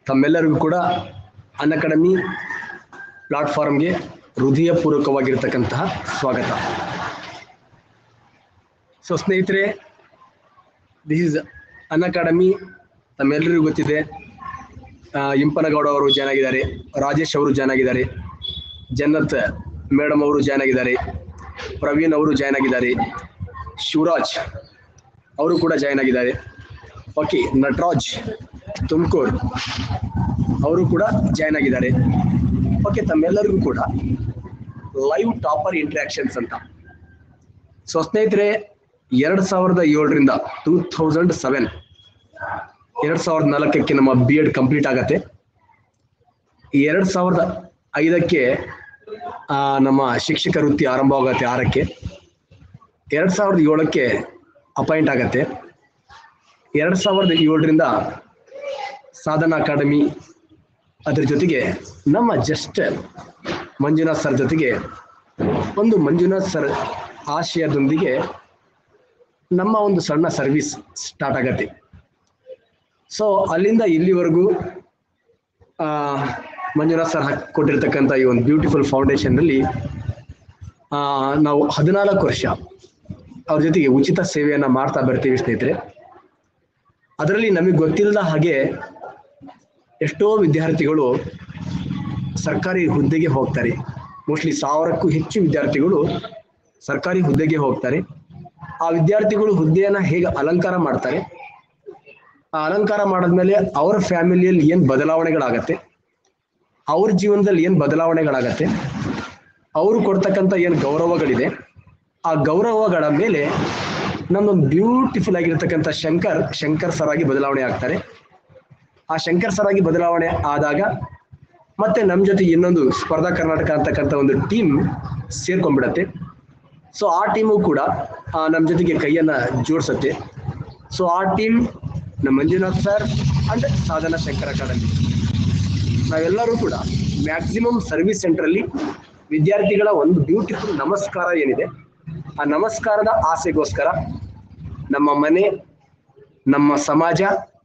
ತಮ್ಮೆಲ್ಲರಿಗೂ ಕೂಡ ಅನ್ ಅಕಾಡೆಮಿ ಪ್ಲಾಟ್ಫಾರ್ಮ್ಗೆ ಹೃದಯಪೂರ್ವಕವಾಗಿರ್ತಕ್ಕಂತಹ ಸ್ವಾಗತ ಸೊ ಸ್ನೇಹಿತರೆ ದಿಸ್ ಇಸ್ ಅನ್ ಅಕಾಡೆಮಿ ತಮ್ಮೆಲ್ಲರಿಗೂ ಗೊತ್ತಿದೆ ಆ, ಇಂಪನಗೌಡ ಅವರು ಜಾಯ್ನ್ ಆಗಿದ್ದಾರೆ ರಾಜೇಶ್ ಅವರು ಜಾಯ್ನ್ ಆಗಿದ್ದಾರೆ ಜನ್ನತ್ ಮೇಡಮ್ ಅವರು ಜಾಯ್ನ್ ಆಗಿದ್ದಾರೆ ಪ್ರವೀಣ್ ಅವರು ಜಾಯ್ನ್ ಆಗಿದ್ದಾರೆ ಶಿವರಾಜ್ ಅವರು ಕೂಡ ಜಾಯ್ನ್ ಆಗಿದ್ದಾರೆ ಓಕೆ ನಟರಾಜ್ ತುಮಕೂರು ಅವರು ಕೂಡ ಜಾಯ್ನ್ ಆಗಿದ್ದಾರೆ ಓಕೆ ತಮ್ಮೆಲ್ಲರಿಗೂ ಕೂಡ ಲೈವ್ ಟಾಪರ್ ಇಂಟ್ರಾಕ್ಷನ್ಸ್ ಅಂತ ಸೊ ಸ್ನೇಹಿತರೆ ಎರಡ್ ಸಾವಿರದ ಏಳರಿಂದ ಟೂ ಥೌಸಂಡ್ ಸೆವೆನ್ ಎರಡ್ ಸಾವಿರದ ನಾಲ್ಕಕ್ಕೆ ನಮ್ಮ ಬಿ ಎಡ್ ಕಂಪ್ಲೀಟ್ ಆಗತ್ತೆ ಎರಡ್ ಸಾವಿರದ ಐದಕ್ಕೆ ಆ, ನಮ್ಮ ಶಿಕ್ಷಕ ವೃತ್ತಿ ಆರಂಭವಾಗತ್ತೆ ಆರಕ್ಕೆ ಎರಡ್ ಸಾವಿರದ ಏಳಕ್ಕೆ ಅಪಾಯಿಂಟ್ ಆಗತ್ತೆ ಎರಡ್ ಸಾವಿರದ ಏಳರಿಂದ ಸಾಧನಾ ಅಕಾಡೆಮಿ ಅದ್ರ ಜೊತೆಗೆ ನಮ್ಮ ಜಸ್ಟ್ ಮಂಜುನಾಥ್ ಸರ್ ಜೊತೆಗೆ ಒಂದು ಮಂಜುನಾಥ್ ಸರ್ ಆಶಯದೊಂದಿಗೆ ನಮ್ಮ ಒಂದು ಸಣ್ಣ ಸರ್ವಿಸ್ ಸ್ಟಾರ್ಟ್ ಆಗತ್ತೆ ಸೊ ಅಲ್ಲಿಂದ ಇಲ್ಲಿವರೆಗೂ ಆ, ಮಂಜುನಾಥ್ ಸರ್ ಕೊಟ್ಟಿರ್ತಕ್ಕಂಥ ಈ ಒಂದು ಬ್ಯೂಟಿಫುಲ್ ಫೌಂಡೇಶನ್ನಲ್ಲಿ ನಾವು ಹದಿನಾಲ್ಕು ವರ್ಷ ಅವ್ರ ಜೊತೆಗೆ ಉಚಿತ ಸೇವೆಯನ್ನ ಮಾಡ್ತಾ ಬರ್ತೀವಿ ಸ್ನೇಹಿತರೆ ಅದರಲ್ಲಿ ನಮಗೆ ಗೊತ್ತಿಲ್ಲದ ಹಾಗೆ ಎಷ್ಟೋ ವಿದ್ಯಾರ್ಥಿಗಳು ಸರ್ಕಾರಿ ಹುದ್ದೆಗೆ ಹೋಗ್ತಾರೆ ಮೋಸ್ಟ್ಲಿ ಸಾವಿರಕ್ಕೂ ಹೆಚ್ಚು ವಿದ್ಯಾರ್ಥಿಗಳು ಸರ್ಕಾರಿ ಹುದ್ದೆಗೆ ಹೋಗ್ತಾರೆ ಆ ವಿದ್ಯಾರ್ಥಿಗಳು ಹುದ್ದೆಯನ್ನ ಹೇಗೆ ಅಲಂಕಾರ ಮಾಡ್ತಾರೆ ಆ ಅಲಂಕಾರ ಮಾಡಿದ್ಮೇಲೆ ಅವರ ಫ್ಯಾಮಿಲಿಯಲ್ಲಿ ಏನ್ ಬದಲಾವಣೆಗಳಾಗತ್ತೆ ಅವ್ರ ಜೀವನದಲ್ಲಿ ಏನ್ ಬದಲಾವಣೆಗಳಾಗತ್ತೆ ಅವರು ಕೊಡ್ತಕ್ಕಂಥ ಏನ್ ಗೌರವಗಳಿದೆ ಆ ಗೌರವಗಳ ಮೇಲೆ ನಮ್ಮೊಂದು ಬ್ಯೂಟಿಫುಲ್ ಆಗಿರ್ತಕ್ಕಂಥ ಶಂಕರ್ ಶಂಕರ್ ಸರ್ ಆಗಿ ಬದಲಾವಣೆ ಆಗ್ತಾರೆ ಆ ಶಂಕರ್ ಸರ್ ಆಗಿ ಬದಲಾವಣೆ ಆದಾಗ ಮತ್ತೆ ನಮ್ಮ ಜೊತೆ ಇನ್ನೊಂದು ಸ್ಪರ್ಧಾ ಕರ್ನಾಟಕ ಅಂತಕ್ಕಂಥ ಒಂದು ಟೀಮ್ ಸೇರ್ಕೊಂಡ್ಬಿಡತ್ತೆ ಸೊ ಆ ಟೀಮು ಕೂಡ ಆ, ನಮ್ಮ ಜೊತೆಗೆ ಕೈಯನ್ನ ಜೋಡಿಸುತ್ತೆ ಸೊ ಆ ಟೀಮ್ ನಮ್ಮ Manjunath sir and Sadhana Shankar academy ನಾವೆಲ್ಲರೂ ಕೂಡ ಮ್ಯಾಕ್ಸಿಮಮ್ ಸರ್ವಿಸ್ ಸೆಂಟರ್ ಅಲ್ಲಿ ವಿದ್ಯಾರ್ಥಿಗಳ ಒಂದು ಬ್ಯೂಟಿಫುಲ್ ನಮಸ್ಕಾರ ಏನಿದೆ ಆ ನಮಸ್ಕಾರದ ಆಸೆಗೋಸ್ಕರ ನಮ್ಮ ಮನೆ ನಮ್ಮ ಸಮಾಜ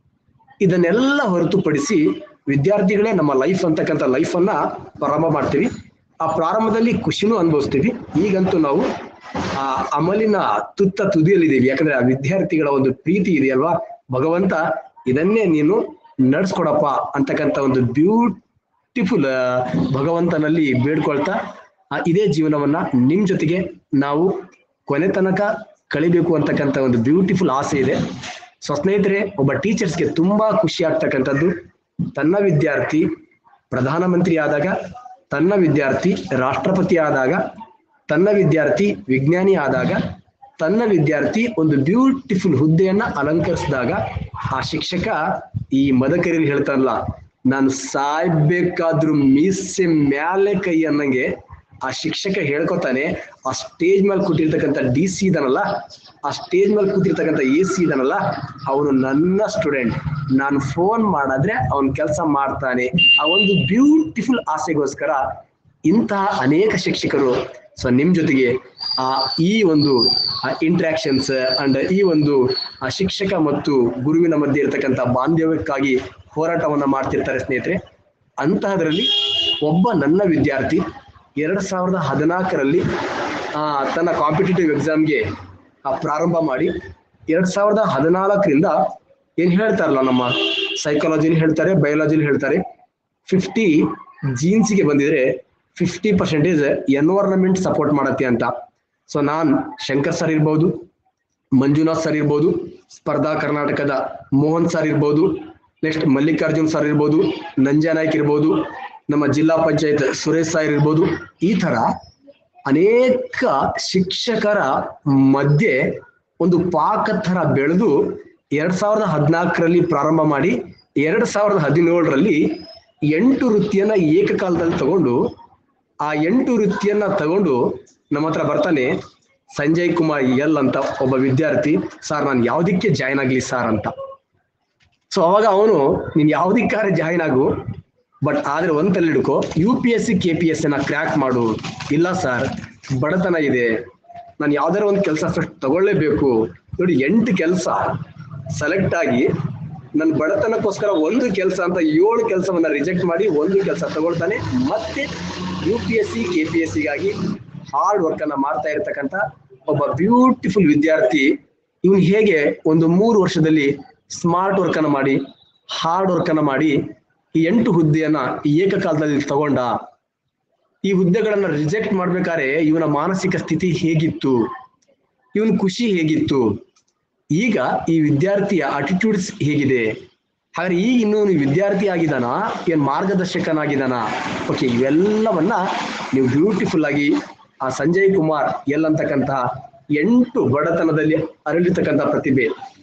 ಇದನ್ನೆಲ್ಲ ಹೊರತುಪಡಿಸಿ ವಿದ್ಯಾರ್ಥಿಗಳೇ ನಮ್ಮ ಲೈಫ್ ಅಂತಕ್ಕಂಥ ಲೈಫ್ ಅನ್ನ ಪ್ರಾರಂಭ ಮಾಡ್ತೀವಿ ಆ ಪ್ರಾರಂಭದಲ್ಲಿ ಖುಷಿನೂ ಅನುಭವಿಸ್ತೀವಿ ಈಗಂತೂ ನಾವು ಆ ಅಮಲಿನ ತುತ್ತ ತುದಿಯಲ್ಲಿದ್ದೀವಿ ಯಾಕಂದ್ರೆ ಆ ವಿದ್ಯಾರ್ಥಿಗಳ ಒಂದು ಪ್ರೀತಿ ಇದೆಯಲ್ವಾ ಭಗವಂತ ಇದನ್ನೇ ನೀನು ನಡ್ಸ್ಕೊಡಪ್ಪ ಅಂತಕ್ಕಂಥ ಒಂದು ಬ್ಯೂಟಿಫುಲ್ ಭಗವಂತನಲ್ಲಿ ಬೇಡ್ಕೊಳ್ತಾ ಆ ಇದೇ ಜೀವನವನ್ನ ನಿಮ್ ಜೊತೆಗೆ ನಾವು ಕೊನೆ ತನಕ ಕಳಿಬೇಕು ಅಂತಕ್ಕಂಥ ಒಂದು ಬ್ಯೂಟಿಫುಲ್ ಆಸೆ ಇದೆ ಸೊ ಸ್ನೇಹಿತರೆ ಒಬ್ಬ ಟೀಚರ್ಸ್ಗೆ ತುಂಬಾ ಖುಷಿ ಆಗ್ತಕ್ಕಂಥದ್ದು ತನ್ನ ವಿದ್ಯಾರ್ಥಿ ಪ್ರಧಾನಮಂತ್ರಿ ಆದಾಗ ತನ್ನ ವಿದ್ಯಾರ್ಥಿ ರಾಷ್ಟ್ರಪತಿ ಆದಾಗ ತನ್ನ ವಿದ್ಯಾರ್ಥಿ ವಿಜ್ಞಾನಿ ಆದಾಗ ತನ್ನ ವಿದ್ಯಾರ್ಥಿ ಒಂದು ಬ್ಯೂಟಿಫುಲ್ ಹುದ್ದೆಯನ್ನ ಅಲಂಕರಿಸಿದಾಗ ಆ ಶಿಕ್ಷಕ ಈ ಮದಕರಿಯಲ್ಲಿ ಹೇಳ್ತಾರಲ್ಲ ನಾನು ಸಾಯ್ಬೇಕಾದ್ರೂ ಮೀಸೆ ಮ್ಯಾಲೆ ಕೈ ಅನ್ನಂಗೆ ಆ ಶಿಕ್ಷಕ ಹೇಳ್ಕೊತಾನೆ ಆ ಸ್ಟೇಜ್ ಮೇಲೆ ಕೂತಿರ್ತಕ್ಕಂಥ ಡಿ ಸಿ ಇದನಲ್ಲ ಆ ಸ್ಟೇಜ್ ಮೇಲೆ ಕೂತಿರ್ತಕ್ಕಂಥ ಎ ಸಿ ಇದನಲ್ಲ ಅವನು ನನ್ನ ಸ್ಟೂಡೆಂಟ್ ನಾನು ಫೋನ್ ಮಾಡಿದ್ರೆ ಅವನ್ ಕೆಲಸ ಮಾಡ್ತಾನೆ ಆ ಒಂದು ಬ್ಯೂಟಿಫುಲ್ ಆಸೆಗೋಸ್ಕರ ಇಂತಹ ಅನೇಕ ಶಿಕ್ಷಕರು ಸೊ ನಿಮ್ ಜೊತೆಗೆ ಆ ಈ ಒಂದು ಇಂಟ್ರಾಕ್ಷನ್ಸ್ ಅಂಡ್ ಈ ಒಂದು ಆ ಶಿಕ್ಷಕ ಮತ್ತು ಗುರುವಿನ ಮಧ್ಯೆ ಇರತಕ್ಕಂಥ ಬಾಂಧವ್ಯಕ್ಕಾಗಿ ಹೋರಾಟವನ್ನ ಮಾಡ್ತಿರ್ತಾರೆ ಸ್ನೇಹಿತರೆ ಅಂತಹದ್ರಲ್ಲಿ ಒಬ್ಬ ನನ್ನ ವಿದ್ಯಾರ್ಥಿ ಎರಡ್ ಸಾವಿರದ ಹದಿನಾಲ್ಕರಲ್ಲಿ ಆ ತನ್ನ ಕಾಂಪಿಟೇಟಿವ್ ಎಕ್ಸಾಮ್ಗೆ ಪ್ರಾರಂಭ ಮಾಡಿ ಎರಡ್ ಸಾವಿರದ ಹದಿನಾಲ್ಕರಿಂದ ಏನ್ ಹೇಳ್ತಾರಲ್ಲ ನಮ್ಮ ಸೈಕಾಲಜಿಲಿ ಹೇಳ್ತಾರೆ ಬಯಾಲಜಿಲಿ ಹೇಳ್ತಾರೆ ಫಿಫ್ಟಿ ಜೀನ್ಸ್ಗೆ ಬಂದಿದ್ರೆ ಫಿಫ್ಟಿ ಪರ್ಸೆಂಟೇಜ್ ಎನ್ವೈರನ್ಮೆಂಟ್ ಸಪೋರ್ಟ್ ಮಾಡತ್ತೆ ಅಂತ ಸೊ ನಾನ್ ಶಂಕರ್ ಸರ್ ಇರ್ಬೋದು ಮಂಜುನಾಥ್ ಸರ್ ಇರ್ಬೋದು ಸ್ಪರ್ಧಾ ಕರ್ನಾಟಕದ ಮೋಹನ್ ಸರ್ ಇರ್ಬೋದು ನೆಕ್ಸ್ಟ್ ಮಲ್ಲಿಕಾರ್ಜುನ್ ಸರ್ ಇರ್ಬೋದು ನಂಜಾ ನಾಯ್ಕ್ ಇರ್ಬೋದು ನಮ್ಮ ಜಿಲ್ಲಾ ಪಂಚಾಯತ್ ಸುರೇಶ್ ಸರ್ ಇರ್ಬೋದು ಈ ತರ ಅನೇಕ ಶಿಕ್ಷಕರ ಮಧ್ಯೆ ಒಂದು ಪಾಕ ತರ ಬೆಳೆದು ಎರಡ್ ಸಾವಿರದ ಹದಿನಾಲ್ಕರಲ್ಲಿ ಪ್ರಾರಂಭ ಮಾಡಿ ಎರಡ್ ಸಾವಿರದ ಹದಿನೇಳರಲ್ಲಿ ಎಂಟು ವೃತ್ತಿಯನ್ನ ಏಕಕಾಲದಲ್ಲಿ ತಗೊಂಡು ಆ ಎಂಟು ವೃತ್ತಿಯನ್ನ ತಗೊಂಡು ನಮ್ಮ ಹತ್ರ ಬರ್ತಾನೆ ಸಂಜಯ್ ಕುಮಾರ್ ಎಲ್ ಅಂತ ಒಬ್ಬ ವಿದ್ಯಾರ್ಥಿ ಸರ್ ನಾನು ಯಾವ್ದಕ್ಕೆ ಜಾಯ್ನ್ ಆಗ್ಲಿ ಸರ್ ಅಂತ ಸೊ ಅವಾಗ ಅವನು ನೀನ್ ಯಾವ್ದಕ್ಕಾದ್ರೆ ಜಾಯ್ನ್ ಆಗು ಬಟ್ ಆದ್ರೆ ಒಂದಲ್ಲಿ ಹಿಡ್ಕೋ U P S C K P S ನ ಕ್ರ್ಯಾಕ್ ಮಾಡು ಇಲ್ಲ ಸರ್ ಬಡತನ ಇದೆ ನಾನು ಯಾವ್ದಾರ ಒಂದು ಕೆಲಸ ಫಸ್ಟ್ ತಗೊಳ್ಳೇಬೇಕು ನೋಡಿ ಎಂಟು ಕೆಲಸ ಸೆಲೆಕ್ಟ್ ಆಗಿ ನನ್ನ ಬಡತನಕ್ಕೋಸ್ಕರ ಒಂದು ಕೆಲಸ ಅಂತ ಏಳು ಕೆಲಸವನ್ನ ರಿಜೆಕ್ಟ್ ಮಾಡಿ ಒಂದು ಕೆಲಸ ತಗೊಳ್ತಾನೆ ಮತ್ತೆ U P S C K P S ಸಿಗಾಗಿ ಹಾರ್ಡ್ ವರ್ಕ್ ಅನ್ನ ಮಾಡ್ತಾ ಇರತಕ್ಕಂತ ಒಬ್ಬ ಬ್ಯೂಟಿಫುಲ್ ವಿದ್ಯಾರ್ಥಿ ಇವನು ಹೇಗೆ ಒಂದು ಮೂರು ವರ್ಷದಲ್ಲಿ ಸ್ಮಾರ್ಟ್ ವರ್ಕ್ ಅನ್ನ ಮಾಡಿ ಹಾರ್ಡ್ ವರ್ಕ್ ಅನ್ನ ಮಾಡಿ ಈ ಎಂಟು ಹುದ್ದೆಯನ್ನ ಈ ಏಕಕಾಲದಲ್ಲಿ ತಗೊಂಡ ಈ ಹುದ್ದೆಗಳನ್ನ ರಿಜೆಕ್ಟ್ ಮಾಡ್ಬೇಕಾದ್ರೆ ಇವನ ಮಾನಸಿಕ ಸ್ಥಿತಿ ಹೇಗಿತ್ತು ಇವನ್ ಖುಷಿ ಹೇಗಿತ್ತು ಈಗ ಈ ವಿದ್ಯಾರ್ಥಿಯ ಅಟಿಟ್ಯೂಡ್ಸ್ ಹೇಗಿದೆ ಹಾಗಾದ್ರೆ ಈಗ ಇನ್ನು ನೀವು ವಿದ್ಯಾರ್ಥಿ ಆಗಿದಾನ ಏನ್ ಮಾರ್ಗದರ್ಶಕನಾಗಿದ್ದಾನ ಓಕೆ ಇವೆಲ್ಲವನ್ನ ನೀವು ಬ್ಯೂಟಿಫುಲ್ ಆಗಿ ಆ ಸಂಜಯ್ ಕುಮಾರ್ ಎಲ್ ಅಂತಕ್ಕಂತಹ ಎಂಟು ಬಡತನದಲ್ಲಿ ಅರಳಿರ್ತಕ್ಕಂಥ ಪ್ರತಿಭೆ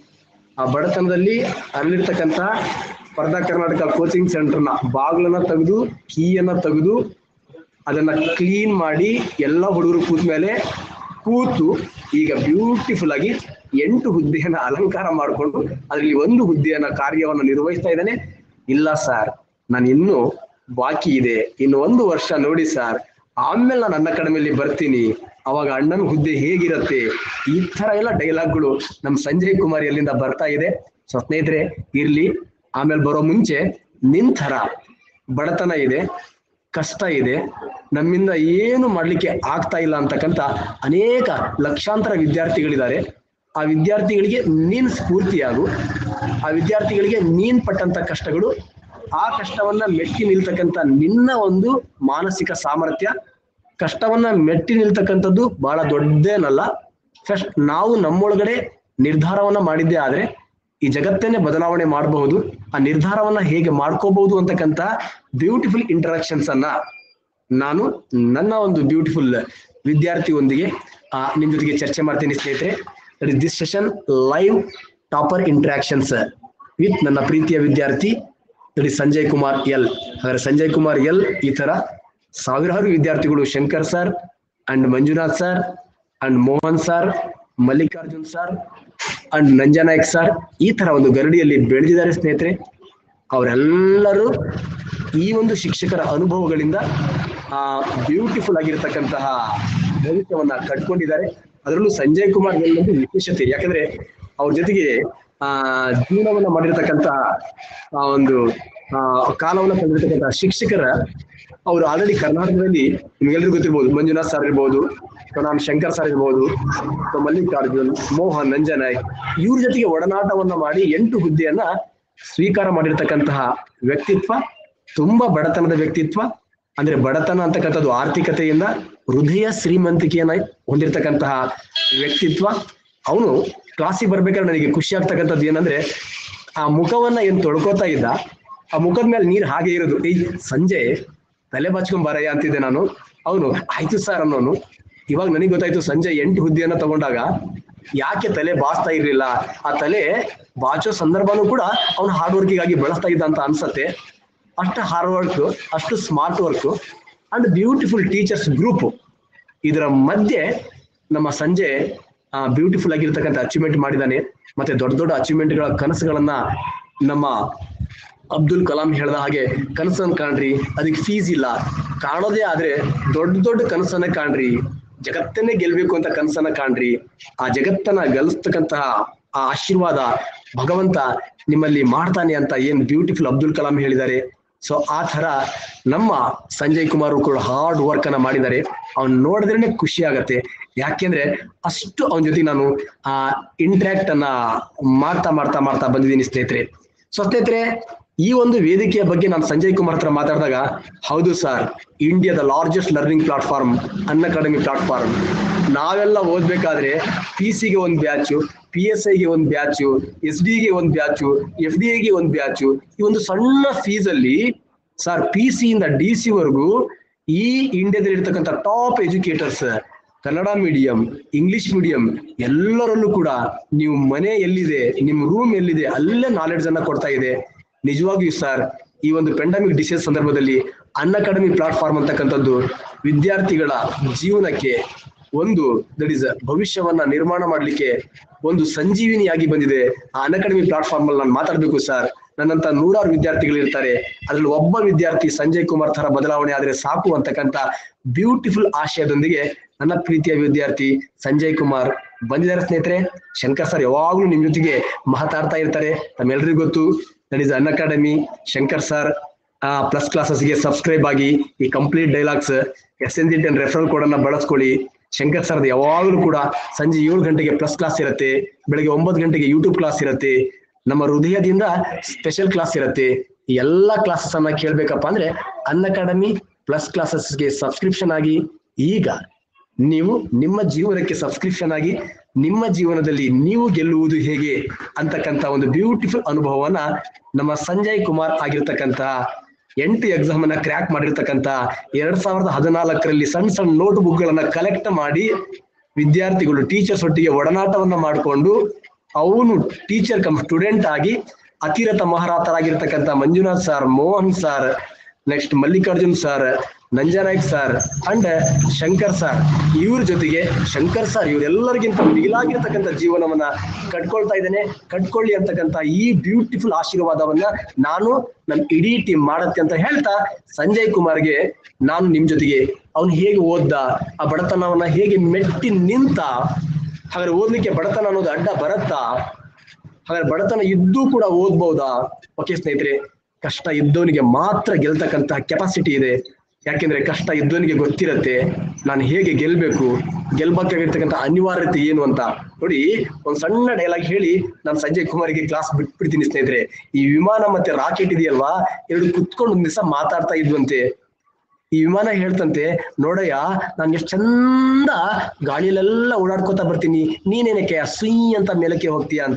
ಆ ಬಡತನದಲ್ಲಿ ಅರಳಿರ್ತಕ್ಕಂಥ ಸ್ಪರ್ಧಾ ಕರ್ನಾಟಕ ಕೋಚಿಂಗ್ ಸೆಂಟರ್ನ ಬಾಗ್ಲನ್ನ ತೆಗೆದು ಕೀಯನ್ನ ತೆಗೆದು ಅದನ್ನ ಕ್ಲೀನ್ ಮಾಡಿ ಎಲ್ಲ ಹುಡುಗರು ಕೂತ ಮೇಲೆ ಕೂತು ಈಗ ಬ್ಯೂಟಿಫುಲ್ ಆಗಿ ಎಂಟು ಹುದ್ದೆಯನ್ನ ಅಲಂಕಾರ ಮಾಡಿಕೊಂಡು ಅದರಲ್ಲಿ ಒಂದು ಹುದ್ದೆಯನ್ನ ಕಾರ್ಯವನ್ನು ನಿರ್ವಹಿಸ್ತಾ ಇದ್ದಾನೆ ಇಲ್ಲ ಸರ್ ನಾನು ಇನ್ನೂ ಬಾಕಿ ಇದೆ ಇನ್ನು ಒಂದು ವರ್ಷ ನೋಡಿ ಸರ್ ಆಮೇಲೆ ನಾನು ನನ್ನ ಕಡಿಮೆಯಲ್ಲಿ ಬರ್ತೀನಿ ಅವಾಗ ಅಣ್ಣನ ಹುದ್ದೆ ಹೇಗಿರತ್ತೆ ಈ ತರ ಎಲ್ಲ ಡೈಲಾಗ್ಗಳು ನಮ್ ಸಂಜಯ್ ಕುಮಾರ್ ಎಲ್ಲಿಂದ ಬರ್ತಾ ಇದೆ ಸೊ ಸ್ನೇಹಿತರೆ ಇರ್ಲಿ ಆಮೇಲೆ ಬರೋ ಮುಂಚೆ ನಿನ್ ತರ ಬಡತನ ಇದೆ ಕಷ್ಟ ಇದೆ ನಮ್ಮಿಂದ ಏನು ಮಾಡ್ಲಿಕ್ಕೆ ಆಗ್ತಾ ಇಲ್ಲ ಅಂತಕ್ಕಂತ ಅನೇಕ ಲಕ್ಷಾಂತರ ವಿದ್ಯಾರ್ಥಿಗಳಿದ್ದಾರೆ ಆ ವಿದ್ಯಾರ್ಥಿಗಳಿಗೆ ನೀನ್ ಸ್ಫೂರ್ತಿಯಾಗು ಆ ವಿದ್ಯಾರ್ಥಿಗಳಿಗೆ ನೀನ್ ಪಟ್ಟಂತ ಕಷ್ಟಗಳು ಆ ಕಷ್ಟವನ್ನ ಮೆಟ್ಟಿ ನಿಲ್ತಕ್ಕಂತ ನಿನ್ನ ಒಂದು ಮಾನಸಿಕ ಸಾಮರ್ಥ್ಯ ಕಷ್ಟವನ್ನ ಮೆಟ್ಟಿ ನಿಲ್ತಕ್ಕಂಥದ್ದು ಬಹಳ ದೊಡ್ಡದೇನಲ್ಲ ಫಸ್ಟ್ ನಾವು ನಮ್ಮೊಳಗಡೆ ನಿರ್ಧಾರವನ್ನ ಮಾಡಿದ್ದೇ ಆದ್ರೆ ಈ ಜಗತ್ತನ್ನೇ ಬದಲಾವಣೆ ಮಾಡಬಹುದು ಆ ನಿರ್ಧಾರವನ್ನ ಹೇಗೆ ಮಾಡ್ಕೋಬಹುದು ಅಂತಕ್ಕಂತ ಬ್ಯೂಟಿಫುಲ್ ಇಂಟರಾಕ್ಷನ್ಸ್ ಅನ್ನ ನಾನು ನನ್ನ ಒಂದು ಬ್ಯೂಟಿಫುಲ್ ವಿದ್ಯಾರ್ಥಿಯೊಂದಿಗೆ ಆ ನಿಮ್ ಜೊತೆಗೆ ಚರ್ಚೆ ಮಾಡ್ತೀನಿ ಸ್ನೇಹಿತರೆ this session live topper interactions with ನನ್ನ ಪ್ರೀತಿಯ ವಿದ್ಯಾರ್ಥಿ that is Sanjay Kumar L ಹಾಗಾದ್ರೆ ಸಂಜಯ್ ಕುಮಾರ್ ಎಲ್ ಈ ತರ ಸಾವಿರಾರು ವಿದ್ಯಾರ್ಥಿಗಳು Shankar sir and Manjunath sir and Mohan sir Mallikarjun sir and Nanjanayak sir ಈ ತರ ಒಂದು ಗರಡಿಯಲ್ಲಿ ಬೆಳೆದಿದ್ದಾರೆ ಸ್ನೇಹಿತರೆ ಅವರೆಲ್ಲರೂ ಈ ಒಂದು ಶಿಕ್ಷಕರ ಅನುಭವಗಳಿಂದ ಆ ಬ್ಯೂಟಿಫುಲ್ ಆಗಿರತಕ್ಕಂತಹ ಭವಿಷ್ಯವನ್ನ ಕಟ್ಕೊಂಡಿದ್ದಾರೆ ಅದರಲ್ಲೂ ಸಂಜಯ್ ಕುಮಾರ್ ಒಂದು ವಿಶೇಷತೆ ಯಾಕಂದ್ರೆ ಅವ್ರ ಜೊತೆಗೆ ಆ ಜೀವನವನ್ನ ಮಾಡಿರ್ತಕ್ಕಂತಹ ಆ ಒಂದು ಆ ಕಾಲವನ್ನ ಕಳೆದಿರ್ತಕ್ಕಂತಹ ಶಿಕ್ಷಕರ ಅವರು ಆಲ್ರೆಡಿ ಕರ್ನಾಟಕದಲ್ಲಿ ನಿಮ್ಗೆಲ್ರಿಗೂ ಗೊತ್ತಿರ್ಬೋದು ಮಂಜುನಾಥ್ ಸರ್ ಇರ್ಬೋದು ನಾನು ಶಂಕರ್ ಸರ್ ಇರ್ಬೋದು ಅಥವಾ ಮಲ್ಲಿಕಾರ್ಜುನ್ ಮೋಹನ್ ನಂಜನಾಯ್ ಇವ್ರ ಜೊತೆಗೆ ಒಡನಾಟವನ್ನ ಮಾಡಿ ಎಂಟು ಹುದ್ದೆಯನ್ನ ಸ್ವೀಕಾರ ಮಾಡಿರ್ತಕ್ಕಂತಹ ವ್ಯಕ್ತಿತ್ವ ತುಂಬಾ ಬಡತನದ ವ್ಯಕ್ತಿತ್ವ ಅಂದ್ರೆ ಬಡತನ ಅಂತಕ್ಕಂಥದ್ದು ಆರ್ಥಿಕತೆಯಿಂದ ಹೃದಯ ಶ್ರೀಮಂತಿಕೆಯನ್ನ ಹೊಂದಿರತಕ್ಕಂತಹ ವ್ಯಕ್ತಿತ್ವ ಅವನು ಕ್ಲಾಸಿಗೆ ಬರ್ಬೇಕಾದ್ರೆ ನನಗೆ ಖುಷಿ ಆಗ್ತಕ್ಕಂಥದ್ದು ಏನಂದ್ರೆ ಆ ಮುಖವನ್ನ ಏನ್ ತೊಳ್ಕೊತಾ ಇದ್ದ ಆ ಮುಖದ ಮೇಲೆ ನೀರ್ ಹಾಗೆ ಇರೋದು ಈ ಸಂಜೆ ತಲೆ ಬಾಚ್ಕೊಂಡ್ ಬರಯ್ಯ ಅಂತಿದ್ದೆ ನಾನು ಅವನು ಆಯ್ತು ಸರ್ ಅನ್ನೋನು ಇವಾಗ ನನಗೆ ಗೊತ್ತಾಯ್ತು ಸಂಜೆ ಎಂಟು ಹುದ್ದೆಯನ್ನ ತಗೊಂಡಾಗ ಯಾಕೆ ತಲೆ ಬಾಚ್ತಾ ಇರ್ಲಿಲ್ಲ ಆ ತಲೆ ಬಾಚೋ ಸಂದರ್ಭನೂ ಕೂಡ ಅವನು ಹಾರ್ಡ್ ವರ್ಕಿಗಾಗಿ ಬಳಸ್ತಾ ಇದ್ದ ಅಂತ ಅನ್ಸತ್ತೆ ಅಷ್ಟು ಹಾರ್ಡ್ ವರ್ಕ್ ಅಷ್ಟು smart work and beautiful teachers group ಇದರ ಮಧ್ಯೆ ನಮ್ಮ ಸಂಜೆ ಬ್ಯೂಟಿಫುಲ್ ಆಗಿರ್ತಕ್ಕಂಥ ಅಚೀವ್ಮೆಂಟ್ ಮಾಡಿದ್ದಾನೆ ಮತ್ತೆ ದೊಡ್ಡ ದೊಡ್ಡ ಅಚೀವ್ಮೆಂಟ್ಗಳ ಕನಸುಗಳನ್ನ ನಮ್ಮ ಅಬ್ದುಲ್ ಕಲಾಂ ಹೇಳ್ದ ಹಾಗೆ ಕನಸನ್ನ ಕಾಣ್ರಿ ಅದಕ್ಕೆ ಫೀಸ್ ಇಲ್ಲ ಕಾಣೋದೇ ಆದ್ರೆ ದೊಡ್ಡ ದೊಡ್ಡ ಕನಸನ್ನ ಕಾಣ್ರಿ ಜಗತ್ತನ್ನೇ ಗೆಲ್ಬೇಕು ಅಂತ ಕನಸನ್ನ ಕಾಣ್ರಿ ಆ ಜಗತ್ತನ್ನ ಗೆಲ್ಲಿಸ್ತಕ್ಕಂತಹ ಆ ಆಶೀರ್ವಾದ ಭಗವಂತ ನಿಮ್ಮಲ್ಲಿ ಮಾಡ್ತಾನೆ ಅಂತ ಏನ್ ಬ್ಯೂಟಿಫುಲ್ ಅಬ್ದುಲ್ ಕಲಾಂ ಹೇಳಿದ್ದಾರೆ ಸೊ ಆ ತರ ನಮ್ಮ ಸಂಜಯ್ ಕುಮಾರ್ ಕೂಡ ಹಾರ್ಡ್ ವರ್ಕ್ ಅನ್ನ ಮಾಡಿದ್ದಾರೆ ಅವ್ನ್ ನೋಡಿದ್ರೇನೆ ಖುಷಿ ಆಗತ್ತೆ ಯಾಕೆಂದ್ರೆ ಅಷ್ಟು ಅವನ ಜೊತೆ ನಾನು ಆ ಇಂಟ್ರಾಕ್ಟ್ ಅನ್ನ ಮಾಡ್ತಾ ಮಾಡ್ತಾ ಮಾಡ್ತಾ ಬಂದಿದ್ದೀನಿ ಸ್ನೇಹಿತರೆ ಸೊ ಸ್ನೇಹಿತರೆ ಈ ಒಂದು ವೇದಿಕೆಯ ಬಗ್ಗೆ ನಾನು ಸಂಜಯ್ ಕುಮಾರ್ ಹತ್ರ ಮಾತಾಡಿದಾಗ ಹೌದು ಸರ್ ಇಂಡಿಯಾದ largest learning platform Unacademy platform ನಾವೆಲ್ಲ ಓದ್ಬೇಕಾದ್ರೆ ಪಿ ಸಿಗೆ ಒಂದು ಬ್ಯಾಚು ಪಿ ಎಸ್ ಐಗೆ ಒಂದು ಬ್ಯಾಚು ಎಸ್ ಡಿಗೆ ಒಂದು ಬ್ಯಾಚು ಎಫ್ ಡಿ ಎಗೆ ಒಂದು ಬ್ಯಾಚು ಈ ಒಂದು ಸಣ್ಣ ಫೀಸ್ ಅಲ್ಲಿ ಸರ್ ಪಿ ಸಿ ಇಂದ ಡಿ ಸಿ ವರೆಗೂ ಈ ಇಂಡಿಯಾದಲ್ಲಿ ಇರ್ತಕ್ಕಂಥ top educators Kannada medium English medium ಎಲ್ಲರಲ್ಲೂ ಕೂಡ ನೀವು ಮನೆ ಎಲ್ಲಿದೆ ನಿಮ್ ರೂಮ್ ಎಲ್ಲಿದೆ ಅಲ್ಲೇ ನಾಲೆಡ್ಜ್ ಅನ್ನ ಕೊಡ್ತಾ ಇದೆ ನಿಜವಾಗಿಯೂ ಸರ್ ಈ ಒಂದು ಪೆಂಡಮಿಕ್ ಡಿಸೀಸ್ ಸಂದರ್ಭದಲ್ಲಿ ಅನ್ ಅಕಾಡೆಮಿ ಪ್ಲಾಟ್ಫಾರ್ಮ್ ಅಂತಕ್ಕಂಥದ್ದು ವಿದ್ಯಾರ್ಥಿಗಳ ಜೀವನಕ್ಕೆ ಒಂದು ದಟ್ ಇಸ್ ಭವಿಷ್ಯವನ್ನ ನಿರ್ಮಾಣ ಮಾಡ್ಲಿಕ್ಕೆ ಒಂದು ಸಂಜೀವಿನಿಯಾಗಿ ಬಂದಿದೆ ಆ ಅನ್ ಅಕಾಡೆಮಿ ಪ್ಲಾಟ್ಫಾರ್ಮ್ ಅಲ್ಲಿ ನಾನು ಮಾತಾಡ್ಬೇಕು ಸರ್ ನನ್ನಂತ ನೂರಾರು ವಿದ್ಯಾರ್ಥಿಗಳು ಇರ್ತಾರೆ ಅದ್ರಲ್ಲಿ ಒಬ್ಬ ವಿದ್ಯಾರ್ಥಿ ಸಂಜಯ್ ಕುಮಾರ್ ತರ ಬದಲಾವಣೆ ಆದ್ರೆ ಸಾಕು ಅಂತಕ್ಕಂತ ಬ್ಯೂಟಿಫುಲ್ ಆಶಯದೊಂದಿಗೆ ನನ್ನ ಪ್ರೀತಿಯ ವಿದ್ಯಾರ್ಥಿ ಸಂಜಯ್ ಕುಮಾರ್ ಬಂದಿದ್ದಾರೆ ಸ್ನೇಹಿತರೆ ಶಂಕರ್ ಸರ್ ಯಾವಾಗ್ಲೂ ನಿಮ್ ಜೊತೆಗೆ ಮಾತಾಡ್ತಾ ಇರ್ತಾರೆ ತಮ್ಮೆಲ್ರಿಗೂ ಗೊತ್ತು that is Unacademy Shankar sir plus ಕ್ಲಾಸಸ್ಗೆ ಸಬ್ಸ್ಕ್ರೈಬ್ ಆಗಿ ಈ complete dialogues S N G ten referral code ಅನ್ನ ಬಳಸ್ಕೊಳ್ಳಿ ಶಂಕರ್ ಸರ್ದು ಯಾವಾಗಲೂ ಕೂಡ ಸಂಜೆ ಏಳು ಗಂಟೆಗೆ ಪ್ಲಸ್ ಕ್ಲಾಸ್ ಇರುತ್ತೆ ಬೆಳಗ್ಗೆ ಒಂಬತ್ತು ಗಂಟೆಗೆ ಯೂಟ್ಯೂಬ್ ಕ್ಲಾಸ್ ಇರುತ್ತೆ ನಮ್ಮ ಹೃದಯದಿಂದ ಸ್ಪೆಷಲ್ ಕ್ಲಾಸ್ ಇರುತ್ತೆ ಈ ಎಲ್ಲಾ ಕ್ಲಾಸಸ್ ಅನ್ನ ಕೇಳ್ಬೇಕಪ್ಪ ಅಂದ್ರೆ ಅನ್ ಅಕಾಡೆಮಿ ಪ್ಲಸ್ ಕ್ಲಾಸಸ್ಗೆ ಸಬ್ಸ್ಕ್ರಿಪ್ಷನ್ ಆಗಿ ಈಗ ನೀವು ನಿಮ್ಮ ಜೀವನಕ್ಕೆ ಸಬ್ಸ್ಕ್ರಿಪ್ಷನ್ ಆಗಿ ನಿಮ್ಮ ಜೀವನದಲ್ಲಿ ನೀವು ಗೆಲ್ಲುವುದು ಹೇಗೆ ಅಂತಕ್ಕಂತ ಒಂದು ಬ್ಯೂಟಿಫುಲ್ ಅನುಭವವನ್ನ ನಮ್ಮ ಸಂಜಯ್ ಕುಮಾರ್ ಆಗಿರ್ತಕ್ಕಂತಹ ಎಂಟು ಎಕ್ಸಾಮ್ ಅನ್ನ ಕ್ರ್ಯಾಕ್ ಮಾಡಿರ್ತಕ್ಕಂತ ಎರಡ್ ಸಾವಿರದ ಹದಿನಾಲ್ಕರಲ್ಲಿ ಸಣ್ಣ ಸಣ್ಣ ನೋಟ್ ಬುಕ್ ಗಳನ್ನ ಕಲೆಕ್ಟ್ ಮಾಡಿ ವಿದ್ಯಾರ್ಥಿಗಳು ಟೀಚರ್ಸ್ ಒಟ್ಟಿಗೆ ಒಡನಾಟವನ್ನ ಮಾಡಿಕೊಂಡು ಅವನು ಟೀಚರ್ ಕಮ್ ಸ್ಟೂಡೆಂಟ್ ಆಗಿ ಅತಿರಥ ಮಹಾರಾತರಾಗಿರ್ತಕ್ಕಂಥ Manjunath sir Mohan sir next Mallikarjun sir Nanjanayak sir and Shankar sir ಇವ್ರ ಜೊತೆಗೆ ಶಂಕರ್ ಸರ್ ಇವರೆಲ್ಲರಿಗಿಂತ ಮಿಗಿಲಾಗಿರ್ತಕ್ಕಂಥ ಜೀವನವನ್ನ ಕಟ್ಕೊಳ್ತಾ ಇದ್ದೇನೆ ಕಟ್ಕೊಳ್ಳಿ ಅಂತಕ್ಕಂಥ ಈ ಬ್ಯೂಟಿಫುಲ್ ಆಶೀರ್ವಾದವನ್ನ ನಾನು ನನ್ನ ಇಡೀ ಟೀಮ್ ಮಾಡತ್ತೆ ಅಂತ ಹೇಳ್ತಾ ಸಂಜಯ್ ಕುಮಾರ್ಗೆ ನಾನು ನಿಮ್ ಜೊತೆಗೆ ಅವನು ಹೇಗೆ ಓದ್ದ ಆ ಬಡತನವನ್ನ ಹೇಗೆ ಮೆಟ್ಟಿ ನಿಂತ ಹಾಗಾದ್ರೆ ಓದ್ಲಿಕ್ಕೆ ಬಡತನ ಅನ್ನೋದು ಅಡ್ಡ ಬರತ್ತಾ ಹಾಗಾದ್ರೆ ಬಡತನ ಇದ್ದೂ ಕೂಡ ಓದ್ಬಹುದಾ ಓಕೆ ಸ್ನೇಹಿತರೆ ಕಷ್ಟ ಇದ್ದವನಿಗೆ ಮಾತ್ರ ಗೆಲ್ತಕ್ಕಂತಹ ಕೆಪಾಸಿಟಿ ಇದೆ ಯಾಕೆಂದ್ರೆ ಕಷ್ಟ ಇದ್ದವನಿಗೆ ಗೊತ್ತಿರತ್ತೆ ನಾನು ಹೇಗೆ ಗೆಲ್ಬೇಕು ಗೆಲ್ಬೇಕಾಗಿರ್ತಕ್ಕಂಥ ಅನಿವಾರ್ಯತೆ ಏನು ಅಂತ ನೋಡಿ ಒಂದ್ ಸಣ್ಣ ಡೈಲಾಗ್ ಹೇಳಿ ನಾನು ಸಂಜಯ್ ಕುಮಾರಿಗೆ ಕ್ಲಾಸ್ ಬಿಟ್ಬಿಡ್ತೀನಿ ಸ್ನೇಹಿತರೆ ಈ ವಿಮಾನ ಮತ್ತೆ ರಾಕೆಟ್ ಇದೆಯಲ್ವಾ ಎರಡು ಕುತ್ಕೊಂಡು ಒಂದ್ ದಿವಸ ಮಾತಾಡ್ತಾ ಇದ್ವಂತೆ ಈ ವಿಮಾನ ಹೇಳ್ತಂತೆ ನೋಡಯ್ಯ ನಾನು ಎಷ್ಟು ಚಂದ ಗಾಳಿಯಲ್ಲೆಲ್ಲ ಓಡಾಡ್ಕೋತಾ ಬರ್ತೀನಿ ನೀನೇನಕ್ಕೆ ಸುಯ್ ಅಂತ ಮೇಲಕ್ಕೆ ಹೋಗ್ತೀಯ ಅಂತ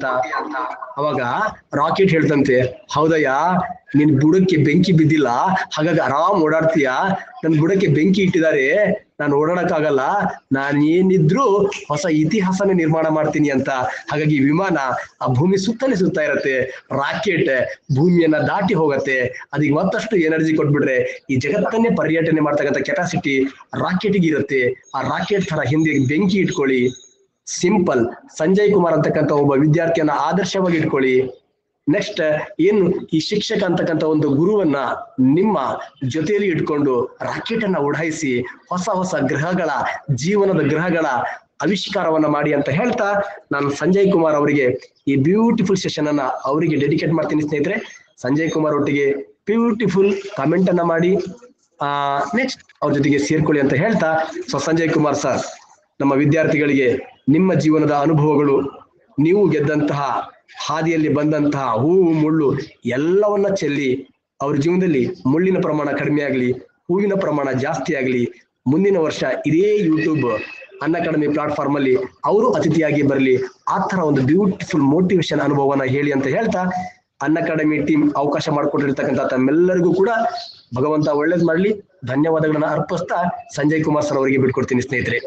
ಅವಾಗ ರಾಕೆಟ್ ಹೇಳ್ತಂತೆ ಹೌದಯ್ಯ ನಿನ್ ಬುಡಕ್ಕೆ ಬೆಂಕಿ ಬಿದ್ದಿಲ್ಲ ಹಾಗಾಗಿ ಆರಾಮ್ ಓಡಾಡ್ತೀಯ ನನ್ ಬುಡಕ್ಕೆ ಬೆಂಕಿ ಇಟ್ಟಿದ್ದಾರೆ ನಾನು ಓಡಾಡಕ್ಕಾಗಲ್ಲ ನಾನು ಏನಿದ್ರು ಹೊಸ ಇತಿಹಾಸನೇ ನಿರ್ಮಾಣ ಮಾಡ್ತೀನಿ ಅಂತ ಹಾಗಾಗಿ ಈ ವಿಮಾನ ಆ ಭೂಮಿ ಸುತ್ತಲೇ ಸುತ್ತಾ ಇರತ್ತೆ ರಾಕೆಟ್ ಭೂಮಿಯನ್ನ ದಾಟಿ ಹೋಗತ್ತೆ ಅದಕ್ಕೆ ಮತ್ತಷ್ಟು ಎನರ್ಜಿ ಕೊಟ್ಬಿಟ್ರೆ ಈ ಜಗತ್ತನ್ನೇ ಪರ್ಯಟನೆ ಮಾಡ್ತಕ್ಕಂಥ ಕೆಪಾಸಿಟಿ ರಾಕೆಟ್ಗೆ ಇರುತ್ತೆ ಆ ರಾಕೆಟ್ ತರ ಹಿಂದೆ ಬೆಂಕಿ ಇಟ್ಕೊಳ್ಳಿ ಸಿಂಪಲ್ ಸಂಜಯ್ ಕುಮಾರ್ ಅಂತಕ್ಕಂಥ ಒಬ್ಬ ವಿದ್ಯಾರ್ಥಿಯನ್ನ ಆದರ್ಶವಾಗಿ ಇಟ್ಕೊಳ್ಳಿ ನೆಕ್ಸ್ಟ್ ಏನು ಈ ಶಿಕ್ಷಕ ಅಂತಕ್ಕಂಥ ಒಂದು ಗುರುವನ್ನ ನಿಮ್ಮ ಜೊತೆಯಲ್ಲಿ ಇಟ್ಕೊಂಡು ರಾಕೆಟ್ ಅನ್ನ ಉಡಾಯಿಸಿ ಹೊಸ ಹೊಸ ಗ್ರಹಗಳ ಜೀವನದ ಗ್ರಹಗಳ ಆವಿಷ್ಕಾರವನ್ನ ಮಾಡಿ ಅಂತ ಹೇಳ್ತಾ ನಾನು ಸಂಜಯ್ ಕುಮಾರ್ ಅವರಿಗೆ ಈ ಬ್ಯೂಟಿಫುಲ್ ಸೆಷನ್ ಅನ್ನ ಅವರಿಗೆ ಡೆಡಿಕೇಟ್ ಮಾಡ್ತೀನಿ ಸ್ನೇಹಿತರೆ ಸಂಜಯ್ ಕುಮಾರ್ ಒಟ್ಟಿಗೆ ಬ್ಯೂಟಿಫುಲ್ ಕಾಮೆಂಟ್ ಅನ್ನ ಮಾಡಿ ಆ ನೆಕ್ಸ್ಟ್ ಅವ್ರ ಜೊತೆಗೆ ಸೇರ್ಕೊಳ್ಳಿ ಅಂತ ಹೇಳ್ತಾ ಸೊ ಸಂಜಯ್ ಕುಮಾರ್ ಸರ್ ನಮ್ಮ ವಿದ್ಯಾರ್ಥಿಗಳಿಗೆ ನಿಮ್ಮ ಜೀವನದ ಅನುಭವಗಳು ನೀವು ಗೆದ್ದಂತಹ ಹಾದಿಯಲ್ಲಿ ಬಂದಂತಹ ಹೂವು ಮುಳ್ಳು ಎಲ್ಲವನ್ನ ಚೆಲ್ಲಿ ಅವ್ರ ಜೀವನದಲ್ಲಿ ಮುಳ್ಳಿನ ಪ್ರಮಾಣ ಕಡಿಮೆ ಆಗಲಿ ಹೂವಿನ ಪ್ರಮಾಣ ಜಾಸ್ತಿ ಆಗಲಿ ಮುಂದಿನ ವರ್ಷ ಇದೇ ಯೂಟ್ಯೂಬ್ ಅನ್ ಅಕಾಡೆಮಿ ಪ್ಲಾಟ್ಫಾರ್ಮ್ ಅಲ್ಲಿ ಅವರು ಅತಿಥಿಯಾಗಿ ಬರಲಿ ಆ ತರ ಒಂದು ಬ್ಯೂಟಿಫುಲ್ ಮೋಟಿವೇಶನ್ ಅನುಭವನ ಹೇಳಿ ಅಂತ ಹೇಳ್ತಾ ಅನ್ ಅಕಾಡೆಮಿ ಟೀಮ್ ಅವಕಾಶ ಮಾಡಿಕೊಟ್ಟಿರ್ತಕ್ಕಂಥ ತಮ್ಮೆಲ್ಲರಿಗೂ ಕೂಡ ಭಗವಂತ ಒಳ್ಳೇದ್ ಮಾಡ್ಲಿ ಧನ್ಯವಾದಗಳನ್ನ ಅರ್ಪಿಸ್ತಾ ಸಂಜಯ್ ಕುಮಾರ್ ಸರ್ ಅವರಿಗೆ ಬಿಟ್ಕೊಡ್ತೀನಿ ಸ್ನೇಹಿತರೆ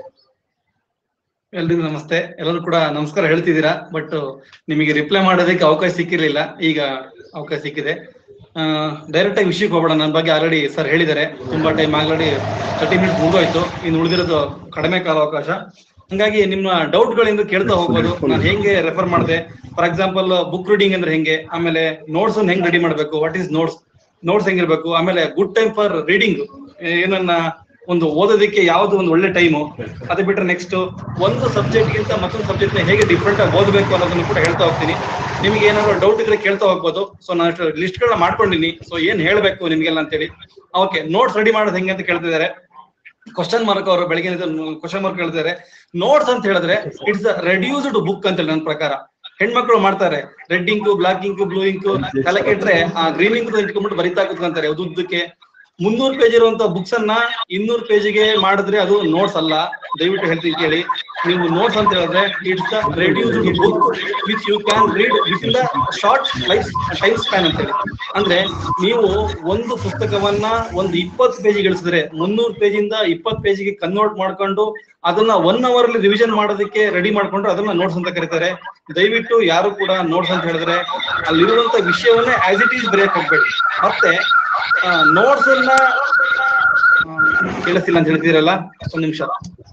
ಎಲ್ರಿಗೂ ನಮಸ್ತೆ ಎಲ್ಲರೂ ಕೂಡ ನಮಸ್ಕಾರ ಹೇಳ್ತಿದ್ದೀರಾ ಬಟ್ ನಿಮಗೆ ರಿಪ್ಲೈ ಮಾಡೋದಕ್ಕೆ ಅವಕಾಶ ಸಿಕ್ಕಿರ್ಲಿಲ್ಲ ಈಗ ಅವಕಾಶ ಸಿಕ್ಕಿದೆ ಡೈರೆಕ್ಟ್ ಆಗಿ ವಿಷಯಕ್ಕೆ ಹೋಗೋಣ ನನ್ನ ಬಗ್ಗೆ ಆಲ್ರೆಡಿ ಸರ್ ಹೇಳಿದ್ದಾರೆ ತುಂಬಾ ಟೈಮ್ ಆಲ್ರೆಡಿ ತರ್ಟಿ ಮಿನಿಟ್ಸ್ ಮುಗಿದೋಯ್ತು ಇನ್ನು ಉಳಿದಿರೋದು ಕಡಿಮೆ ಕಾಲಾವಕಾಶ ಹಂಗಾಗಿ ನಿಮ್ಮ ಡೌಟ್ ಗಳಿಂದ ಕೇಳ್ತಾ ಹೋಗ್ಬೋದು ನಾನು ಹೆಂಗೆ ರೆಫರ್ ಮಾಡಿದೆ ಫಾರ್ ಎಕ್ಸಾಂಪಲ್ ಬುಕ್ ರೀಡಿಂಗ್ ಅಂದ್ರೆ ಹೆಂಗೆ ಆಮೇಲೆ ನೋಟ್ಸ್ ಹೆಂಗ್ ರೆಡಿ ಮಾಡ್ಬೇಕು ವಾಟ್ ಈಸ್ ನೋಟ್ಸ್ ನೋಟ್ಸ್ ಹೆಂಗಿರ್ಬೇಕು ಆಮೇಲೆ ಗುಡ್ ಟೈಮ್ ಫಾರ್ ರೀಡಿಂಗ್ ಏನನ್ನ ಒಂದು ಓದೋದಕ್ಕೆ ಯಾವ್ದು ಒಂದು ಒಳ್ಳೆ ಟೈಮು ಅದು ಬಿಟ್ರೆ ನೆಕ್ಸ್ಟ್ ಒಂದು ಸಬ್ಜೆಕ್ಟ್ ಗಿಂತ ಮತ್ತೊಂದು ಸಬ್ಜೆಕ್ಟ್ ನ ಹೇಗೆ ಡಿಫ್ರೆಂಟ್ ಆಗಿ ಓದಬೇಕು ಅನ್ನೋದನ್ನು ಕೂಡ ಹೇಳ್ತಾ ಹೋಗ್ತೀನಿ ನಿಮಗೆ ಏನಾದ್ರು ಡೌಟ್ ಇದ್ರೆ ಕೇಳ್ತಾ ಹೋಗ್ಬೋದು ಸೊ ನಾನು ಲಿಸ್ಟ್ ಗಳನ್ನ ಮಾಡ್ಕೊಂಡಿನಿ ಸೊ ಏನ್ ಹೇಳ್ಬೇಕು ನಿಮ್ಗೆಲ್ಲ ಅಂತೇಳಿ ಓಕೆ ನೋಟ್ಸ್ ರೆಡಿ ಮಾಡೋದು ಹೆಂಗೆ ಅಂತ ಕೇಳ್ತಿದ್ದಾರೆ ಕ್ವಶನ್ ಮಾರ್ಕ್ ಅವರು ಬೆಳಗ್ಗೆ ಕ್ವಶನ್ ಮಾರ್ಕ್ ಹೇಳ್ತಿದ್ದಾರೆ ನೋಟ್ಸ್ ಅಂತ ಹೇಳಿದ್ರೆ ಇಟ್ಸ್ ರೆಡ್ಯೂಸ್ಡ್ ಬುಕ್ ಅಂತ ಹೇಳಿ ನನ್ನ ಪ್ರಕಾರ ಹೆಣ್ಮಕ್ಳು ಮಾಡ್ತಾರೆ red ink black ink blue ink ತಲೆ ಕೆಟ್ರೆ ಆ ಗ್ರೀನ್ ಇಂಕ್ ಇಟ್ಕೊಂಡ್ಬಿಟ್ಟು ಬರಿತಾ ಕೂತ್ಕೊಂತಾರೆ ಉದ್ದಕ್ಕೆ ಮುನ್ನೂರು ಪೇಜ್ ಇರುವಂತ ಬುಕ್ಸ್ ಅನ್ನ ಇನ್ನೂರು ಪೇಜಿಗೆ ಮಾಡಿದ್ರೆ ಅದು ನೋಟ್ಸ್ ಅಲ್ಲ ದಯವಿಟ್ಟು ಹೇಳ್ತೀನಿ ಕೇಳಿ ನೀವು ನೋಟ್ಸ್ ಅಂತ ಹೇಳಿದ್ರೆ it's reduced book which you can read within the short life time span ಅಂತ ಹೇಳಿ ಅಂದ್ರೆ ನೀವು ಒಂದು ಪುಸ್ತಕವನ್ನ ಒಂದು ಇಪ್ಪತ್ತು ಪೇಜ್ ಇಳಿಸಿದ್ರೆ ಮುನ್ನೂರು ಪೇಜಿಂದ ಇಪ್ಪತ್ತು ಪೇಜಿಗೆ ಕನ್ವರ್ಟ್ ಮಾಡ್ಕೊಂಡು ಅದನ್ನ ಒನ್ ಅವರ್ ಅಲ್ಲಿ ರಿವಿಷನ್ ಮಾಡೋದಕ್ಕೆ ರೆಡಿ ಮಾಡ್ಕೊಂಡ್ರೆ ಅದನ್ನ ನೋಟ್ಸ್ ಅಂತ ಕರೀತಾರೆ ದಯವಿಟ್ಟು ಯಾರು ಕೂಡ ನೋಟ್ಸ್ ಅಂತ ಹೇಳಿದ್ರೆ ಅಲ್ಲಿರುವಂತ ವಿಷಯವನ್ನೇ ಆಸ್ ಇಟ್ ಈಸ್ ಬರೆಯಕ್ ಹೋಗ್ಬೇಡಿ ಮತ್ತೆ ನೋಟ್ಸ್ ಅನ್ನ ಆ, ಕೇಳಿಸ್ತಿಲ್ಲ ಅಂತ ಹೇಳ್ತೀರಲ್ಲ ಒಂದ್ ನಿಮಿಷ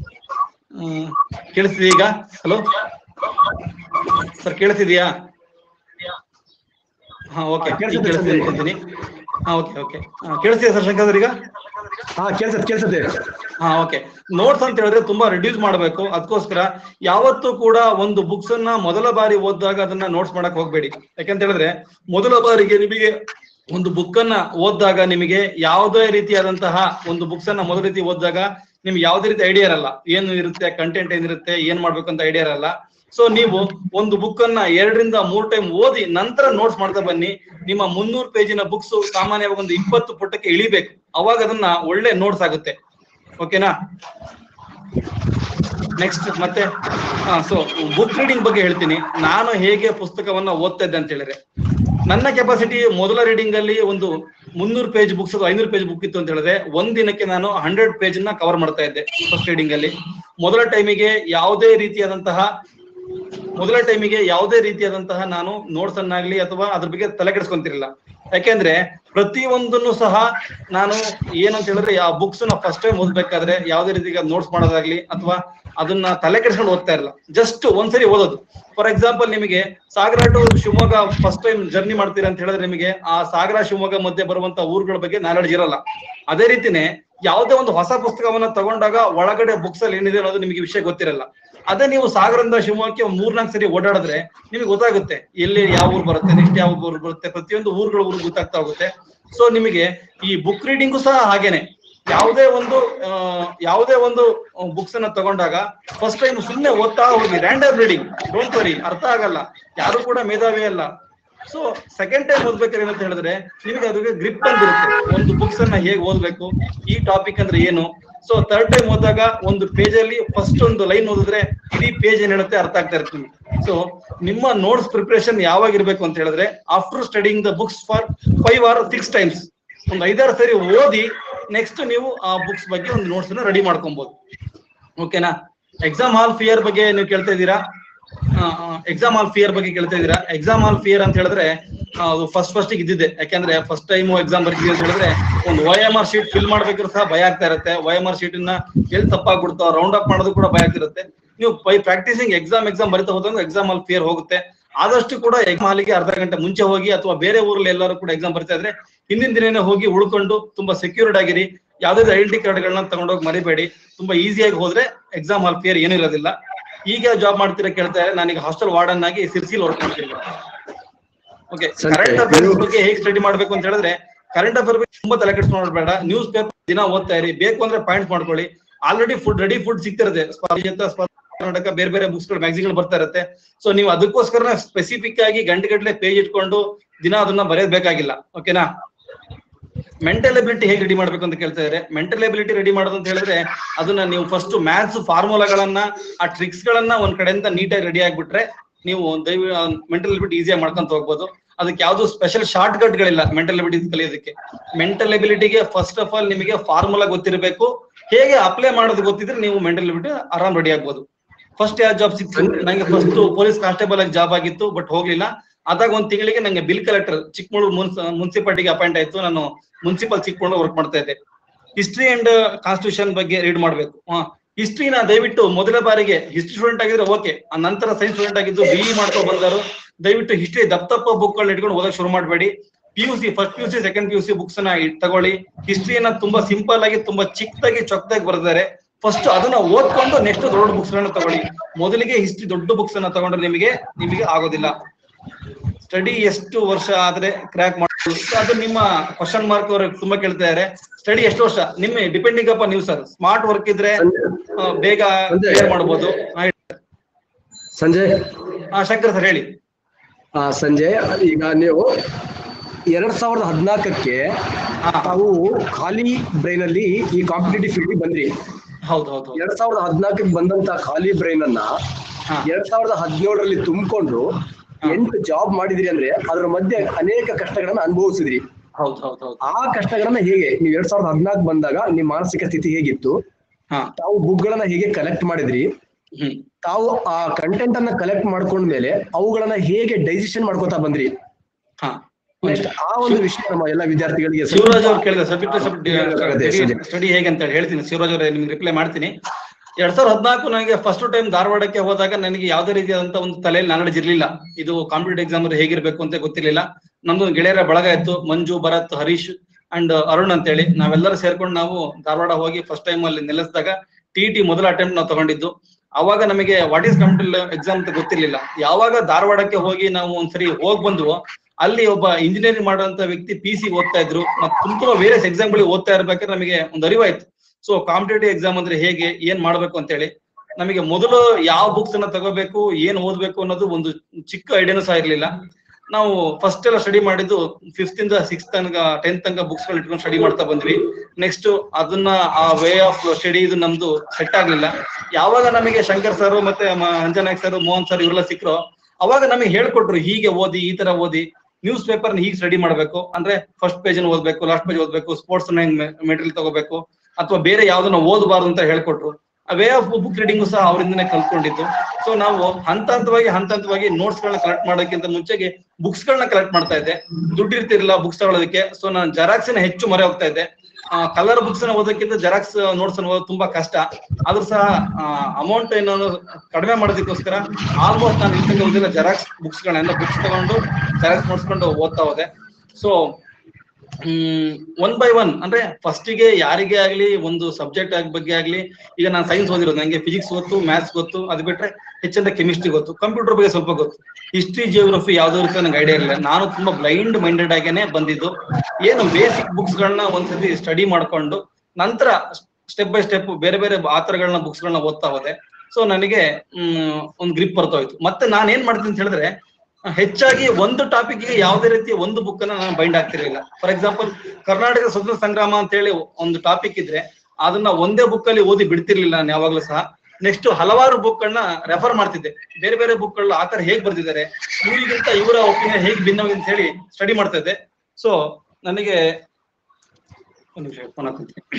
ಕೇಳಿಸ್ತಿದೆ ಈಗ ಹಲೋ ಸರ್ ಕೇಳಿಸ್ತಿದ್ಯಾ ಹಾ ಓಕೆ ಹಾ, ಕೇಳ್ಸುತ್ತೆ ಕೇಳಿಸ್ತಿದೆ ಸಂಜಯ್. ಅನ್ಕೊಂತೀನಿ ಹಾ ಓಕೆ ಓಕೆ ಕೇಳಿಸ್ತಿದೆ ಸರ್ ಶಂಕರ್ ಸರ್ ಈಗ ಹಾ ಕೇಳ್ಸತ್ ಕೇಳ್ಸತ್ತೆ ಹಾ ಓಕೆ ನೋಟ್ಸ್ ಅಂತ ಹೇಳಿದ್ರೆ ತುಂಬಾ ರಿಡ್ಯೂಸ್ ಮಾಡಬೇಕು ಅದಕ್ಕೋಸ್ಕರ ಯಾವತ್ತೂ ಕೂಡ ಒಂದು ಬುಕ್ಸ್ ಅನ್ನ ಮೊದಲ ಬಾರಿ ಓದಿದಾಗ ಅದನ್ನ ನೋಟ್ಸ್ ಮಾಡಕ್ ಹೋಗ್ಬೇಡಿ ಯಾಕಂತ ಹೇಳಿದ್ರೆ ಮೊದಲ ಬಾರಿಗೆ ನಿಮಗೆ ಒಂದು ಬುಕ್ ಅನ್ನ ಓದಿದಾಗ ನಿಮಗೆ ಯಾವುದೇ ರೀತಿಯಾದಂತಹ ಒಂದು ಬುಕ್ಸ್ ಅನ್ನ ಮೊದಲ ರೀತಿ ಓದಿದಾಗ ನಿಮ್ಗೆ ಯಾವುದೇ ರೀತಿ ಐಡಿಯಾ ಇರಲ್ಲ ಏನು ಇರುತ್ತೆ ಕಂಟೆಂಟ್ ಏನಿರುತ್ತೆ ಏನ್ ಮಾಡ್ಬೇಕು ಅಂತ ಐಡಿಯಾ ಇರಲ್ಲ ಸೊ ನೀವು ಒಂದು ಬುಕ್ ಅನ್ನ ಎರಡರಿಂದ ಮೂರ್ ಟೈಮ್ ಓದಿ ನಂತರ ನೋಟ್ಸ್ ಮಾಡ್ತಾ ಬನ್ನಿ ನಿಮ್ಮ ಮುನ್ನೂರು ಪೇಜಿನ ಬುಕ್ಸ್ ಸಾಮಾನ್ಯವಾಗಿ ಒಂದು ಇಪ್ಪತ್ತು ಪುಟಕ್ಕೆ ಇಳಿಬೇಕು ಅವಾಗ ಅದನ್ನ ಒಳ್ಳೆ ನೋಟ್ಸ್ ಆಗುತ್ತೆ ಓಕೆನಾ ನೆಕ್ಸ್ಟ್ ಮತ್ತೆ ಸೊ ಬುಕ್ ರೀಡಿಂಗ್ ಬಗ್ಗೆ ಹೇಳ್ತೀನಿ ನಾನು ಹೇಗೆ ಪುಸ್ತಕವನ್ನ ಓದ್ತಾ ಇದ್ದೆ ಅಂತ ಹೇಳಿದ್ರೆ ನನ್ನ ಕೆಪಾಸಿಟಿ ಮೊದಲ ರೀಡಿಂಗ್ ಅಲ್ಲಿ ಒಂದು ಮುನ್ನೂರು ಪೇಜ್ ಬುಕ್ಸ್ ಐನೂರು ಪೇಜ್ ಬುಕ್ ಇತ್ತು ಅಂತ ಹೇಳಿದ್ರೆ ಒಂದ್ ದಿನಕ್ಕೆ ನಾನು ಹಂಡ್ರೆಡ್ ಪೇಜ್ ನ ಕವರ್ ಮಾಡ್ತಾ ಇದ್ದೆ ಫಸ್ಟ್ ರೀಡಿಂಗ್ ಅಲ್ಲಿ ಮೊದಲ ಟೈಮಿಗೆ ಯಾವುದೇ ರೀತಿಯಾದಂತಹ ಮೊದಲ ಟೈಮಿಗೆ ಯಾವುದೇ ರೀತಿಯಾದಂತಹ ನಾನು ನೋಟ್ಸ್ ಅನ್ನಾಗ್ಲಿ ಅಥವಾ ಅದ್ರ ಬಗ್ಗೆ ತಲೆ ಕೆಡಿಸ್ಕೊಂತಿರ್ಲಿಲ್ಲ ಯಾಕೆಂದ್ರೆ ಪ್ರತಿ ಒಂದನ್ನು ಸಹ ನಾನು ಏನಂತ ಹೇಳಿದ್ರೆ ಆ ಬುಕ್ಸ್ ನ ಫಸ್ಟ್ ಟೈಮ್ ಓದ್ಬೇಕಾದ್ರೆ ಯಾವುದೇ ರೀತಿ ನೋಟ್ಸ್ ಮಾಡೋದಾಗ್ಲಿ ಅಥವಾ ಅದನ್ನ ತಲೆ ಕೆಡಿಸ್ಕೊಂಡು ಓದ್ತಾ ಇರಲ್ಲ ಜಸ್ಟ್ ಒಂದ್ಸರಿ ಓದೋದು ಫಾರ್ ಎಕ್ಸಾಂಪಲ್ ನಿಮಗೆ Sagara to Shivamogga first time journey ಮಾಡ್ತೀರಾ ಅಂತ ಹೇಳಿದ್ರೆ ನಿಮಗೆ ಆ ಸಾಗರ ಶಿವಮೊಗ್ಗ ಮಧ್ಯೆ ಬರುವಂತ ಊರುಗಳ ಬಗ್ಗೆ ನಾಲೆಡ್ಜ್ ಇರಲ್ಲ ಅದೇ ರೀತಿನೇ ಯಾವುದೇ ಒಂದು ಹೊಸ ಪುಸ್ತಕವನ್ನ ತಗೊಂಡಾಗ ಒಳಗಡೆ ಬುಕ್ಸ್ ಅಲ್ಲಿ ಏನಿದೆ ಅನ್ನೋದು ನಿಮಗೆ ವಿಷಯ ಗೊತ್ತಿರಲ್ಲ ಅದೇ ನೀವು ಸಾಗರದಿಂದ ಶಿವಮೊಗ್ಗಕ್ಕೆ ಮೂರ್ನಾಲ್ಕು ಸರಿ ಓಡಾಡಿದ್ರೆ ನಿಮಗೆ ಗೊತ್ತಾಗುತ್ತೆ ಎಲ್ಲಿ ಯಾವ ಊರು ಬರುತ್ತೆ ನೆಕ್ಸ್ಟ್ ಯಾವ ಊರು ಬರುತ್ತೆ ಪ್ರತಿಯೊಂದು ಊರುಗಳ ಊರು ಗೊತ್ತಾಗ್ತಾ ಹೋಗುತ್ತೆ ಸೊ ನಿಮಗೆ ಈ ಬುಕ್ ರೀಡಿಂಗು ಸಹ ಹಾಗೇನೆ ಯಾವುದೇ ಒಂದು ಆ, ಯಾವುದೇ ಒಂದು ಬುಕ್ಸ್ ಅನ್ನ ತಗೊಂಡಾಗ ಫಸ್ಟ್ ಟೈಮ್ ಸುಮ್ಮನೆ ಓದ್ತಾ ಹೋಗಿ ರ್ಯಾಂಡಮ್ ರೀಡಿಂಗ್ ಡೋಂಟ್ ವರಿ ಅರ್ಥ ಆಗಲ್ಲ ಯಾರು ಕೂಡ ಮೇಧಾವಿ ಅಲ್ಲ ಸೊ ಸೆಕೆಂಡ್ ಟೈಮ್ ಓದ್ಬೇಕಾದ್ರೆ ಏನಂತ ಹೇಳಿದ್ರೆ ನಿಮಗೆ ಅದ್ರ ಗ್ರಿಪ್ ಬಂದಿರುತ್ತೆ ಒಂದು ಬುಕ್ಸ್ ಅನ್ನ ಹೇಗೆ ಓದ್ಬೇಕು ಈ ಟಾಪಿಕ್ ಅಂದ್ರೆ ಏನು ಸೊ ಥರ್ಡ್ ಟೈಮ್ ಓದಿದಾಗ ಒಂದು ಪೇಜ್ ಅಲ್ಲಿ ಫಸ್ಟ್ ಒಂದು ಲೈನ್ ಓದಿದ್ರೆ ಇಡೀ ಪೇಜ್ ಏನ್ ಹೇಳುತ್ತೆ ಅರ್ಥ ಆಗ್ತಾ ಇರುತ್ತೆ ನಿಮ್ಗೆ ಸೊ ನಿಮ್ಮ ನೋಟ್ಸ್ ಪ್ರಿಪರೇಷನ್ ಯಾವಾಗ ಇರ್ಬೇಕು ಅಂತ ಹೇಳಿದ್ರೆ after studying the books for five or six times ಒಂದು ಐದಾರು ಸರಿ ಓದಿ ನೆಕ್ಸ್ಟ್ ನೀವು ಆ ಬುಕ್ಸ್ ಬಗ್ಗೆ ಒಂದು ನೋಟ್ಸ್ ಅನ್ನ ರೆಡಿ ಮಾಡ್ಕೊಬಹುದು ಓಕೆನಾ ಎಕ್ಸಾಮ್ ಹಾಲ್ ಫಿಯರ್ ಬಗ್ಗೆ ನೀವು ಕೇಳ್ತಾ ಇದ್ದೀರಾ ಎಕ್ಸಾಮ್ ಹಾಲ್ ಫಿಯರ್ ಬಗ್ಗೆ ಕೇಳ್ತಾ ಇದ್ದೀರಾ ಎಕ್ಸಾಮ್ ಹಾಲ್ ಫಿಯರ್ ಅಂತ ಹೇಳಿದ್ರೆ ಆ, ಅದು ಫಸ್ಟ್ ಫಸ್ಟ್ ಇದ್ದಿದ್ದೆ ಯಾಕಂದ್ರೆ ಫಸ್ಟ್ ಟೈಮ್ ಎಕ್ಸಾಮ್ ಬರ್ತೀವಿ ಅಂತ ಹೇಳಿದ್ರೆ ಒಂದು O M R sheet fill ಮಾಡ್ಬೇಕಾದ್ರೂ ಸಹ ಭಯ ಆಗ್ತಾ ಇರುತ್ತೆ ಒ ಎಂ ಆರ್ ಶೀಟ್ ನ ಎಲ್ಲಿ ತಪ್ಪಾಗ್ಬಿಡ್ತಾವ ರೌಂಡ್ ಅಪ್ ಮಾಡೋದು ಕೂಡ ಭಯ ಆಗ್ತಿರುತ್ತೆ ನೀವು ಬೈ ಪ್ರಾಕ್ಟೀಸಿಂಗ್ ಎಕ್ಸಾಮ್ ಎಕ್ಸಾಮ್ ಬರಿತಾ ಹೋದಂಗೆ ಎಕ್ಸಾಮ್ ಅಲ್ಲಿ ಫಿಯರ್ ಹೋಗುತ್ತೆ ಆದಷ್ಟು ಕೂಡ ಎಕ್ಸಾಮ್ ಹಾಲಿಗೆ ಅರ್ಧ ಗಂಟೆ ಮುಂಚೆ ಹೋಗಿ ಅಥವಾ ಬೇರೆ ಊರಲ್ಲಿ ಎಲ್ಲರೂ ಕೂಡ ಎಕ್ಸಾಮ್ ಬರ್ತಾ ಇದ್ರೆ ಹಿಂದಿನ ದಿನನೇ ಹೋಗಿ ಉಳ್ಕೊಂಡು ತುಂಬಾ ಸೆಕ್ಯೂರ್ಡ್ ಆಗಿರಿ ಯಾವ್ದಾದ್ರು ಐಡೆಂಟಿ ಕಾರ್ಡ್ಗಳನ್ನ ತಗೊಂಡೋಗಿ ಮರಿಬೇಡಿ ತುಂಬಾ ಈಸಿಯಾಗಿ ಹೋದ್ರೆ ಎಕ್ಸಾಮ್ ಹಾಲ್ ಫಿಯರ್ ಏನೂ ಇರೋದಿಲ್ಲ ಈಗ ಜಾಬ್ ಮಾಡ್ತೀರಾ ಕೇಳ್ತಾ ಇದ್ದಾರೆ ನಾನೀಗ ಹಾಸ್ಟೆಲ್ ವಾರ್ಡನ್ ಆಗಿ ಸಿರ್ಸಿಲ್ ವರ್ಕ್ ಮಾಡ್ತೀನಿ ಓಕೆ ಸರಿ, ಕರೆಂಟ್ ಅಫೇರ್ಸ್ ನೀವು- ಬಗ್ಗೆ ಹೇಗೆ ಸ್ಟಡಿ ಮಾಡ್ಬೇಕು ಅಂತ ಹೇಳಿದ್ರೆ ಕರೆಂಟ್ ಅಫೇರ್ ಬಗ್ಗೆ ತುಂಬಾ ತಲೆ ಕೆಡಿಸ್ಕೊಂಡ್ಬೇಡ ನ್ಯೂಸ್ ಪೇಪರ್ ದಿನ ಓದ್ತಾ ಇರಿ ಬೇಕು ಅಂದ್ರೆ ಪಾಯಿಂಟ್ ಮಾಡ್ಕೊಳ್ಳಿ ಆಲ್ರೆಡಿ ಫುಡ್ ರೆಡಿ ಫುಡ್ ಸಿಗ್ತಿರುತ್ತೆ ಸ್ಪರ್ಧೆ ಕರ್ನಾಟಕ ಬೇರೆ ಬೇರೆ ಬುಕ್ಸ್ ಗಳು ಮ್ಯಾಗಝಿನ್ ಬರ್ತಾ ಇರುತ್ತೆ ಸೊ ನೀವು ಅದಕ್ಕೋಸ್ಕರ ಸ್ಪೆಸಿಫಿಕ್ ಆಗಿ ಗಂಟೆ ಗಟ್ಟಲೆ ಪೇಜ್ ಇಟ್ಕೊಂಡು ದಿನ ಅದನ್ನ ಬರೆಯಬೇಕಾಗಿಲ್ಲ ಓಕೆನಾ ಮೆಂಟಲ್ ಎಬಿಲಿಟಿ ಹೇಗೆ ರೆಡಿ ಮಾಡ್ಬೇಕು ಅಂತ ಕೇಳ್ತಾ ಇದ್ದಾರೆ ಮೆಂಟಲ್ ಎಬಿಲಿಟಿ ರೆಡಿ ಮಾಡೋದು ಅಂತ ಹೇಳಿದ್ರೆ ಅದನ್ನ ನೀವು ಫಸ್ಟ್ ಮ್ಯಾಥ್ಸ್ ಫಾರ್ಮುಲಾಗಳನ್ನ ಆ ಟ್ರಿಕ್ಸ್ ಗಳನ್ನ ಒಂದ್ ಕಡೆಯಿಂದ ನೀಟಾಗಿ ರೆಡಿ ಆಗ್ಬಿಟ್ರೆ ನೀವು ದಯವಿ ಮೆಂಟಲ್ ಎಬಿಲಿಟಿ ಈಸಿಯಾಗಿ ಮಾಡ್ಕೊಂತ ಹೋಗ್ಬೋದು ಅದಕ್ಕೆ ಯಾವ್ದು ಸ್ಪೆಷಲ್ ಶಾರ್ಟ್ ಕಟ್ ಗಳಿಲ್ಲ ಮೆಂಟಲ್ ಎಬಿಲಿಟಿ ಕಲಿಯೋದಕ್ಕೆ ಮೆಂಟಲ್ ಎಬಿಲಿಟಿಗೆ ಫಸ್ಟ್ ಆಫ್ ಆಲ್ ನಿಮಗೆ ಫಾರ್ಮುಲಾ ಗೊತ್ತಿರಬೇಕು ಹೇಗೆ ಅಪ್ಲೈ ಮಾಡೋದು ಗೊತ್ತಿದ್ರೆ ನೀವು ಮೆಂಟಲ್ ಎಬಿಲಿಟಿ ಆರಾಮ್ ರೆಡಿ ಆಗ್ಬೋದು ಫಸ್ಟ್ ಯಾವ ಜಾಬ್ ಸಿಕ್ತು ನಂಗೆ ಫಸ್ಟ್ ಪೊಲೀಸ್ ಕಾನ್ಸ್ಟೇಬಲ್ ಆಗಿ ಜಾಬ್ ಆಗಿತ್ತು ಬಟ್ ಹೋಗ್ಲಿಲ್ಲ ಅದಾಗ ಒಂದ್ ತಿಂಗಳಿಗೆ ನಂಗೆ ಬಿಲ್ ಕಲೆಕ್ಟರ್ ಚಿಕ್ಕಮಗಳೂರು ಮುನ್ಸಿಪಾಲಿಟಿಗೆ ಅಪಾಯಿಂಟ್ ಆಯ್ತು ನಾನು ಮುನ್ಸಿಪಲ್ ಚಿಕ್ಕಮಗಳೂರು ವರ್ಕ್ ಮಾಡ್ತಾ ಇದ್ದೆ ಹಿಸ್ಟ್ರಿ ಅಂಡ್ ಕಾನ್ಸ್ಟಿಟ್ಯೂಷನ್ ಬಗ್ಗೆ ರೀಡ್ ಮಾಡ್ಬೇಕು ಹಿಸ್ಟ್ರಿನ ದಯವಿಟ್ಟು ಮೊದಲ ಬಾರಿಗೆ ಹಿಸ್ಟ್ರಿ ಸ್ಟೂಡೆಂಟ್ ಆಗಿದ್ರೆ ಓಕೆ ಆ ನಂತರ ಸೈನ್ಸ್ ಸ್ಟೂಡೆಂಟ್ ಆಗಿದ್ದು ಬಿ ಮಾಡ್ಕೊ ಬಂದರು ದಯವಿಟ್ಟು ಹಿಸ್ಟ್ರಿ ದಪ್ಪ ದಪ್ಪ ಬುಕ್ ಗಳನ್ನ ಇಟ್ಕೊಂಡು ಓದಕ್ ಶುರು ಮಾಡಬೇಡಿ P U C first P U C second P U C books ನ ಇಟ್ ತಗೊಳ್ಳಿ ಹಿಸ್ಟ್ರಿಯನ್ನ ತುಂಬಾ ಸಿಂಪಲ್ ಆಗಿ ತುಂಬಾ ಚಿಕ್ಕದಾಗಿ ಚೊಕ್ಕದಾಗಿ ಬರ್ತಾರೆ ಫಸ್ಟ್ ಅದನ್ನ ಓದ್ಕೊಂಡು ನೆಕ್ಸ್ಟ್ ದೊಡ್ಡ ಬುಕ್ಸ್ ಗಳನ್ನ ತಗೊಳ್ಳಿ ಮೊದಲಿಗೆ ಹಿಸ್ಟ್ರಿ ದೊಡ್ಡ ಬುಕ್ಸ್ ಅನ್ನ ತಗೊಂಡ್ರೆ ನಿಮಗೆ ನಿಮಗೆ ಆಗೋದಿಲ್ಲ ಸ್ಟಡಿ ಎಷ್ಟು ವರ್ಷ ಆದ್ರೆ ಕ್ರ್ಯಾಕ್ ಮಾಡೋದು So ಅದು ನಿಮ್ಮ ಕ್ವಶನ್ ಮಾರ್ಕ್ ಅವ್ರಿಗೆ ತುಂಬಾ ಕೇಳ್ತಾ ಇದಾರೆ ಸ್ಟಡಿ ಎಷ್ಟು ವರ್ಷ ನಿಮ್ಮ ಡಿಪೆಂಡಿಂಗ್ ಅಪ್ ನೀವು ಸರ್ ಸ್ಮಾರ್ಟ್ ವರ್ಕ್ ಇದ್ರೆ ಆ, ಬೇಗ ಸಂಜಯ್. ಕ್ಲಿಯರ್ ಮಾಡಬಹುದು ಸಂಜಯ್ ಹಾ ಶಂಕರ್ ಸರ್ ಹೇಳಿ ಆ, ಸಂಜಯ್ ಈಗ ನೀವು ಎರಡ್ ಸಾವಿರದ ಹದಿನಾಲ್ಕಕ್ಕೆ ಹಾ ತಾವು ಖಾಲಿ ಬ್ರೈನ್ ಅಲ್ಲಿ ಈ ಕಾಂಪಿಟೇಟಿವ್ ಫೀಲ್ಡ್ ಬಂದ್ರಿ ಹೌದು ಹೌದು ಹೌದು. ಎರಡ್ ಸಾವಿರದ ಹದಿನಾಲ್ಕಕ್ಕೆ ಬಂದಂತ ಖಾಲಿ ಬ್ರೈನ್ ಅನ್ನ ಹಾ ಎರಡ್ ಸಾವಿರದ ಹದಿನೇಳರಲ್ಲಿ ತುಂಬಿಕೊಂಡು ಎಂಟು ಜಾಬ್ ಮಾಡಿದ್ರಿ ಅಂದ್ರೆ ಅದರ ಮಧ್ಯೆ ಅನೇಕ ಕಷ್ಟಗಳನ್ನ ಅನುಭವಿಸಿದ್ರಿ ಹೌದು ಹೌದು ಹೌದು ಆ ಕಷ್ಟಗಳನ್ನ ಹೇಗೆ ನೀವು ಎರಡ್ ಸಾವಿರದ ಹದಿನಾಲ್ಕು ಬಂದಾಗ ನಿಮ್ಮ ಮಾನಸಿಕ ಸ್ಥಿತಿ ಹೇಗಿತ್ತು ಹಾ ತಾವು ಬುಕ್ ಗಳನ್ನ ಹೇಗೆ ಕಲೆಕ್ಟ್ ಮಾಡಿದ್ರಿ ಹ್ಮ್ ತಾವು ಆ ಕಂಟೆಂಟ್ ಅನ್ನ ಕಲೆಕ್ಟ್ ಮಾಡ್ಕೊಂಡ್ಮೇಲೆ ಅವುಗಳನ್ನ ಹೇಗೆ ಡೈಜೆಷನ್ ಮಾಡ್ಕೊತಾ ಬಂದ್ರಿ ಹಾ ನೆಕ್ಸ್ಟ್ ಆ ಒಂದು ವಿಷಯ ನಮ್ಮ ಎಲ್ಲ ವಿದ್ಯಾರ್ಥಿಗಳಿಗೆ ಶಿವರಾಜ್ ಅವ್ರು ಕೇಳಿದ ಸಬ್ಜೆಕ್ಟ್ ಹೇಳ್ಬೇಕಾಗುತ್ತೆ, ಸಂಜಯ್. ಸ್ಟಡಿ ಹೇಗೆ ಅಂತ ಹೇಳಿ ಹೇಳ್ತೀನಿ ಶಿವರಾಜ್ ಅವ್ರೆ ನಿಮ್ಗೆ ರಿಪ್ಲೈ ಮಾಡ್ತೀನಿ ಎರಡ್ ಸಾವಿರದ ಹದಿನಾಲ್ಕು ನನಗೆ ಫಸ್ಟ್ ಟೈಮ್ ಧಾರವಾಡಕ್ಕೆ ಹೋದಾಗ ನನಗೆ ಯಾವುದೇ ರೀತಿಯಾದಂತ ಒಂದು ತಲೆಯಲ್ಲಿ ನಾಲೆಡ್ಜ್ ಇರ್ಲಿಲ್ಲ ಇದು ಕಾಂಪಿಟೇಟಿವ್ ಎಕ್ಸಾಮ್ ಅಂದ್ರೆ ಹೇಗಿರ್ಬೇಕು ಅಂತ ಗೊತ್ತಿರ್ಲಿಲ್ಲ ನಮ್ದು ಒಂದು ಗೆಳೆಯರ ಬಳಗ ಇತ್ತು ಮಂಜು ಭರತ್ ಹರೀಶ್ ಅಂಡ್ ಅರುಣ್ ಅಂತೇಳಿ ನಾವೆಲ್ಲರೂ ಸೇರ್ಕೊಂಡು ನಾವು ಧಾರವಾಡ ಹೋಗಿ ಫಸ್ಟ್ ಟೈಮ್ ಅಲ್ಲಿ ನೆಲೆಸಿದಾಗ ಟಿ ಟಿ ಮೊದಲ ಅಟೆಂಪ್ಟ್ ನಾವು ತಗೊಂಡಿದ್ದು ಅವಾಗ ನಮಗೆ ವಾಟ್ ಈಸ್ ಕಾಂಪಿಟೇಟಿವ್ ಎಕ್ಸಾಮ್ ಅಂತ ಗೊತ್ತಿರ್ಲಿಲ್ಲ ಯಾವಾಗ ಧಾರವಾಡಕ್ಕೆ ಹೋಗಿ ನಾವು ಒಂದ್ಸರಿ ಹೋಗ್ ಬಂದ್ವು ಅಲ್ಲಿ ಒಬ್ಬ ಇಂಜಿನಿಯರಿಂಗ್ ಮಾಡುವಂತ ವ್ಯಕ್ತಿ ಪಿ ಸಿ ಓದ್ತಾ ಇದ್ರು ಮತ್ತೆ ತುಂಬ ತುಂಬ ವೇರಿಯಸ್ ಎಕ್ಸಾಮ್ ಗಳಿಗೆ ಓದ್ತಾ ಇರ್ಬೇಕಾದ್ರೆ ನಮಗೆ ಒಂದು ಅರಿವಾಯ್ತು ಸೊ ಕಾಂಪಿಟೇಟಿವ್ ಎಕ್ಸಾಮ್ ಅಂದ್ರೆ ಹೇಗೆ ಏನ್ ಮಾಡ್ಬೇಕು ಅಂತ ಹೇಳಿ ನಮಗೆ ಮೊದಲು ಯಾವ ಬುಕ್ಸ್ ಅನ್ನ ತಗೋಬೇಕು ಏನ್ ಓದ್ಬೇಕು ಅನ್ನೋದು ಒಂದು ಚಿಕ್ಕ ಐಡಿಯಾನು ಸಹ ಇರ್ಲಿಲ್ಲ ನಾವು ಫಸ್ಟ್ ಎಲ್ಲ ಸ್ಟಡಿ ಮಾಡಿದ್ದು ಫಿಫ್ತ್ ಇಂದ ಸಿಕ್ಸ್ ತನಕ ಟೆಂತ್ ತನಕ ಬುಕ್ಸ್ ಗಳು ಇಟ್ಕೊಂಡು ಸ್ಟಡಿ ಮಾಡ್ತಾ ಬಂದ್ವಿ ನೆಕ್ಸ್ಟ್ ಅದನ್ನ ಆ ವೇ ಆಫ್ ಸ್ಟಡಿ ಇದು ನಮ್ದು ಸೆಟ್ ಆಗ್ಲಿಲ್ಲ ಯಾವಾಗ ನಮಗೆ ಶಂಕರ್ ಸರ್ ಮತ್ತೆ ಮ- ಅಂಜನಾಯಕ್ ಸರ್ ಮೋಹನ್ ಸರ್ ಇವರೆಲ್ಲ ಸಿಕ್ಕರು ಅವಾಗ ನಮಗೆ ಹೇಳ್ಕೊಟ್ರು ಹೀಗೆ ಓದಿ ಈ ತರ ಓದಿ ನ್ಯೂಸ್ ಪೇಪರ್ ಹೀಗೆ ಸ್ಟಡಿ ಮಾಡ್ಬೇಕು ಅಂದ್ರೆ ಫಸ್ಟ್ ಪೇಜ್ ಓದ್ಬೇಕು ಲಾಸ್ಟ್ ಪೇಜ್ ಓದ್ಬೇಕು ಸ್ಪೋರ್ಟ್ಸ್ ಹೆಂಗ್ ಮೆಟೀರಿಯಲ್ ತಗೋಬೇಕು ಅಥವಾ ಬೇರೆ ಯಾವ್ದನ್ನ ಓದಬಾರ್ದು ಅಂತ ಹೇಳ್ಕೊಟ್ರು ವೇ ಆಫ್ ಬುಕ್ ರೀಡಿಂಗು ಸಹ ಅವರಿಂದನೇ ಕಲ್ತ್ಕೊಂಡಿದ್ದು ಸೊ ನಾವು ಹಂತ ಹಂತವಾಗಿ ಹಂತ ಹಂತವಾಗಿ ನೋಟ್ಸ್ ಗಳನ್ನ ಕಲೆಕ್ಟ್ ಮಾಡೋಕ್ಕಿಂತ ಮುಂಚೆಗೆ ಬುಕ್ಸ್ ಗಳನ್ನ ಕಲೆಕ್ಟ್ ಮಾಡ್ತಾ ಇದ್ದೆ ದುಡ್ಡು ಇರ್ತಿರ್ಲಿಲ್ಲ ಬುಕ್ಸ್ ತಗೊಳ್ಳೋದಕ್ಕೆ ಸೊ ನಾನು ಜೆರಾಕ್ಸ್ ಹೆಚ್ಚು ಮೊರೆ ಹೋಗ್ತಾ ಇದ್ದೆ ಕಲರ್ ಬುಕ್ಸ್ ನ ಓದೋಕ್ಕಿಂತ ಜೆರಾಕ್ಸ್ ನೋಟ್ಸ್ ಓದೋದು ತುಂಬಾ ಕಷ್ಟ ಆದ್ರೂ ಸಹ ಅಮೌಂಟ್ ಏನೋ ಕಡಿಮೆ ಮಾಡೋದಕ್ಕೋಸ್ಕರ ಆಲ್ಮೋಸ್ಟ್ ನಾನು ಇಲ್ಲಿ ಓದಿಲ್ಲ ಜೆರಾಕ್ಸ್ ಬುಕ್ಸ್ ಗಳನ್ನ ಬುಕ್ಸ್ ತಗೊಂಡು ಜೆರಾಕ್ಸ್ ನೋಡ್ಸ್ಕೊಂಡು ಓದ್ತಾ ಹೋದೆ so hmm one by one ಅಂದ್ರೆ ಫಸ್ಟ್ ಗೆ ಯಾರಿಗೇ ಆಗ್ಲಿ ಒಂದು ಸಬ್ಜೆಕ್ಟ್ ಬಗ್ಗೆ ಆಗ್ಲಿ ಈಗ ನಾನು ಸೈನ್ಸ್ ಓದಿರೋದು ನಂಗೆ ಫಿಸಿಕ್ಸ್ ಗೊತ್ತು ಮ್ಯಾಥ್ಸ್ ಗೊತ್ತು ಅದು ಬಿಟ್ರೆ ಹೆಚ್ಚಿನ ಕೆಮಿಸ್ಟ್ರಿ ಗೊತ್ತು ಕಂಪ್ಯೂಟರ್ ಬಗ್ಗೆ ಸ್ವಲ್ಪ ಗೊತ್ತು ಹಿಸ್ಟ್ರಿ ಜಿಯೋಗ್ರಫಿ ಯಾವ್ದೋ ರೀತಿ ನಂಗೆ ಐಡಿಯಾ ಇರಲಿಲ್ಲ ನಾನು ತುಂಬಾ ಬ್ಲೈಂಡ್ ಮೈಂಡೆಡ್ ಆಗೇನೆ ಬಂದಿದ್ದು ಏನು ಬೇಸಿಕ್ ಬುಕ್ಸ್ ಗಳನ್ನ ಒಂದ್ಸತಿ ಸ್ಟಡಿ ಮಾಡ್ಕೊಂಡು ನಂತರ ಸ್ಟೆಪ್ ಬೈ ಸ್ಟೆಪ್ ಬೇರೆ ಬೇರೆ ಆತರಗಳನ್ನ ಬುಕ್ಸ್ ಗಳನ್ನ ಓದ್ತಾ ಹೋದೆ ಸೊ ನನಗೆ ಹ್ಮ್ ಒಂದು ಗ್ರಿಪ್ ಬರ್ತಾ ಹೋಯ್ತು ಮತ್ತೆ ನಾನು ಏನ್ ಮಾಡ್ತೀನಿ ಅಂತ ಹೇಳಿದ್ರೆ ಹೆಚ್ಚಾಗಿ ಒಂದು ಟಾಪಿಕ್ ಗೆ ಯಾವುದೇ ರೀತಿಯ ಒಂದು ಬುಕ್ ಅನ್ನ ನಾನು ಬೈಂಡ್ ಆಗ್ತಿರ್ಲಿಲ್ಲ ಫಾರ್ ಎಕ್ಸಾಂಪಲ್ ಕರ್ನಾಟಕ ಸ್ವತಂತ್ರ ಸಂಗ್ರಾಮ ಅಂತ ಹೇಳಿ ಒಂದು ಟಾಪಿಕ್ ಇದ್ರೆ ಅದನ್ನ ಒಂದೇ ಬುಕ್ ಅಲ್ಲಿ ಓದಿ ಬಿಡ್ತಿರ್ಲಿಲ್ಲ ನಾನು ಯಾವಾಗ್ಲೂ ಸಹ ನೆಕ್ಸ್ಟ್ ಹಲವಾರು ಬುಕ್ ಗಳನ್ನ ರೆಫರ್ ಮಾಡ್ತಿದ್ದೆ ಬೇರೆ ಬೇರೆ ಬುಕ್ ಗಳು ಆತರ ಹೇಗ್ ಬರ್ದಿದ್ದಾರೆ ಇವರಿಗಿಂತ ಇವರ ಒಪಿನಿಯನ್ ಹೇಗ್ ಭಿನ್ನವಾಗಿ ಅಂತ ಹೇಳಿ ಸ್ಟಡಿ ಮಾಡ್ತಾ ಇದ್ದೆ ಸೊ ನನಗೆ ಒಂದ್ ನಿಮಿಷ ಫೋನ್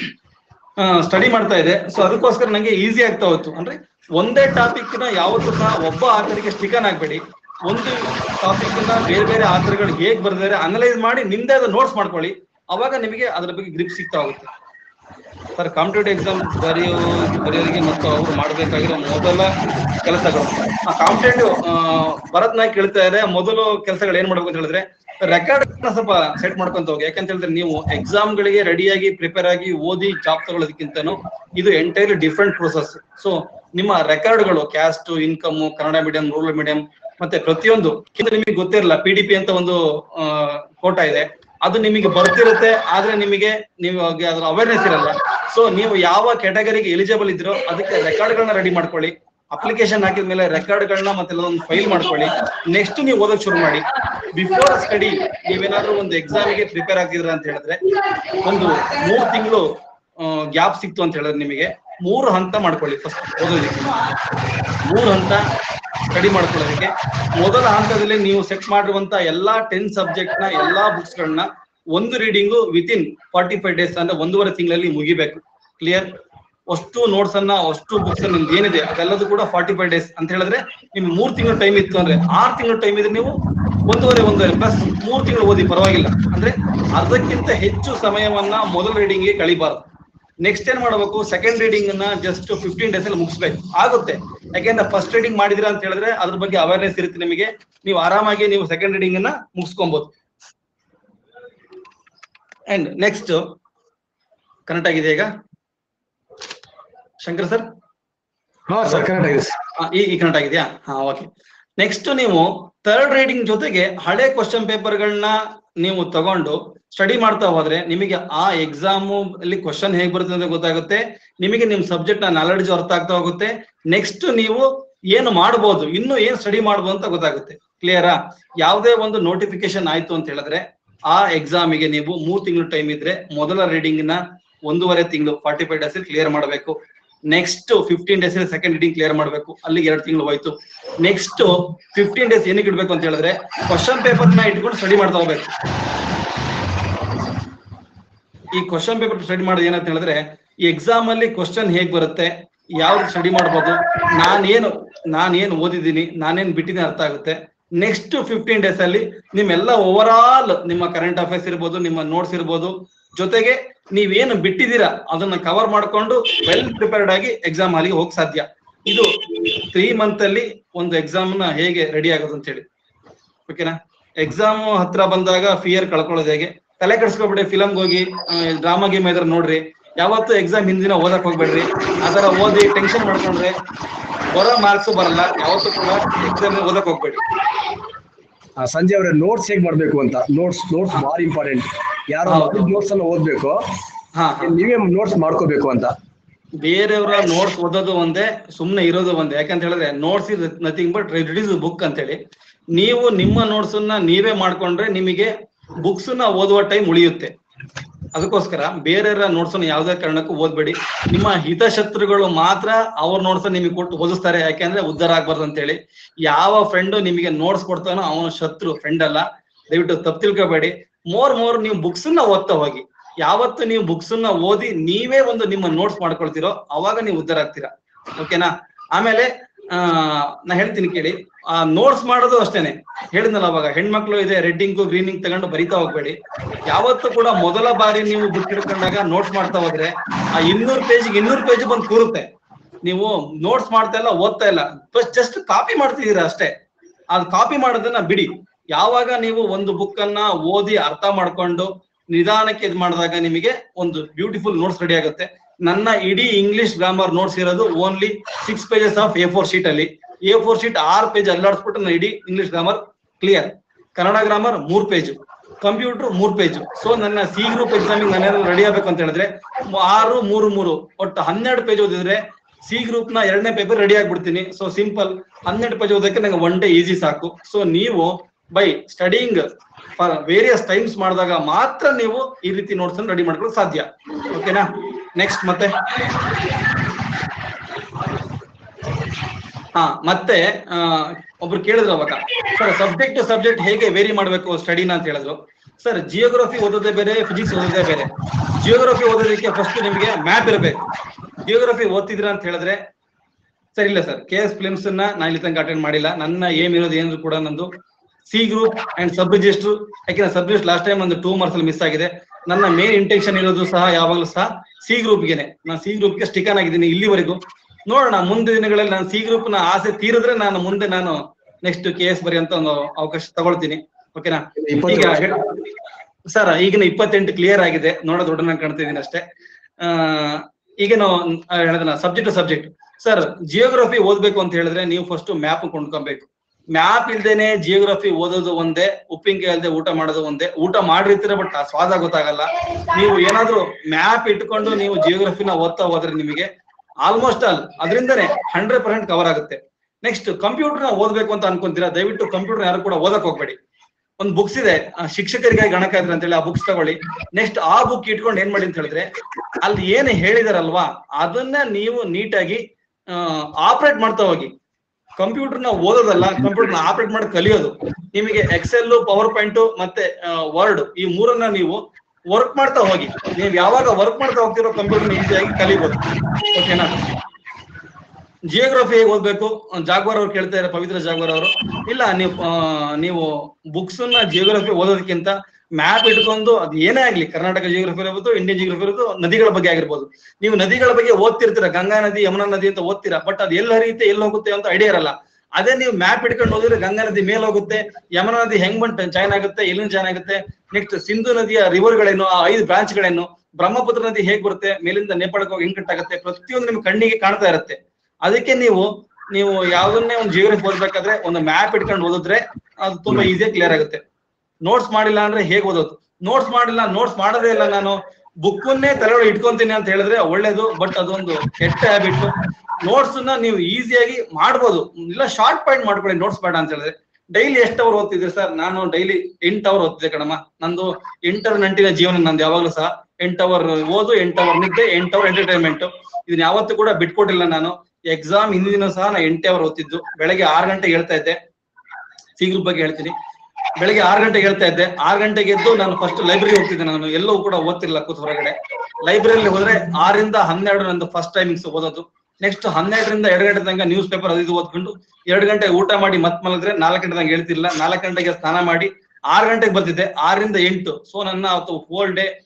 ಸ್ಟಡಿ ಮಾಡ್ತಾ ಇದೆ ಸೊ ಅದಕ್ಕೋಸ್ಕರ ನಂಗೆ ಈಸಿ ಆಗ್ತಾ ಹೋಯ್ತು ಅಂದ್ರೆ ಒಂದೇ ಟಾಪಿಕ್ ನ ಯಾವತ್ತೂ ಸಹ ಒಬ್ಬ ಆತರಿಗೆ ಸ್ಟಿಕನ್ ಆಗ್ಬೇಡಿ ಒಂದು ಟಾಪಿಕ್ ನ ಬೇರೆ ಬೇರೆ ಆತರಗಳು ಹೇಗ್ ಬರ್ದಿದ್ದಾರೆ ಅನಲೈಸ್ ಮಾಡಿ ನಿಮ್ದೇ ಅದು ನೋಟ್ಸ್ ಮಾಡ್ಕೊಳ್ಳಿ ಅವಾಗ ನಿಮಗೆ ಅದ್ರ ಬಗ್ಗೆ ಗ್ರಿಪ್ ಸಿಗ್ತಾ ಹೋಗುತ್ತೆ ಸರ್ ಕಾಂಪಿಟೇಟಿವ್ ಎಕ್ಸಾಮ್ ಬರೆಯೋ ಬರೆಯೋರಿಗೆ ಮತ್ತು ಅವರು ಮಾಡಬೇಕಾಗಿರೋ ಮೊದಲ ಕೆಲಸಗಳು ಆ ಕಾಂಪಿಟೇಟಿವ್ ಭರತ್ ನಾಯಕ್ ಹೇಳ್ತಾ ಇದೆ ಮೊದಲು ಕೆಲಸಗಳು ಏನ್ ಮಾಡ್ಬೇಕು ಅಂತ ಹೇಳಿದ್ರೆ ರೆಕಾರ್ಡ್ ಸ್ವಲ್ಪ ಸೆಟ್ ಮಾಡ್ಕೊಂತ ಹೋಗಿ ಯಾಕಂತ ಹೇಳಿದ್ರೆ ನೀವು ಎಕ್ಸಾಮ್ ಗಳಿಗೆ ರೆಡಿಯಾಗಿ ಪ್ರಿಪೇರ್ ಆಗಿ ಓದಿ ಜಾಬ್ ತಗೊಳ್ಳೋದಕ್ಕಿಂತನೂ ಇದು ಎಂಟೈರ್ಲಿ ಡಿಫ್ರೆಂಟ್ ಪ್ರೋಸೆಸ್ ಸೊ ನಿಮ್ಮ ರೆಕಾರ್ಡ್ಗಳು caste income Kannada medium rural medium ಮತ್ತೆ ಪ್ರತಿಯೊಂದು ಇದು ನಿಮಗೆ ಗೊತ್ತಿರಲ್ಲ ಪಿ ಡಿ ಪಿ ಅಂತ ಒಂದು ಕೋಟ ಇದೆ ಅದು ನಿಮಗೆ ಬರ್ತಿರುತ್ತೆ ಆದ್ರೆ ನಿಮಗೆ ನೀವು ಅದ್ರ ಅವೇರ್ನೆಸ್ ಇರಲ್ಲ ಸೊ ನೀವು ಯಾವ ಕ್ಯಾಟಗರಿಗೆ ಎಲಿಜಿಬಲ್ ಇದ್ರೋ ಅದಕ್ಕೆ ರೆಕಾರ್ಡ್ ಗಳನ್ನ ರೆಡಿ ಮಾಡ್ಕೊಳ್ಳಿ ಅಪ್ಲಿಕೇಶನ್ ಹಾಕಿದ ಮೇಲೆ ರೆಕಾರ್ಡ್ ಗಳನ್ನ ಮತ್ತೆ ಒಂದು ಫೈಲ್ ಮಾಡ್ಕೊಳ್ಳಿ ನೆಕ್ಸ್ಟ್ ನೀವು ಓದಕ್ ಶುರು ಮಾಡಿ ಬಿಫೋರ್ ಸ್ಟಡಿ ನೀವೇನಾದ್ರೂ ಒಂದು ಎಕ್ಸಾಮ್ ಗೆ ಪ್ರಿಪೇರ್ ಆಗ್ತಿದ್ರ ಅಂತ ಹೇಳಿದ್ರೆ ಒಂದು ಮೂರ್ ತಿಂಗಳು ಗ್ಯಾಪ್ ಸಿಕ್ತು ಅಂತ ಹೇಳಿದ್ರೆ ನಿಮಗೆ ಮೂರು ಹಂತ ಮಾಡ್ಕೊಳ್ಳಿ ಫಸ್ಟ್ ಓದೋದಕ್ಕೆ ಮೂರು ಹಂತ ಸ್ಟಡಿ ಮಾಡ್ಕೊಳ್ಳೋದಕ್ಕೆ ಮೊದಲ ಹಂತದಲ್ಲಿ ನೀವು ಸೆಟ್ ಮಾಡಿರುವಂತ ಎಲ್ಲಾ ಟೆನ್ ಸಬ್ಜೆಕ್ಟ್ ನ ಎಲ್ಲಾ ಬುಕ್ಸ್ ಗಳನ್ನ ಒಂದು reading within forty five days ಅಂದ್ರೆ ಒಂದೂವರೆ ತಿಂಗಳಲ್ಲಿ ಮುಗಿಬೇಕು ಕ್ಲಿಯರ್ ಅಷ್ಟು ನೋಟ್ಸ್ ಅನ್ನ ಅಷ್ಟು ಬುಕ್ಸ್ ನಿಮ್ದು ಏನಿದೆ ಅದೆಲ್ಲದು ಕೂಡ ಫಾರ್ಟಿ ಫೈವ್ ಡೇಸ್ ಅಂತ ಹೇಳಿದ್ರೆ ನಿಮ್ಗೆ ಮೂರ್ ತಿಂಗಳು ಟೈಮ್ ಇತ್ತು ಅಂದ್ರೆ ಆರ್ ತಿಂಗಳು ಟೈಮ್ ಇದ್ರೆ ನೀವು ಒಂದೂವರೆ ಒಂದೂವರೆ ಪ್ಲಸ್ ಮೂರ್ ತಿಂಗಳು ಓದಿ ಪರವಾಗಿಲ್ಲ ಅಂದ್ರೆ ಅರ್ಧಕ್ಕಿಂತ ಹೆಚ್ಚು ಸಮಯವನ್ನ ಮೊದಲ ರೀಡಿಂಗ್ ಗೆ ಕಳಿಬಾರ್ದು ನೆಕ್ಸ್ಟ್ ಏನ್ ಮಾಡಬೇಕು ಸೆಕೆಂಡ್ ರೀಡಿಂಗ್ ಅನ್ನ ಜಸ್ಟ್ ಫಿಫ್ಟೀನ್ ಡೇಸ್ ಅಲ್ಲಿ ಮುಗಿಸ್ಬೇಕು ಆಗುತ್ತೆ ಯಾಕೆಂದ್ರೆ ಫಸ್ಟ್ ರೀಡಿಂಗ್ ಮಾಡಿದ್ರ ಅಂತ ಹೇಳಿದ್ರೆ ಅದ್ರ ಬಗ್ಗೆ ಅವೇರ್ನೆಸ್ ಇರುತ್ತೆ ನಿಮಗೆ ನೀವು ಆರಾಮಾಗಿ ನೀವು ಸೆಕೆಂಡ್ ರೀಡಿಂಗ್ ಅನ್ನ ಮುಗಿಸ್ಕೊಬಹುದು ಅಂಡ್ ನೆಕ್ಸ್ಟ್ ಕನೆಕ್ಟ್ ಆಗಿದೆ ಈಗ ಶಂಕರ್ ಸರ್ ಹಾ ಸರ್ ಕರೆಕ್ಟ್ ಆಗಿದೆ ಸರ್ ಈ ಈ ಕನೆಕ್ಟ್ ಆಗಿದೆಯಾ ಹಾ ಓಕೆ ನೆಕ್ಸ್ಟ್ ನೀವು ಥರ್ಡ್ ರೀಡಿಂಗ್ ಜೊತೆಗೆ ಹಳೆ ಕ್ವಶನ್ ಪೇಪರ್ಗಳನ್ನ ನೀವು ತಗೊಂಡು ಸ್ಟಡಿ ಮಾಡ್ತಾ ಹೋದ್ರೆ ನಿಮಗೆ ಆ ಎಕ್ಸಾಮು ಅಲ್ಲಿ ಕ್ವಶನ್ ಹೇಗ್ ಬರುತ್ತೆ ಅಂತ ಗೊತ್ತಾಗುತ್ತೆ ನಿಮಗೆ ನಿಮ್ ಸಬ್ಜೆಕ್ಟ್ ನ ನಾಲೆಡ್ಜ್ ಅರ್ಥ ಆಗ್ತಾ ಹೋಗುತ್ತೆ ನೆಕ್ಸ್ಟ್ ನೀವು ಏನು ಮಾಡ್ಬೋದು ಇನ್ನು ಏನ್ ಸ್ಟಡಿ ಮಾಡ್ಬೋದು ಅಂತ ಗೊತ್ತಾಗುತ್ತೆ ಕ್ಲಿಯರಾ ಯಾವುದೇ ಒಂದು ನೋಟಿಫಿಕೇಶನ್ ಆಯ್ತು ಅಂತ ಹೇಳಿದ್ರೆ ಆ ಎಕ್ಸಾಮಿಗೆ ನೀವು ಮೂರ್ ತಿಂಗಳು ಟೈಮ್ ಇದ್ರೆ ಮೊದಲ ರೀಡಿಂಗ್ ನ ಒಂದೂವರೆ ತಿಂಗಳು ಫಾರ್ಟಿ ಫೈವ್ ಡೇಸ್ ಕ್ಲಿಯರ್ ಮಾಡಬೇಕು next fifteen days second reading clear ಮಾಡಬೇಕು ಅಲ್ಲಿಗೆ ಎರಡು ತಿಂಗಳು ಹೋಯ್ತು ನೆಕ್ಸ್ಟ್ ಫಿಫ್ಟೀನ್ ಡೇಸ್ ಏನಕ್ಕೆ ಇಡ್ಬೇಕು ಅಂತ ಹೇಳಿದ್ರೆ ಕ್ವಶನ್ ಪೇಪರ್ ನ ಇಟ್ಕೊಂಡು ಸ್ಟಡಿ ಮಾಡ್ತಾ ಹೋಗ್ಬೇಕು ಈ ಕ್ವಶನ್ ಪೇಪರ್ ಸ್ಟಡಿ ಮಾಡೋದು ಏನಂತ ಹೇಳಿದ್ರೆ ಈ ಎಕ್ಸಾಮ್ ಅಲ್ಲಿ ಕ್ವಶನ್ ಹೇಗ್ ಬರುತ್ತೆ ಯಾವ್ದು ಸ್ಟಡಿ ಮಾಡ್ಬೋದು ನಾನೇನು ನಾನೇನು ಓದಿದ್ದೀನಿ ನಾನೇನ್ ಬಿಟ್ಟಿದ್ದೀನಿ ಅರ್ಥ ಆಗುತ್ತೆ ನೆಕ್ಸ್ಟ್ ಫಿಫ್ಟೀನ್ ಡೇಸ್ ಅಲ್ಲಿ ನಿಮ್ಮೆಲ್ಲ ಓವರ್ ಆಲ್ ನಿಮ್ಮ ಕರೆಂಟ್ ಅಫೇರ್ಸ್ ಇರ್ಬೋದು ನಿಮ್ಮ ನೋಟ್ಸ್ ಇರ್ಬೋದು ಜೊತೆಗೆ ನೀವೇನು ಬಿಟ್ಟಿದ್ದೀರಾ ಅದನ್ನ ಕವರ್ ಮಾಡ್ಕೊಂಡು ವೆಲ್ ಪ್ರಿಪೇರ್ಡ್ ಆಗಿ ಎಕ್ಸಾಮ್ ಹಾಲಿಗೆ ಹೋಗಕ್ ಸಾಧ್ಯ ಇದು ತ್ರೀ ಮಂತ್ ಅಲ್ಲಿ ಒಂದು ಎಕ್ಸಾಮ್ ನ ಹೇಗೆ ರೆಡಿ ಆಗೋದು ಅಂತ ಹೇಳಿ ಓಕೆನಾ ಎಕ್ಸಾಮ್ ಹತ್ರ ಬಂದಾಗ ಫಿಯರ್ ಕಳ್ಕೊಳ್ಳೋದು ಹೇಗೆ ತಲೆ ಕೆಡಿಸ್ಕೊಬಿಡಿ ಫಿಲಮ್ಗೆ ಹೋಗಿ ಡ್ರಾಮಾ ಗೇಮ್ ಇದ್ರ ನೋಡ್ರಿ ಯಾವತ್ತು ಎಕ್ಸಾಮ್ ಹಿಂದಿನ ಓದಕ್ ಹೋಗ್ಬೇಡ್ರಿ ಅದರ ಓದಿ ಟೆನ್ಷನ್ ಮಾಡ್ಕೊಂಡ್ರೆ ಬರೋ ಮಾರ್ಕ್ಸ್ ಬರಲ್ಲ ಯಾವತ್ತೂ ಕೂಡ ಎಕ್ಸಾಮ್ ಓದಕ್ ಹೋಗ್ಬೇಡಿ ಆ, ಸಂಜೆ ಅವರ ನೋಟ್ಸ್ ಹೇಗ್ ಮಾಡ್ಬೇಕು ಅಂತ ನೋಟ್ಸ್ ನೋಟ್ಸ್ ಭಾರಿ ಇಂಪಾರ್ಟೆಂಟ್ ಯಾರೋ ಹೌದು. ನೋಟ್ಸ್ ಅನ್ನ ಓದ್ಬೇಕು ಹಾ ಹಾ ನೀವೇ ನೋಟ್ಸ್ ಮಾಡ್ಕೋಬೇಕು ಅಂತ ಬೇರೆಯವರ ನೋಟ್ಸ್ ಓದೋದು ಒಂದೇ ಸುಮ್ನೆ ಇರೋದು ಒಂದೇ ಯಾಕಂತ ಹೇಳಿದ್ರೆ notes is nothing but red is book ಅಂತ ಹೇಳಿ ನೀವು ನಿಮ್ಮ ನೋಟ್ಸ್ ಅನ್ನ ನೀವೇ ಮಾಡ್ಕೊಂಡ್ರೆ ನಿಮಗೆ ಬುಕ್ಸ್ ನ ಓದುವ ಟೈಮ್ ಉಳಿಯುತ್ತೆ ಅದಕ್ಕೋಸ್ಕರ ಬೇರೆಯವರ ನೋಟ್ಸ್ ಅನ್ನು ಯಾವುದೇ ಕಾರಣಕ್ಕೂ ಓದ್ಬೇಡಿ ನಿಮ್ಮ ಹಿತಶತ್ರುಗಳು ಮಾತ್ರ ಅವ್ರ ನೋಟ್ಸ್ ನಿಮಗೆ ಕೊಟ್ಟು ಓದಿಸ್ತಾರೆ ಯಾಕೆಂದ್ರೆ ಉದ್ಧಾರ ಆಗ್ಬಾರ್ದು ಅಂತ ಹೇಳಿ ಯಾವ ಫ್ರೆಂಡ್ ನಿಮಗೆ ನೋಟ್ಸ್ ಕೊಡ್ತಾನೋ ಅವನ ಶತ್ರು ಫ್ರೆಂಡ್ ಅಲ್ಲ ದಯವಿಟ್ಟು ತಪ್ಪು ತಿಳ್ಕೊಬೇಡಿ ಮೋರ್ ಮೋರ್ ನೀವು ಬುಕ್ಸ್ ನ ಓದ್ತಾ ಹೋಗಿ ಯಾವತ್ತು ನೀವು ಬುಕ್ಸ್ ನ ಓದಿ ನೀವೇ ಒಂದು ನಿಮ್ಮ ನೋಟ್ಸ್ ಮಾಡ್ಕೊಳ್ತೀರೋ ಅವಾಗ ನೀವು ಉದ್ಧಾರ ಆಗ್ತೀರಾ ಓಕೆನಾ ಆಮೇಲೆ ಆ ನಾ ಹೇಳ್ತೀನಿ ಕೇಳಿ ಆ ನೋಟ್ಸ್ ಮಾಡೋದು ಅಷ್ಟೇನೆ ಹೇಳಿದ್ನಲ್ಲ ಅವಾಗ ಹೆಣ್ಮಕ್ಳು ಇದೆ ರೆಡ್ಡಿಂಗು ಗ್ರೀನಿಂಗ್ ತಗೊಂಡು ಬರಿತಾ ಹೋಗ್ಬೇಡಿ ಯಾವತ್ತು ಕೂಡ ಮೊದಲ ಬಾರಿ ನೀವು ಬುಕ್ ಹಿಡ್ಕೊಂಡಾಗ ನೋಟ್ಸ್ ಮಾಡ್ತಾ ಹೋದ್ರೆ ಆ ಇನ್ನೂರು ಪೇಜ್ ಇನ್ನೂರು ಪೇಜ್ ಬಂದು ಕೂರುತ್ತೆ ನೀವು ನೋಟ್ಸ್ ಮಾಡ್ತಾ ಇಲ್ಲ ಓದ್ತಾ ಇಲ್ಲ ಫಸ್ಟ್ ಜಸ್ಟ್ ಕಾಪಿ ಮಾಡ್ತಿದ್ದೀರಾ ಅಷ್ಟೇ ಅದ್ ಕಾಪಿ ಮಾಡೋದನ್ನ ಬಿಡಿ ಯಾವಾಗ ನೀವು ಒಂದು ಬುಕ್ ಅನ್ನ ಓದಿ ಅರ್ಥ ಮಾಡ್ಕೊಂಡು ನಿಧಾನಕ್ಕೆ ಇದ್ ಮಾಡಿದಾಗ ನಿಮಗೆ ಒಂದು ಬ್ಯೂಟಿಫುಲ್ ನೋಟ್ಸ್ ರೆಡಿ ಆಗುತ್ತೆ ನನ್ನ ಇಡೀ ಇಂಗ್ಲಿಷ್ ಗ್ರಾಮರ್ ನೋಟ್ಸ್ ಇರೋದು only six pages of A four sheet ಅಲ್ಲಿ ಎ ಫೋರ್ ಶೀಟ್ ಆರು ಪೇಜ್ ಅಲ್ಲಾಡಿಸ್ಬಿಟ್ಟು ನಾನು ಇಡೀ English grammar clear Kannada grammar ಮೂರ್ ಪೇಜ್ ಕಂಪ್ಯೂಟರ್ ಮೂರ್ ಪೇಜ್ ಸೊ ನನ್ನ ಸಿ ಗ್ರೂಪ್ ಎಕ್ಸಾಮಿಗೆ ನಾನು ರೆಡಿ ಆಗ್ಬೇಕು ಅಂತ ಹೇಳಿದ್ರೆ ಮು- ಆರು ಮೂರು ಮೂರು ಒಟ್ಟು ಹನ್ನೆರಡು ಪೇಜ್ ಓದಿದ್ರೆ ಸಿ ಗ್ರೂಪ್ ನ ಎರಡನೇ ಪೇಪರ್ ರೆಡಿ ಆಗ್ಬಿಡ್ತೀನಿ ಸೊ ಸಿಂಪಲ್ ಹನ್ನೆರಡು ಪೇಜ್ ಓದಕ್ಕೆ ನಂಗೆ ಒನ್ ಡೇ ಈಸಿ ಸಾಕು ಸೊ ನೀವು by studying for various times ಮಾಡಿದಾಗ ಮಾತ್ರ ನೀವು ಈ ರೀತಿ ನೋಟ್ಸ್ ರೆಡಿ ಮಾಡ್ಕೊಳ್ಳೋಕೆ ಸಾಧ್ಯ ಓಕೆನಾ ನೆಕ್ಸ್ಟ್ ಮತ್ತೆ ಹಾ ಮತ್ತೆ ಆ, ಒಬ್ರು ಕೇಳಿದ್ರು ಅವಾಗ ಸರ್ ಸಬ್ಜೆಕ್ಟ್ ಟು ಸಬ್ಜೆಕ್ಟ್ ಹೇಗೆ ವೇರಿ ಮಾಡಬೇಕು ಸ್ಟಡಿನ ಅಂತ ಹೇಳಿದ್ರು ಸರ್ ಜಿಯೋಗ್ರಫಿ ಓದೋದೇ ಬೇರೆ ಫಿಸಿಕ್ಸ್ ಓದೋದೇ ಬೇರೆ ಜಿಯೋಗ್ರಫಿ ಓದೋದಕ್ಕೆ ಫಸ್ಟ್ ನಿಮಗೆ ಮ್ಯಾಪ್ ಇರಬೇಕು ಜಿಯೋಗ್ರಫಿ ಓದ್ತಿದ್ರ ಅಂತ ಹೇಳಿದ್ರೆ ಸರ್ ಇಲ್ಲ ಸರ್ ಕೆ ಎಸ್ ಫಿಲಿಮ್ಸ್ ನ ನಾನು ಇಲ್ಲಿ ತನಕ ಅಟೆಂಡ್ ಮಾಡಿಲ್ಲ ನನ್ನ ಏಮ್ ಇರೋದು ಏನಾದ್ರು ಕೂಡ ನಂದು C group and sub register ಯಾಕೆಂದ್ರೆ ಸಬ್ ರಿಜಿಸ್ಟರ್ ಲಾಸ್ಟ್ ಟೈಮ್ ಒಂದು ಟೂ ಮಾರ್ಕ್ಸ್ ಅಲ್ಲಿ ಮಿಸ್ ಆಗಿದೆ ನನ್ನ ಮೇನ್ ಇಂಟೆನ್ಷನ್ ಇರೋದು ಸಹ ಯಾವಾಗಲೂ ಸಹ ಸಿ ಗ್ರೂಪ್ಗೆನೆ ನಾನು ಸಿ ಗ್ರೂಪ್ಗೆ ಸ್ಟಿಕನ್ ಆಗಿದ್ದೀನಿ ಇಲ್ಲಿವರೆಗೂ ನೋಡೋಣ ಮುಂದೆ ದಿನಗಳಲ್ಲಿ ನಾನು ಸಿ ಗ್ರೂಪ್ ನ ಆಸೆ ತೀರಿದ್ರೆ ನಾನು ಮುಂದೆ ನಾನು ನೆಕ್ಸ್ಟ್ ಕೆ ಎಸ್ ಬರೆಯುವಂತ ಒಂದು ಅವಕಾಶ ತಗೊಳ್ತೀನಿ ಓಕೆನಾ ಇಪ್ಪತ್ತು ಈಗ ವರ್ಷ. ಸರ್ ಈಗಿನ ಇಪ್ಪತ್ತೆಂಟು ಕ್ಲಿಯರ್ ಆಗಿದೆ ನೋಡೋ ದೊಡ್ಡ ಕಾಣ್ತಿದ್ದೀನಿ ಅಷ್ಟೇ ಆ ಈಗ ನಾವು ಹೇಳಿದ್ನ ಸಬ್ಜೆಕ್ಟ್ ಸಬ್ಜೆಕ್ಟ್ ಸರ್ ಜಿಯೋಗ್ರಫಿ ಓದ್ಬೇಕು ಅಂತ ಹೇಳಿದ್ರೆ ನೀವು ಫಸ್ಟ್ ಮ್ಯಾಪ್ ಕೊಂಡ್ಕೊಬೇಕು ಮ್ಯಾಪ್ ಇಲ್ದೇನೆ ಜಿಯೋಗ್ರಫಿ ಓದೋದು ಒಂದೇ ಉಪ್ಪಿನಕಾಯಿ ಇಲ್ದೆ ಊಟ ಮಾಡೋದು ಒಂದೇ ಊಟ ಮಾಡಿರ್ತೀರ ಬಟ್ ಆ ಸ್ವಾದ ಗೊತ್ತಾಗಲ್ಲ ನೀವು ಏನಾದ್ರೂ ಮ್ಯಾಪ್ ಇಟ್ಕೊಂಡು ನೀವು ಜಿಯೋಗ್ರಫಿನ ಓದ್ತಾ ಹೋದ್ರೆ ನಿಮಗೆ ಆಲ್ಮೋಸ್ಟ್ ಆಲ್ ಅದರಿಂದನೇ ಹಂಡ್ರೆಡ್ ಪರ್ಸೆಂಟ್ ಕವರ್ ಆಗುತ್ತೆ ನೆಕ್ಸ್ಟ್ ಕಂಪ್ಯೂಟರ್ ನ ಓದ್ಬೇಕು ಅಂತ ಅನ್ಕೊಂತೀರಾ ದಯವಿಟ್ಟು ಕಂಪ್ಯೂಟರ್ ಯಾರು ಕೂಡ ಓದಕ್ ಹೋಗ್ಬೇಡಿ ಒಂದು ಬುಕ್ಸ್ ಇದೆ ಆ, ಶಿಕ್ಷಕರಿಗಾಗಿ ಗಣಕಾದ್ರೆ ಅಂತ ಹೇಳಿ ಆ ಬುಕ್ಸ್ ತಗೊಳ್ಳಿ ನೆಕ್ಸ್ಟ್ ಆ ಬುಕ್ ಇಟ್ಕೊಂಡು ಏನ್ ಮಾಡಿ ಅಂತ ಹೇಳಿದ್ರೆ ಅಲ್ಲಿ ಏನ್ ಹೇಳಿದಾರಲ್ವಾ ಅದನ್ನ ನೀವು ನೀಟಾಗಿ ಆಪರೇಟ್ ಮಾಡ್ತಾ ಹೋಗಿ ಕಂಪ್ಯೂಟರ್ ನ ಓದೋದಲ್ಲ ಕಂಪ್ಯೂಟರ್ ನ ಆಪರೇಟ್ ಮಾಡಿ ಕಲಿಯೋದು ನಿಮಗೆ ಎಕ್ಸೆಲ್ ಪವರ್ ಪಾಯಿಂಟ್ ಮತ್ತೆ ವರ್ಡ್ ಈ ಮೂರನ್ನ ನೀವು ವರ್ಕ್ ಮಾಡ್ತಾ ಹೋಗಿ ನೀವು ಯಾವಾಗ ವರ್ಕ್ ಮಾಡ್ತಾ ಹೋಗ್ತಿರೋ ಕಂಪ್ಯೂಟರ್ ಈಸಿಯಾಗಿ ಕಲಿಬಹುದು ಓಕೆನಾ ಜಿಯೋಗ್ರಫಿ ಹೇಗೆ ಓದ್ಬೇಕು ಜಾಗ್ವಾರ್ ಅವ್ರು ಕೇಳ್ತಾ ಇದ್ದಾರೆ ಪವಿತ್ರ ಜಾಗ್ವಾರ್ ಅವರು ಇಲ್ಲ ನೀವು ಆ, ನೀವು ಬುಕ್ಸ್ ನ ಜಿಯೋಗ್ರಫಿ ಓದೋದಕ್ಕಿಂತ ಮ್ಯಾಪ್ ಇಟ್ಕೊಂಡು ಅದು ಏನೇ ಆಗ್ಲಿ ಕರ್ನಾಟಕ ಜಿಯೋಗ್ರಫಿ ಇರ್ಬೋದು ಇಂಡಿಯನ್ ಜಿಯೋಗ್ರಫಿ ಇರ್ಬೋದು ನದಿಗಳ ಬಗ್ಗೆ ಆಗಿರ್ಬೋದು ನೀವು ನದಿಗಳ ಬಗ್ಗೆ ಓದ್ತಿರ್ತೀರಾ ಗಂಗಾ ನದಿ ಯಮುನಾ ನದಿ ಅಂತ ಓದ್ತೀರಾ ಬಟ್ ಅದು ಎಲ್ಲಿ ಹರಿಯುತ್ತೆ ಎಲ್ಲಿ ಹೋಗುತ್ತೆ ಅಂತ ಐಡಿಯಾ ಇರಲ್ಲ ಅದೇ ನೀವು ಮ್ಯಾಪ್ ಇಟ್ಕೊಂಡು ಹೋದ್ರೆ ಗಂಗಾ ನದಿ ಮೇಲ್ ಹೋಗುತ್ತೆ ಯಮುನಾ ನದಿ ಹೆಂಗ್ ಬಂತು ಜಾಯ್ನ್ ಆಗುತ್ತೆ ಎಲ್ಲಿಂದ ಜಾಯ್ನ್ ಆಗುತ್ತೆ ನೆಕ್ಸ್ಟ್ ಸಿಂಧು ನದಿಯ ರಿವರ್ಗಳೇನು ಆ ಐದು ಬ್ರಾಂಚ್ ಗಳೇನು ಬ್ರಹ್ಮಪುತ್ರ ನದಿ ಹೇಗ್ ಬರುತ್ತೆ ಮೇಲಿಂದ ನೇಪಾಳಕ್ಕೆ ಹೋಗಿ ಹೆಂಗ್ ಕಟ್ಟಾಗುತ್ತೆ ಪ್ರತಿಯೊಂದು ನಿಮ್ ಕಣ್ಣಿಗೆ ಕಾಣ್ತಾ ಇರುತ್ತೆ ಅದಕ್ಕೆ ನೀವು ನೀವು ಯಾವ್ದನ್ನೇ ಒಂದು ಜಿಯೋಗ್ರಫಿ ಓದ್ಬೇಕಾದ್ರೆ ಒಂದು ಮ್ಯಾಪ್ ಇಟ್ಕೊಂಡು ಓದಿದ್ರೆ ಅದು ತುಂಬಾ ಈಸಿಯಾಗಿ ಕ್ಲಿಯರ್ ಆಗುತ್ತೆ ನೋಟ್ಸ್ ಮಾಡಿಲ್ಲ ಅಂದ್ರೆ ಹೇಗ್ ಓದೋದು ನೋಟ್ಸ್ ಮಾಡಿಲ್ಲ ನೋಟ್ಸ್ ಮಾಡೋದೇ ಇಲ್ಲ ನಾನು ಬುಕ್ಕನ್ನೇ ತಲೆಯೊಳಗೆ ಇಟ್ಕೊಂತೀನಿ ಅಂತ ಹೇಳಿದ್ರೆ ಒಳ್ಳೇದು ಬಟ್ ಅದೊಂದು ಕೆಟ್ಟ ಹ್ಯಾಬಿಟ್ ನೋಟ್ಸ್ ನ ನೀವು ಈಸಿಯಾಗಿ ಮಾಡ್ಬೋದು ಇಲ್ಲ ಶಾರ್ಟ್ ಪಾಯಿಂಟ್ ಮಾಡ್ಕೊಳ್ಳಿ ನೋಟ್ಸ್ ಬೇಡ ಅಂತ ಹೇಳಿದ್ರೆ ಡೈಲಿ ಎಷ್ಟು ಅವರ್ ಓದ್ತಿದ್ರಿ ಸರ್ ನಾನು ಡೈಲಿ ಎಂಟು ಅವರ್ ಓದ್ತಿದ್ದೆ ಕಣಮ್ಮ ನಂದು ಎಂಟರ ನಂಟಿನ ಜೀವನ ನಂದು ಯಾವಾಗಲೂ ಸಹ ಎಂಟು ಅವರ್ ಓದು ಎಂಟು ಅವರ್ ನಿದ್ದೆ ಎಂಟು ಅವರ್ ಎಂಟರ್ಟೈನ್ಮೆಂಟ್ ಇದನ್ನ ಯಾವತ್ತೂ ಕೂಡ ಬಿಟ್ಕೊಟ್ಟಿಲ್ಲ ನಾನು ಎಕ್ಸಾಮ್ ಹಿಂದಿನ ದಿನ ಸಹ ನಾನು ಎಂಟೇ ಅವರ್ ಓದ್ತಿದ್ದು ಬೆಳಗ್ಗೆ ಆರು ಗಂಟೆಗೆ ಹೇಳ್ತಾ ಇದ್ದೆ ಸಿ ಗ್ರೂಪ್ ಬಗ್ಗೆ ಹೇಳ್ತೀನಿ ಬೆಳಗ್ಗೆ ಆರು ಗಂಟೆಗೆ ಹೇಳ್ತಾ ಇದ್ದೆ ಆರು ಗಂಟೆಗೆ ಎದ್ದು ನಾನು ಫಸ್ಟ್ ಲೈಬ್ರರಿ ಹೋಗ್ತಿದ್ದೆ ನಾನು ಎಲ್ಲವೂ ಕೂಡ ಓದ್ತಿರ್ಲಿಲ್ಲ ಕೂತ್ ಹೊರಗಡೆ ಲೈಬ್ರರಿಲಿ ಹೋದ್ರೆ ಆರಿಂದ ಹನ್ನೆರಡು ನಂದು ಫಸ್ಟ್ ಟೈಮಿಂಗ್ಸ್ ಓದೋದು ನೆಕ್ಸ್ಟ್ ಹನ್ನೆರಡರಿಂದ ಎರಡು ಗಂಟೆ ತನಕ ನ್ಯೂಸ್ ಪೇಪರ್ ಅದು ಇದು ಓದ್ಕೊಂಡು ಎರಡು ಗಂಟೆ ಊಟ ಮಾಡಿ ಮತ್ ಮಲಗಿದ್ರೆ ನಾಲ್ಕು ಗಂಟೆ ತನಕ ಹೇಳ್ತಿರ್ಲಿಲ್ಲ ನಾಲ್ಕು ಗಂಟೆಗೆ ಸ್ನಾನ ಮಾಡಿ ಆರು ಗಂಟೆಗೆ ಬರ್ತಿದ್ದೆ ಆರರಿಂದ ಎಂಟು ಸೊ ನನ್ನ ಅವತ್ತು ಹೋಲ್ ಡೇ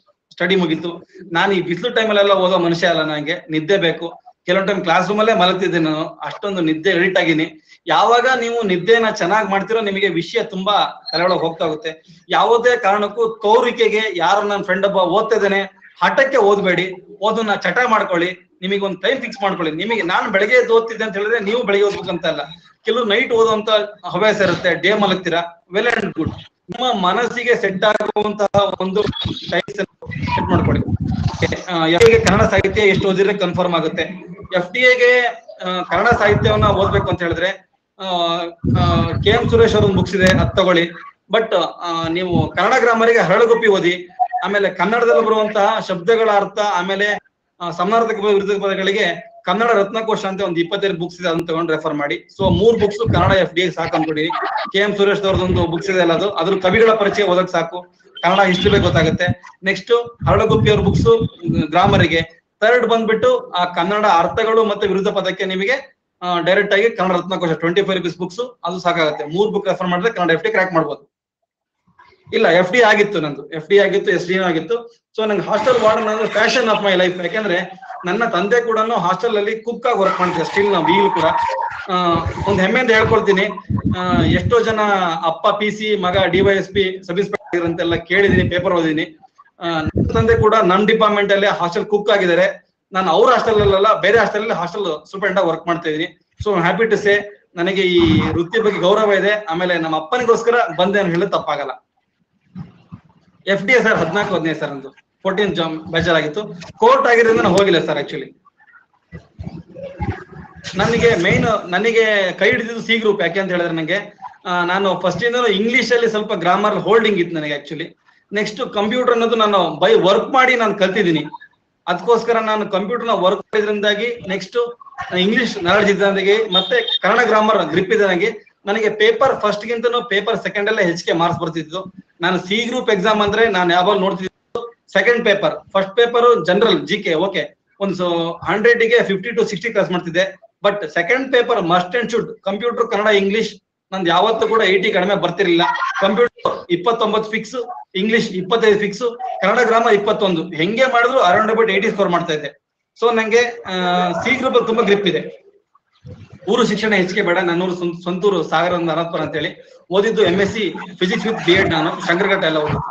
ಸ್ಟಡಿ ಮುಗೀತು ನಾನು ಈ ಬಿಸಿಲು ಟೈಮಲ್ಲೆಲ್ಲ ಓದೋ ಮನುಷ್ಯ ಅಲ್ಲ ನನಗೆ ನಿದ್ದೆ ಬೇಕು ಕೆಲವೊಂದು ಟೈಮ್ ಕ್ಲಾಸ್ ರೂಮ್ ಅಲ್ಲೇ ಮಲಗ್ತಿದ್ದೆ ನಾನು ಅಷ್ಟೊಂದು ನಿದ್ದೆ ಎಡಿಟ್ ಆಗಿನಿ ಯಾವಾಗ ನೀವು ನಿದ್ದೆನ ಚೆನ್ನಾಗಿ ಮಾಡ್ತಿರೋ ನಿಮಗೆ ವಿಷಯ ತುಂಬಾ ತಲೆ ಒಳಗೆ ಹೋಗ್ತಾ ಹೋಗುತ್ತೆ ಯಾವುದೇ ಕಾರಣಕ್ಕೂ ತೋರಿಕೆಗೆ ಯಾರು ನನ್ನ ಫ್ರೆಂಡ್ ಒಬ್ಬ ಓದ್ತಾ ಇದ್ದೇನೆ ಹಠಕ್ಕೆ ಓದ್ಬೇಡಿ ಓದನ್ನ ಚಟ ಮಾಡ್ಕೊಳ್ಳಿ ನಿಮಗೆ ಒಂದು ಟೈಮ್ ಫಿಕ್ಸ್ ಮಾಡ್ಕೊಳ್ಳಿ ನಿಮಗೆ ನಾನು ಬೆಳಗ್ಗೆ ಎದ್ದು ಓದ್ತಿದ್ದೆ ಅಂತ ಹೇಳಿದ್ರೆ ನೀವು ಬೆಳಗ್ಗೆ ಓದ್ಬೇಕಂತ ಅಲ್ಲ ಕೆಲವು ನೈಟ್ ಓದುವಂತ ಹವ್ಯಾಸ ಇರುತ್ತೆ ಡೇ ಮಲಗ್ತೀರಾ ವೆಲ್ ಅಂಡ್ ಗುಡ್ ನಿಮ್ಮ ಮನಸ್ಸಿಗೆ ಸೆಟ್ ಆಗುವಂತಹ ಒಂದು ಟೈಮ್ ಸೆಟ್ ಮಾಡ್ಕೊಳ್ಳಿ ಎಫ್ ಗೆ ಕನ್ನಡ ಸಾಹಿತ್ಯ ಎಷ್ಟು ಓದಿದ್ರೆ ಕನ್ಫರ್ಮ್ ಆಗುತ್ತೆ ಎಫ್ ಟಿ ಎಗೆ ಕನ್ನಡ ಸಾಹಿತ್ಯವನ್ನ ಓದ್ಬೇಕು ಅಂತ ಹೇಳಿದ್ರೆ ಕೆ ಎಂ ಸುರೇಶ್ ಅವ್ರ ಬುಕ್ಸ್ ಇದೆ ಅದ್ ತಗೊಳ್ಳಿ ಬಟ್ ನೀವು ಕನ್ನಡ ಗ್ರಾಮರಿಗೆ ಹರಳುಗುಪ್ಪಿ ಓದಿ ಆಮೇಲೆ ಕನ್ನಡದಲ್ಲಿ ಬರುವಂತಹ ಶಬ್ದಗಳ ಅರ್ಥ ಆಮೇಲೆ ಆ, ಸಮಾನಾರ್ಥಕ ಪದ, ವಿರುದ್ಧ ಪದಗಳಿಗೆ ಕನ್ನಡ ರತ್ನಕೋಶ ಅಂತ ಒಂದು ಇಪ್ಪತ್ತೈದು ಬುಕ್ಸ್ ಇದೆ ಅದನ್ನ ತಗೊಂಡು ರೆಫರ್ ಮಾಡಿ ಸೊ ಮೂರ್ ಬುಕ್ಸ್ ಕನ್ನಡ ಎಫ್ ಡಿ ಸಾಕು ಅನ್ಕೊಡಿ ಕೆ ಎಂ ಸುರೇಶ್ ಅವ್ರದೊಂದು ಬುಕ್ಸ್ ಇದೆ ಅಲ್ಲ ಅದು ಅದ್ರ ಕವಿಗಳ ಪರಿಚಯ ಓದಕ್ ಸಾಕು ಕನ್ನಡ ಹಿಸ್ಟ್ರಿ ಬಗ್ಗೆ ಗೊತ್ತಾಗುತ್ತೆ ನೆಕ್ಸ್ಟ್ ಹರಳಗುಪ್ಪಿ ಅವ್ರ ಬುಕ್ಸ್ ಗ್ರಾಮರಿಗೆ ಥರ್ಡ್ ಬಂದ್ಬಿಟ್ಟು ಆ ಕನ್ನಡ ಅರ್ಥಗಳು ಮತ್ತೆ ವಿರುದ್ಧ ಪದಕ್ಕೆ ನಿಮಗೆ ಡೈರೆಕ್ಟ್ ಆಗಿ Kannada Ratnakosha twenty five rupees books ಅದು ಸಾಕಾಗುತ್ತೆ ಮೂರ್ ಬುಕ್ ರೆಫರ್ ಮಾಡಿದ್ರೆ ಕನ್ನಡ ಎಫ್ ಡಿ ಕ್ರ್ಯಾಕ್ ಮಾಡ್ಬೋದು ಇಲ್ಲ ಎಫ್ ಡಿ ಆಗಿತ್ತು ನಂದು ಎಫ್ ಡಿ ಆಗಿತ್ತು ಎಸ್ ಡಿ ಆಗಿತ್ತು ಸೊ ನಂಗೆ ಹಾಸ್ಟೆಲ್ ವಾರ್ಡನ್ ಅಂದ್ರೆ ಫ್ಯಾಷನ್ ಆಫ್ ಮೈ ಲೈಫ್ ಯಾಕಂದ್ರೆ ನನ್ನ ತಂದೆ ಕೂಡ ಹಾಸ್ಟೆಲ್ ಅಲ್ಲಿ ಕುಕ್ ಆಗಿ ವರ್ಕ್ ಮಾಡ್ತೀವಿ ಸ್ಟಿಲ್ ನಾವು ಈಗಲೂ ಕೂಡ ಆ, ಒಂದ್ ಹೆಮ್ಮೆಯಿಂದ ಹೇಳ್ಕೊಳ್ತೀನಿ ಆ, ಎಷ್ಟೋ ಜನ ಅಪ್ಪ ಪಿ ಸಿ ಮಗ ಡಿವೈಎಸ್ ಪಿ ಸಬ್ ಇನ್ಸ್ಪೆಕ್ಟರ್ ಅಂತೆಲ್ಲ ಕೇಳಿದೀನಿ ಪೇಪರ್ ಓದಿನಿ ಆ, ನನ್ನ ತಂದೆ ಕೂಡ ನನ್ನ ಡಿಪಾರ್ಟ್ಮೆಂಟ್ ಅಲ್ಲಿ ಹಾಸ್ಟೆಲ್ ಕುಕ್ ಆಗಿದ್ದಾರೆ ನಾನು ಅವ್ರ ಹಾಸ್ಟೆಲ್ ಅಲ್ಲ ಬೇರೆ ಹಾಸ್ಟೆಲ್ ಅಲ್ಲಿ ಹಾಸ್ಟೆಲ್ ಸೂಪರಿಂಟ್ ಆಗಿ ವರ್ಕ್ ಮಾಡ್ತಾ ಇದೀನಿ ಸೊ ಹ್ಯಾಪಿ ಟು ಸೇ ನನಗೆ ಈ ವೃತ್ತಿ ಬಗ್ಗೆ ಗೌರವ ಇದೆ ಆಮೇಲೆ ನಮ್ಮ ಅಪ್ಪನಿಗೋಸ್ಕರ ಬಂದೆ ಅಂತ ಹೇಳಿ ತಪ್ಪಾಗಲ್ಲ ಎಫ್ ಡಿ ಎ ಸರ್ ಹದಿನಾಲ್ಕು ಹದಿನೈದು ಸರ್ ಅಂದು ಫೋರ್ಟೀನ್ ಜಾಮ್ ಬೇಜಾರಾಗಿತ್ತು ಕೋರ್ಟ್ ಆಗಿರೋದ್ರಿಂದ ನಾನು ಹೋಗಿಲ್ಲ ಸರ್ ಆಕ್ಚುಲಿ ನನಗೆ ಮೈನ್ ನನಗೆ ಕೈ ಹಿಡಿದಿದ್ದು ಸಿ ಗ್ರೂಪ್ ಯಾಕೆ ಅಂತ ಹೇಳಿದ್ರೆ ನನಗೆ ಆ, ನಾನು ಫಸ್ಟ್ ಇಂದ ಇಂಗ್ಲಿಷ್ ಅಲ್ಲಿ ಸ್ವಲ್ಪ ಗ್ರಾಮರ್ ಹೋಲ್ಡಿಂಗ್ ಇತ್ತು ನನಗೆ ಆಕ್ಚುಲಿ ನೆಕ್ಸ್ಟ್ ಕಂಪ್ಯೂಟರ್ ಅನ್ನೋದು ನಾನು ಬೈ ವರ್ಕ್ ಮಾಡಿ ನಾನು ಕಲ್ತಿದ್ದೀನಿ ಅದಕ್ಕೋಸ್ಕರ ನಾನು ಕಂಪ್ಯೂಟರ್ ನ ವರ್ಕ್ ಮಾಡಿದ್ರಿಂದಾಗಿ ನೆಕ್ಸ್ಟ್ ಇಂಗ್ಲಿಷ್ ನಾಲೆಡ್ಜ್ ಇದ್ದಂದಾಗಿ ಮತ್ತೆ ಕನ್ನಡ ಗ್ರಾಮರ್ ಗ್ರಿಪ್ ಇದೆ ನನಗೆ ನನಗೆ ಪೇಪರ್ ಫಸ್ಟ್ ಗಿಂತನೂ ಪೇಪರ್ ಸೆಕೆಂಡ್ ಅಲ್ಲೇ ಹೆಚ್ಚಿಗೆ ಮಾರ್ಕ್ಸ್ ಬರ್ತಿದ್ದು ನಾನು ಸಿ ಗ್ರೂಪ್ ಎಕ್ಸಾಮ್ ಅಂದ್ರೆ ನಾನು ಯಾವಾಗ ನೋಡ್ತಿದ್ದು second paper first paper general G K okay ಒಂದು ಹಂಡ್ರೆಡ್ ಗೆ ಫಿಫ್ಟಿ ಟು ಸಿಕ್ಸ್ಟಿ ಕ್ಲಾಸ್ ಮಾಡ್ತಿದ್ದೆ but second paper must and should computer Kannada English ನಂದು ಯಾವತ್ತೂ ಕೂಡ ಏಟಿ ಕಡಿಮೆ ಬರ್ತಿರ್ಲಿಲ್ಲ ಕಂಪ್ಯೂಟರ್ ಇಪ್ಪತ್ತೊಂಬತ್ತು ಫಿಕ್ಸ್ ಇಂಗ್ಲಿಷ್ ಇಪ್ಪತ್ತೈದು ಫಿಕ್ಸ್ ಕನ್ನಡ ಗ್ರಾಮರ್ ಇಪ್ಪತ್ತೊಂದು ಹೆಂಗೆ ಮಾಡಿದ್ರು ಅರೌಂಡ್ ಅಬೌಟ್ ಏಟಿ ಸ್ಕೋರ್ ಮಾಡ್ತಾ ಇದ್ದೆ ಸೊ ನಂಗೆ ಸಿ ಗ್ರೂಪ್ ತುಂಬಾ ಗ್ರಿಪ್ ಇದೆ ಊರು ಶಿಕ್ಷಣ ಹೆಚ್ಚಿಗೆ ಬೇಡ ನನ್ನೂರು ಸ್ವಂತ- ಸ್ವಂತೂರು ಸಾಗರ ಅನಂತಪುರ ಅಂತ ಹೇಳಿ ಓದಿದ್ದು M S C physics with B ed ನಾನು ಶಂಕರಘಟ್ಟ ಎಲ್ಲ ಓದಿದ್ದು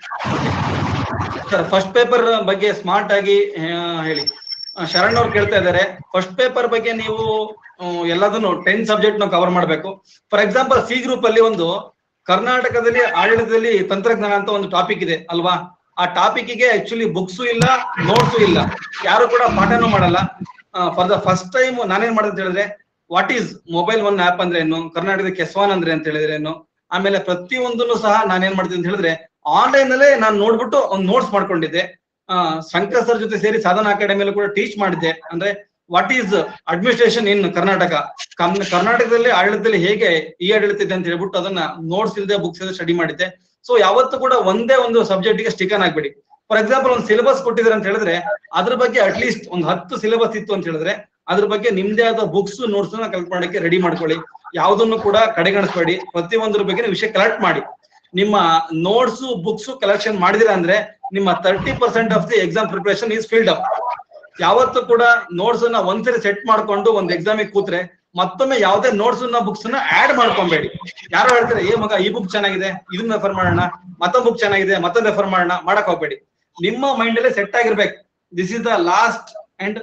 ಸರ್ ಫಸ್ಟ್ ಪೇಪರ್ ಬಗ್ಗೆ ಸ್ಮಾರ್ಟ್ ಆಗಿ ಆ, ಹೇಳಿ ಆ, ಶರಣ್ ಅವ್ರು ಕೇಳ್ತಾ ಇದ್ದಾರೆ ಫಸ್ಟ್ ಪೇಪರ್ ಬಗ್ಗೆ ನೀವು ಆ, ಎಲ್ಲದನ್ನು ಟೆನ್ ಸಬ್ಜೆಕ್ಟ್ ನಾವು ಕವರ್ ಮಾಡಬೇಕು ಫಾರ್ ಎಕ್ಸಾಂಪಲ್ ಸಿ ಗ್ರೂಪ್ ಅಲ್ಲಿ ಒಂದು ಕರ್ನಾಟಕದಲ್ಲಿ ಆಡಳಿತದಲ್ಲಿ ತಂತ್ರಜ್ಞಾನ ಅಂತ ಒಂದು ಟಾಪಿಕ್ ಇದೆ ಅಲ್ವಾ ಆ ಟಾಪಿಕ್ ಗೆ ಆಕ್ಚುಲಿ ಬುಕ್ಸ್ ಇಲ್ಲ ನೋಟ್ಸ್ ಇಲ್ಲ ಯಾರು ಕೂಡ ಪಾಠನೂ ಮಾಡಲ್ಲ ಫಾರ್ ದ ಫಸ್ಟ್ ಟೈಮ್ ನಾನೇನ್ ಮಾಡಿದೆ ಅಂತ ಹೇಳಿದ್ರೆ what is mobile one app ಅಂದ್ರೆ ಏನು ಕರ್ನಾಟಕದ ಕೆಸ್ವಾನ್ ಅಂದ್ರೆ ಅಂತ ಹೇಳಿದ್ರೆ ಏನು ಆಮೇಲೆ ಪ್ರತಿಯೊಂದನ್ನು ಸಹ ನಾನೇನ್ ಮಾಡ್ತೀನಿ ಅಂತ ಹೇಳಿದ್ರೆ ಆನ್ಲೈನ್ ಅಲ್ಲೇ ನಾನು ನೋಡ್ಬಿಟ್ಟು ಒಂದು ನೋಟ್ಸ್ ಮಾಡ್ಕೊಂಡಿದ್ದೆ ಆ, ಶಂಕರ್ ಸರ್ ಜೊತೆ ಸೇರಿ ಸಾಧನಾ ಅಕಾಡೆಮಿಯಲ್ಲೂ ಕೂಡ ಟೀಚ್ ಮಾಡಿದ್ದೆ ಅಂದ್ರೆ what is administration in Karnataka ಕರ್ನ- ಕರ್ನಾಟಕದಲ್ಲಿ ಆಡಳಿತದಲ್ಲಿ ಹೇಗೆ ಈ ಆಡಳಿತ ಇದೆ ಅಂತ ಹೇಳ್ಬಿಟ್ಟು ಅದನ್ನ ನೋಟ್ಸ್ ಇಲ್ಲದೆ ಬುಕ್ಸ್ ಇಲ್ಲದೆ ಸ್ಟಡಿ ಮಾಡಿದ್ದೆ ಸೊ ಯಾವತ್ತೂ ಕೂಡ ಒಂದೇ ಒಂದು ಸಬ್ಜೆಕ್ಟ್ ಗೆ ಸ್ಟಿಕನ್ ಆಗ್ಬೇಡಿ ಫಾರ್ ಎಕ್ಸಾಂಪಲ್ ಒಂದು ಸಿಲೆಬಸ್ ಕೊಟ್ಟಿದ್ದಾರೆ ಅಂತ ಹೇಳಿದ್ರೆ ಅದ್ರ ಬಗ್ಗೆ ಅಟ್ಲೀಸ್ಟ್ ಒಂದು ಹತ್ತು ಸಿಲೆಬಸ್ ಇತ್ತು ಅಂತ ಹೇಳಿದ್ರೆ ಅದ್ರ ಬಗ್ಗೆ ನಿಮ್ದೇ ಆದ ಬುಕ್ಸ್ ನೋಟ್ಸ್ ನ ಕಲೆಕ್ಟ್ ಮಾಡಕ್ಕೆ ರೆಡಿ ಮಾಡ್ಕೊಳ್ಳಿ ಯಾವ್ದನ್ನು ಕೂಡ ಕಡೆಗಣಿಸ್ಬೇಡಿ ಪ್ರತಿಯೊಂದ್ರ ಬಗ್ಗೆ ವಿಷಯ ಕಲೆಕ್ಟ್ ಮಾಡಿ ನಿಮ್ಮ ನೋಟ್ಸ್ ಬುಕ್ಸ್ ಕಲೆಕ್ಷನ್ ಮಾಡಿದಿರ ಅಂದ್ರೆ ನಿಮ್ಮ thirty percent of the exam preparation is filled up ಯಾವತ್ತು ಕೂಡ ನೋಟ್ಸ್ ಅನ್ನ ಒಂದ್ಸರಿ ಸೆಟ್ ಮಾಡ್ಕೊಂಡು ಒಂದ್ ಎಕ್ಸಾಮಿಗೆ ಕೂತ್ರೆ ಮತ್ತೊಮ್ಮೆ ಯಾವ್ದೇ ನೋಟ್ಸ್ ನ ಬುಕ್ಸ್ ನ ಆಡ್ ಮಾಡ್ಕೊಬೇಡಿ ಯಾರೋ ಹೇಳ್ತಾರೆ ಏ ಮಗ ಈ ಬುಕ್ ಚೆನ್ನಾಗಿದೆ ಇದನ್ನ ರೆಫರ್ ಮಾಡೋಣ ಮತ್ತೊಂದ್ ಬುಕ್ ಚೆನ್ನಾಗಿದೆ ಮತ್ತೊಂದ್ ರೆಫರ್ ಮಾಡೋಣ ಮಾಡಕ್ ಹೋಗ್ಬೇಡಿ ನಿಮ್ಮ ಮೈಂಡ್ ಅಲ್ಲೇ ಸೆಟ್ ಆಗಿರ್ಬೇಕು this is the last and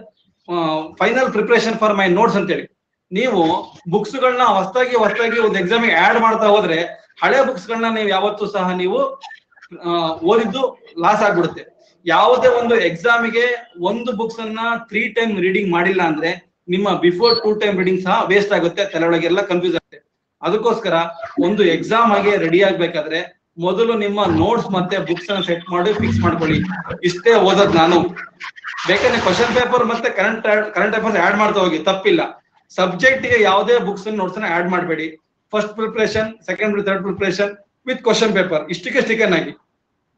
final preparation for my notes ಅಂತೇಳಿ ನೀವು ಬುಕ್ಸ್ ಗಳನ್ನ ಹೊಸದಾಗಿ ಹೊಸದಾಗಿ ಒಂದು ಎಕ್ಸಾಮಿಗೆ ಆಡ್ ಮಾಡ್ತಾ ಹೋದ್ರೆ ಹಳೆ ಬುಕ್ಸ್ ಗಳನ್ನ ನೀವು ಯಾವತ್ತೂ ಸಹ ನೀವು ಆ, ಓದಿದ್ದು ಲಾಸ್ ಆಗ್ಬಿಡುತ್ತೆ ಯಾವುದೇ ಒಂದು ಎಕ್ಸಾಮಿಗೆ ಒಂದು ಬುಕ್ಸ್ ಅನ್ನ ತ್ರೀ ಟೈಮ್ ರೀಡಿಂಗ್ ಮಾಡಿಲ್ಲ ಅಂದ್ರೆ ನಿಮ್ಮ ಬಿಫೋರ್ ಟೂ ಟೈಮ್ ರೀಡಿಂಗ್ ಸಹ ವೇಸ್ಟ್ ಆಗುತ್ತೆ ತಲೆಯೊಳಗೆಲ್ಲ ಕನ್ಫ್ಯೂಸ್ ಆಗುತ್ತೆ ಅದಕ್ಕೋಸ್ಕರ ಒಂದು ಎಕ್ಸಾಮ್ ಆಗಿ ರೆಡಿ ಆಗ್ಬೇಕಾದ್ರೆ ಮೊದಲು ನಿಮ್ಮ ನೋಟ್ಸ್ ಮತ್ತೆ ಬುಕ್ಸ್ ಅನ್ನ ಸೆಟ್ ಮಾಡಿ ಫಿಕ್ಸ್ ಮಾಡ್ಕೊಳ್ಳಿ ಇಷ್ಟೇ ಓದೋದ್ ನಾನು ಬೇಕಾದ್ರೆ ಕ್ವಶನ್ ಪೇಪರ್ ಮತ್ತೆ ಕರೆಂಟ್ ಕರೆಂಟ್ ಅಫೇರ್ಸ್ ಆಡ್ ಮಾಡ್ತಾ ಹೋಗಿ ತಪ್ಪಿಲ್ಲ ಸಬ್ಜೆಕ್ಟ್ ಗೆ ಯಾವುದೇ ಬುಕ್ಸ್ ನೋಟ್ಸ್ ಅನ್ನ ಆಡ್ ಮಾಡಬೇಡಿ first preparation second third preparation with question paper ಇಷ್ಟಕ್ಕೆ ಸ್ಟಿಕನ್ ಆಗಿ